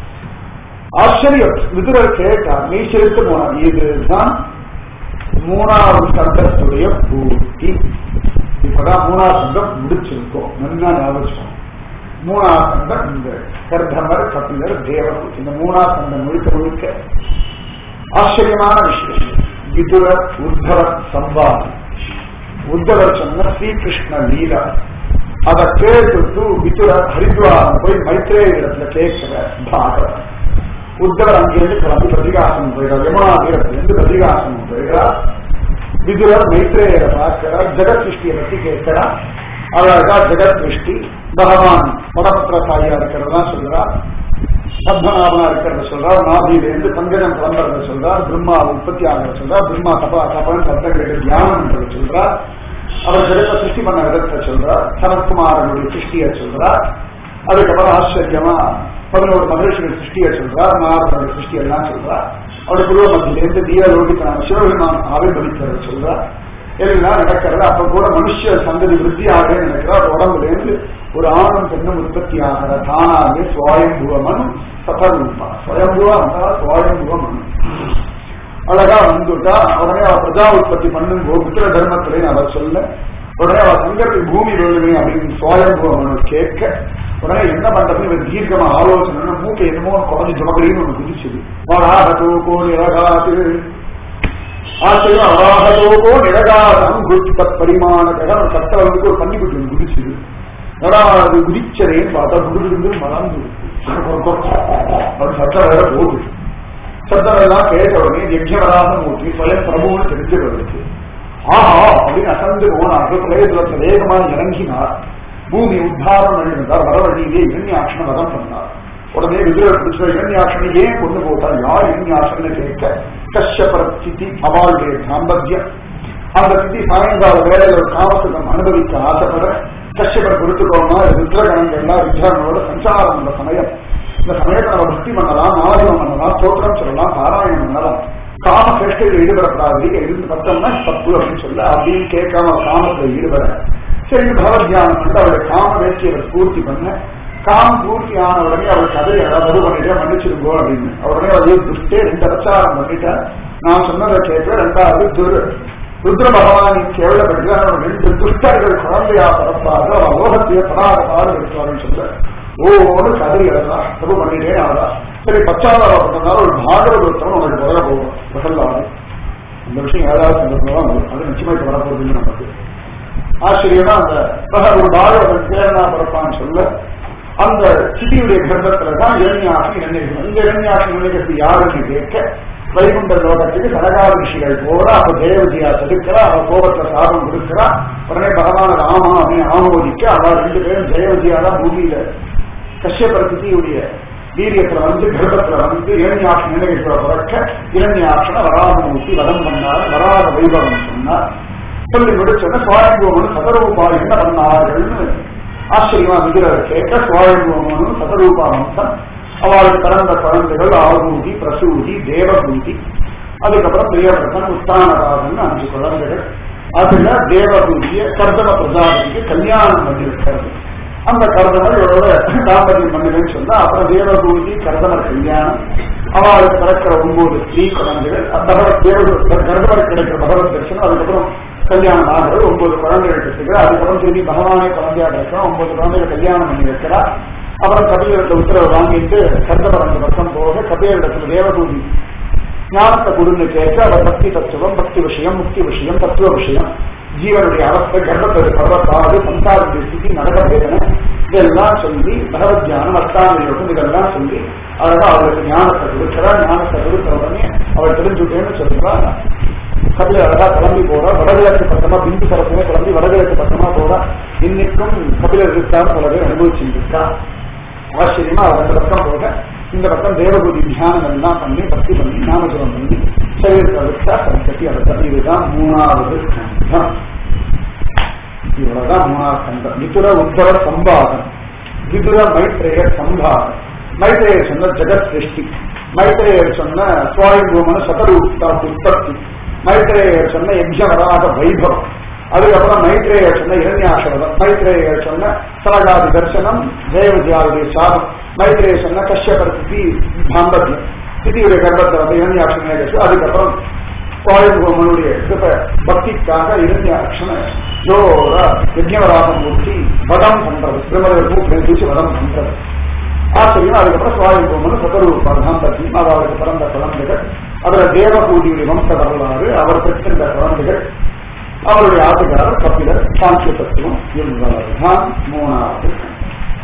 ஆச்சரியம் விதுரர் கேட்டார் நீ செலுத்து போனார் இதுதான் மூணாவது சந்தத்துடைய பூர்த்தி இப்பதான் மூணாவது சந்தம் முடிச்சிருக்கோம் நல்லா ஞாபகம் மூணாவது சந்தம் இந்த கர்தமர் கபிலர் தேவகுதி இந்த மூணாவது சந்தம் முழுக்க முழுக்க ஆச்சரியமான விஷயம் விதுரர் உத்தவர் சம்பாதம் உத்தவர் சொன்ன ஸ்ரீகிருஷ்ண லீலா அதை கேட்டு விதுரர் ஹரித்வாரம் போய் மைத்ரேய இடத்துல கேட்கிற பாகவன் உத்தவர் அங்கிருந்து கிளம்பி பத்ரிகாசனம் போயிடுறார் யமுனா தீரத்திலிருந்து பத்ரிகாசனம் போயிடுறார் விதுரர் மைத்ரேயரை பார்க்கிறார் ஜெகத் சிருஷ்டியை பத்தி கேட்கிறார் அழகா ஜெகத் சிருஷ்டி பகவான் படபத்திரசாலியா இருக்கிறதா சொல்றார் பத்மநாபனா இருக்கிறத சொல்றார் நாபியிலிருந்து பங்கஜம் கிளம்புறத சொல்றார் பிரம்மா உற்பத்தி ஆகிறத சொல்றார் பிரம்மா தபா தபன் சப்தங்களுக்கு தியானம் பண்றத சொல்றார் அவர் ஜெகத்தை சிருஷ்டி பண்ண விதத்தை சொல்றார் சனத்குமாரனுடைய சிருஷ்டியை சொல்றார் அதுக்கப்புறம் ஆச்சரியமா பதினோரு மகர்ஷிகள் சிருஷ்டியை சொல்றார் நாரதனுடைய சிருஷ்டி எல்லாம் சொல்றார் அவருடைய குருவ மத்தியிலிருந்து தீயலோகித்தனான சிவபெருமான் ஆவிர்வதிக்கிறத சொல்றார் எல்லாம் நடக்கிறது அப்ப கூட மனுஷ சந்ததி விருத்தி ஆகவே நினைக்கிறார் உடம்புல இருந்து ஒரு ஆணும் பெண்ணும் உற்பத்தி ஆகிற தானாவே சுவாயம்புவ மனு சதரூபா சுயம்புவா வந்தா சுவாயம்புவ மனு அழகா வந்துட்டா உடனே அவ பிரஜா உற்பத்தி பண்ணும் போது புத்திர தர்மத்திலேன்னு அவர் சொல்ல உடனே அவ சங்கருக்கு பூமி வேணுமே அப்படின்னு சுவாயம்புவ மனு கேட்க உடனே என்ன பண்றதுன்னு இவர் தீர்க்கமா ஆலோசனை மூக்கை என்னமோ குறைஞ்சு ஜுமகடின்னு ஒண்ணு குதிச்சுது வாடாகோ கோடி அழகாது ஆச்சரியம் அராகதோகோ நிரகாரம் குருத்த பரிமாண கடம் சத்தம் வந்து ஒரு பன்னி குட்டி குதிச்சுது அது குதிச்சதேன்னு பார்த்தா குடிருந்து மறந்து அவர் சத்தம் வேற போகுது சத்தம் எல்லாம் கேட்ட உடனே யஜ்யவராக மூர்த்தி ஸ்வயம் பிரபுன்னு தெரிஞ்சவர்களுக்கு ஆஹா அப்படின்னு அசந்து போனார்கள் பிரயோஜனத்தை வேகமாக இறங்கினார் பூமி உத்தாரம் பண்ணியிருந்தார் வரவழியிலே இரண்யாட்சண வதம் பண்ணார் உடனே விதுரர் பிடிச்ச இரண்யாட்சனை ஏன் கொண்டு போட்டார் யார் இரண்யாட்சனை கேட்க கஷ்யபர ஸ்திதி அவளுடைய தாம்பத்தியம் அந்த ஸ்திதி சாயங்கால வேலையில ஒரு காமசுகம் அனுபவிக்க ஆசைப்பட கஷ்யபர் கொடுத்துக்கோமா ருத்ரகணங்கள்லாம் ருத்ரனோட சஞ்சாரம் உள்ள சமயம் இந்த சமயத்தை நம்ம பக்தி பண்ணலாம் நாடகம் பண்ணலாம் தோற்றம் சொல்லலாம் பாராயணம் பண்ணலாம் காம சேஷ்டையில் ஈடுபடப்படாது இருந்து பத்தம்னா தப்பு அப்படின்னு சொல்ல அப்படின்னு கேட்காம காமத்துல ஈடுபட சரி பகவத் தியானம் பண்ணி அவருடைய காம வேட்சியை பூர்த்தி பண்ண காம் பூர்த்தி ஆன உடனே அவர் கதையை அதாவது பண்ணிட்டு மன்னிச்சிருங்கோ அப்படின்னு உடனே அவர் துஷ்டே ரெண்டு பிரச்சாரம் பண்ணிட்டார் நான் சொன்னதை கேட்க ரெண்டாவது துரு ருத்ர பகவானை கேவலப்பட்டு அவர் ரெண்டு துஷ்டர்கள் குழந்தையா பிறப்பாக அவர் லோகத்தையே படாத பாடு எடுத்தாருன்னு சொல்ல ஓடு கதறி எழுதலாம் தப்பு பண்ணிட்டே ஆதா சரி பச்சாதாரப்பட்டனால ஒரு பாகவதோத்தரம் உங்களுக்கு வர போகும் பிரகல்லாது இந்த விஷயம் ஏதாவது சந்தர்ப்பம் வரும் அது நிச்சயமா இப்ப வரப்போகுதுன்னு நமக்கு ஆச்சரியமா அந்த ஒரு பாகவதன் சேரனா பிறப்பான்னு சொல்ல அந்த சிட்டியுடைய கர்ப்பத்துல தான் இரண்யாசி நிர்ணயிக்கணும் இந்த இரண்யாசி நிர்ணயிக்கிறது யாருன்னு கேட்க வைகுண்ட லோகத்துக்கு சரகார ரிஷிகள் போற அப்ப தேவதியா தடுக்கிறா அவ கோபத்தை சாபம் கொடுக்கிறா உடனே பகவான ராமா அப்படின்னு ஆமோதிக்க அவ ரெண்டு பேரும் ஜெயவதியா தான் பூமியில கஷ்யபர சிட்டியுடைய வீரியத்துல வந்து கர்ப்பத்துல வந்து இரண்யாட்சி நிலையத்துல பிறக்க இரண்யாட்சனை வராதமூர்த்தி வதம் பண்ணார் வராத வைபவம் சொன்னார் சொல்லி முடிச்சோன்னா சுவாயம்புவன் சதரூபா என்ன பண்ணார்கள்னு ஆச்சரியமா விதிரர் கேட்க சுவாயம்புவனும் சதரூபா வம்சம் அவளுக்கு பிறந்த குழந்தைகள் ஆகூதி பிரசூதி தேவபூதி அதுக்கப்புறம் பிரியவர்த்தன் உத்தானராஜன் அஞ்சு குழந்தைகள் அதுல தேவபூதிய கர்தம பிரஜாதிக்கு கல்யாணம் பண்ணிருக்கிறது அந்த கர்தமர் இவரோட தாம்பரியம் பண்ணுவேன்னு சொன்னா அப்புறம் தேவபூதி கர்தமர் கல்யாணம் அவளுக்கு பிறக்கிற ஒன்பது ஸ்ரீ குழந்தைகள் பகவத் தேவ கர்தமர் கிடைக்கிற பகவத் தரிசனம் அதுக்கப்புறம் கல்யாணம் ஆகிறது ஒன்பது குழந்தைகள் கிடைச்சிருக்கு அதுக்கப்புறம் திரும்பி பகவானே குழந்தையா கிடைக்கிறோம் ஒன்பது குழந்தைகள் கல்யாணம் பண்ணி வைக்கிறார் அப்புறம் கபிலரிடத்துல உத்தரவு வாங்கிட்டு கர்தமர் அந்த பக்கம் போக கபிலரிடத்துல தேவபூதி ஞானத்தை கொடுன்னு கேட்க அவர் பக்தி தத்துவம் பக்தி விஷயம் முக்தி விஷயம் தத்துவ விஷயம் ஜீவனுடைய அவஸ்தை கர்ப்பத்தை பர்வத்தாடு சம்சாரத்துடைய ஸ்திதி நரக வேதனை இதெல்லாம் சொல்லி பகவத் தியானம் அஷ்டாங்க யோகம் இதெல்லாம் சொல்லி அழகா அவருக்கு ஞானத்தை கொடுக்கிறார் ஞானத்தை கொடுத்த உடனே அவர் தெரிஞ்சுட்டேன்னு சொல்றார் கபில அழகா கிளம்பி போறா வடகிழக்கு பக்கமா பிந்து சரப்புமே கிளம்பி வடகிழக்கு பக்கமா போறா இன்னைக்கும் கபிலர் இருக்கார் பல பேர் அனுபவிச்சுருக்கா ஆச்சரியமா அவர் அந்த பக்கம் போக இந்த பக்கம் தேவபூதி தியானம் எல்லாம் பண்ணி பக்தி பண்ணி நாமஜபம் பண்ணி சரீரத்தை விட்டா கட்டி அதை இதுதான் மூணாவது கண்டம் இவ்வளவுதான் மூணாவது கண்டம் விதுர உத்தர சம்பாதம் விதுர மைத்ரேய சம்பாதம் மைத்ரேயர் சொன்ன ஜெகத் சிருஷ்டி மைத்ரேயர் சொன்ன சுவாயுபூமன சதரூப்தா உற்பத்தி மைத்ரேயர் சொன்ன யஜ்யவராக வைபவம் அதுக்கப்புறம் மைத்ரேயர் சொன்ன இரண்யாசவதம் மைத்ரேயர் சொன்ன சரகாதி தர்சனம் தேவதியாருடைய சாதம் மைத்ரேயர் சொன்ன கஷ்யபர் ஸ்திதி தாம்பத்தியம் ஸ்திதியுடைய கர்ப்பத்தில் வந்து இரண்யாட்சம் நிகழ்ச்சி அதுக்கப்புறம் சுவாயுபூமனுடைய கிருப பக்திக்காக இரண்யாட்சண ஜோரா யஜ்யவராகமூர்த்தி வதம் பண்றது திருமண பூச்சி வதம் பண்றது ஆச்சரியம் அதுக்கப்புறம் சுவாயுபூமன் சதரூபா தாம்பத்தியம் அவருக்கு பிறந்த குழந்தைகள் அதுல தேவபூதியுடைய வம்ச வரலாறு அவர் பெற்றிருந்த குழந்தைகள் அவருடைய ஆட்டுக்காரர் கபிலர் சாங்கிய தத்துவம் இவர்கள்தான் மூணாவது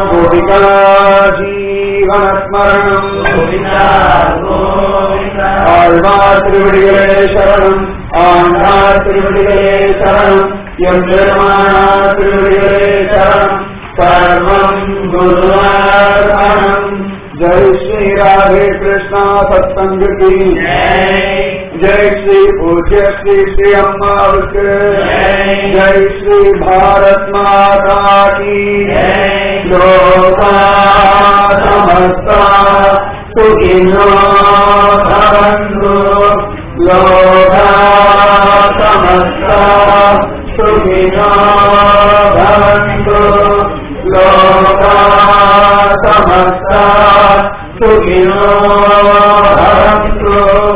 गोपिका जीवनस्मरणम् गोविन्दा गोविन्दा ஆழ்வார் திருவடிகளே சரணம் ஆண்டார் திருவடிகளே சரணம் எம் பெருமானார் திருவடிகளே சரணம் சர்வம் குருவாரணம் ஜெய் ஸ்ரீ ராதே கிருஷ்ணா சத்சங்க கி ஜெய் ஜெய் ஸ்ரீ பூஜ்ய ஸ்ரீ ஸ்ரீ அம்மாவுக்கு ஜெய். ஜெய் ஸ்ரீ பாரத் மாதா கி ஜெய். லோகா சமஸ்தா சுகினோ भवन्तु लोका समस्ता सुखिनो भवन्तु लोका समस्ता सुखिनो भवन्तु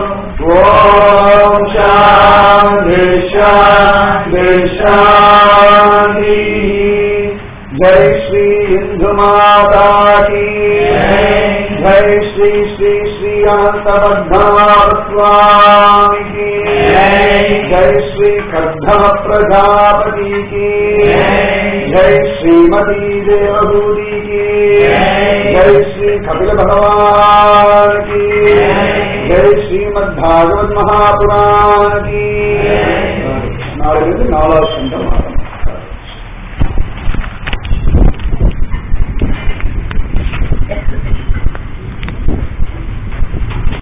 ॐ शान्ति शान्ति शान्ति जय श्री हिन्दु माता की जय श्री श्री श्री अनंत स्वामी की जय। जय श्री खड्डम प्रजापति की जय। जय श्रीमती देवभूति की जय। जय श्री कपिल भगवान की जय। जय श्रीमद्भागवत महापुराण की जय। நாளைக்கு நாலாவது சந்தம்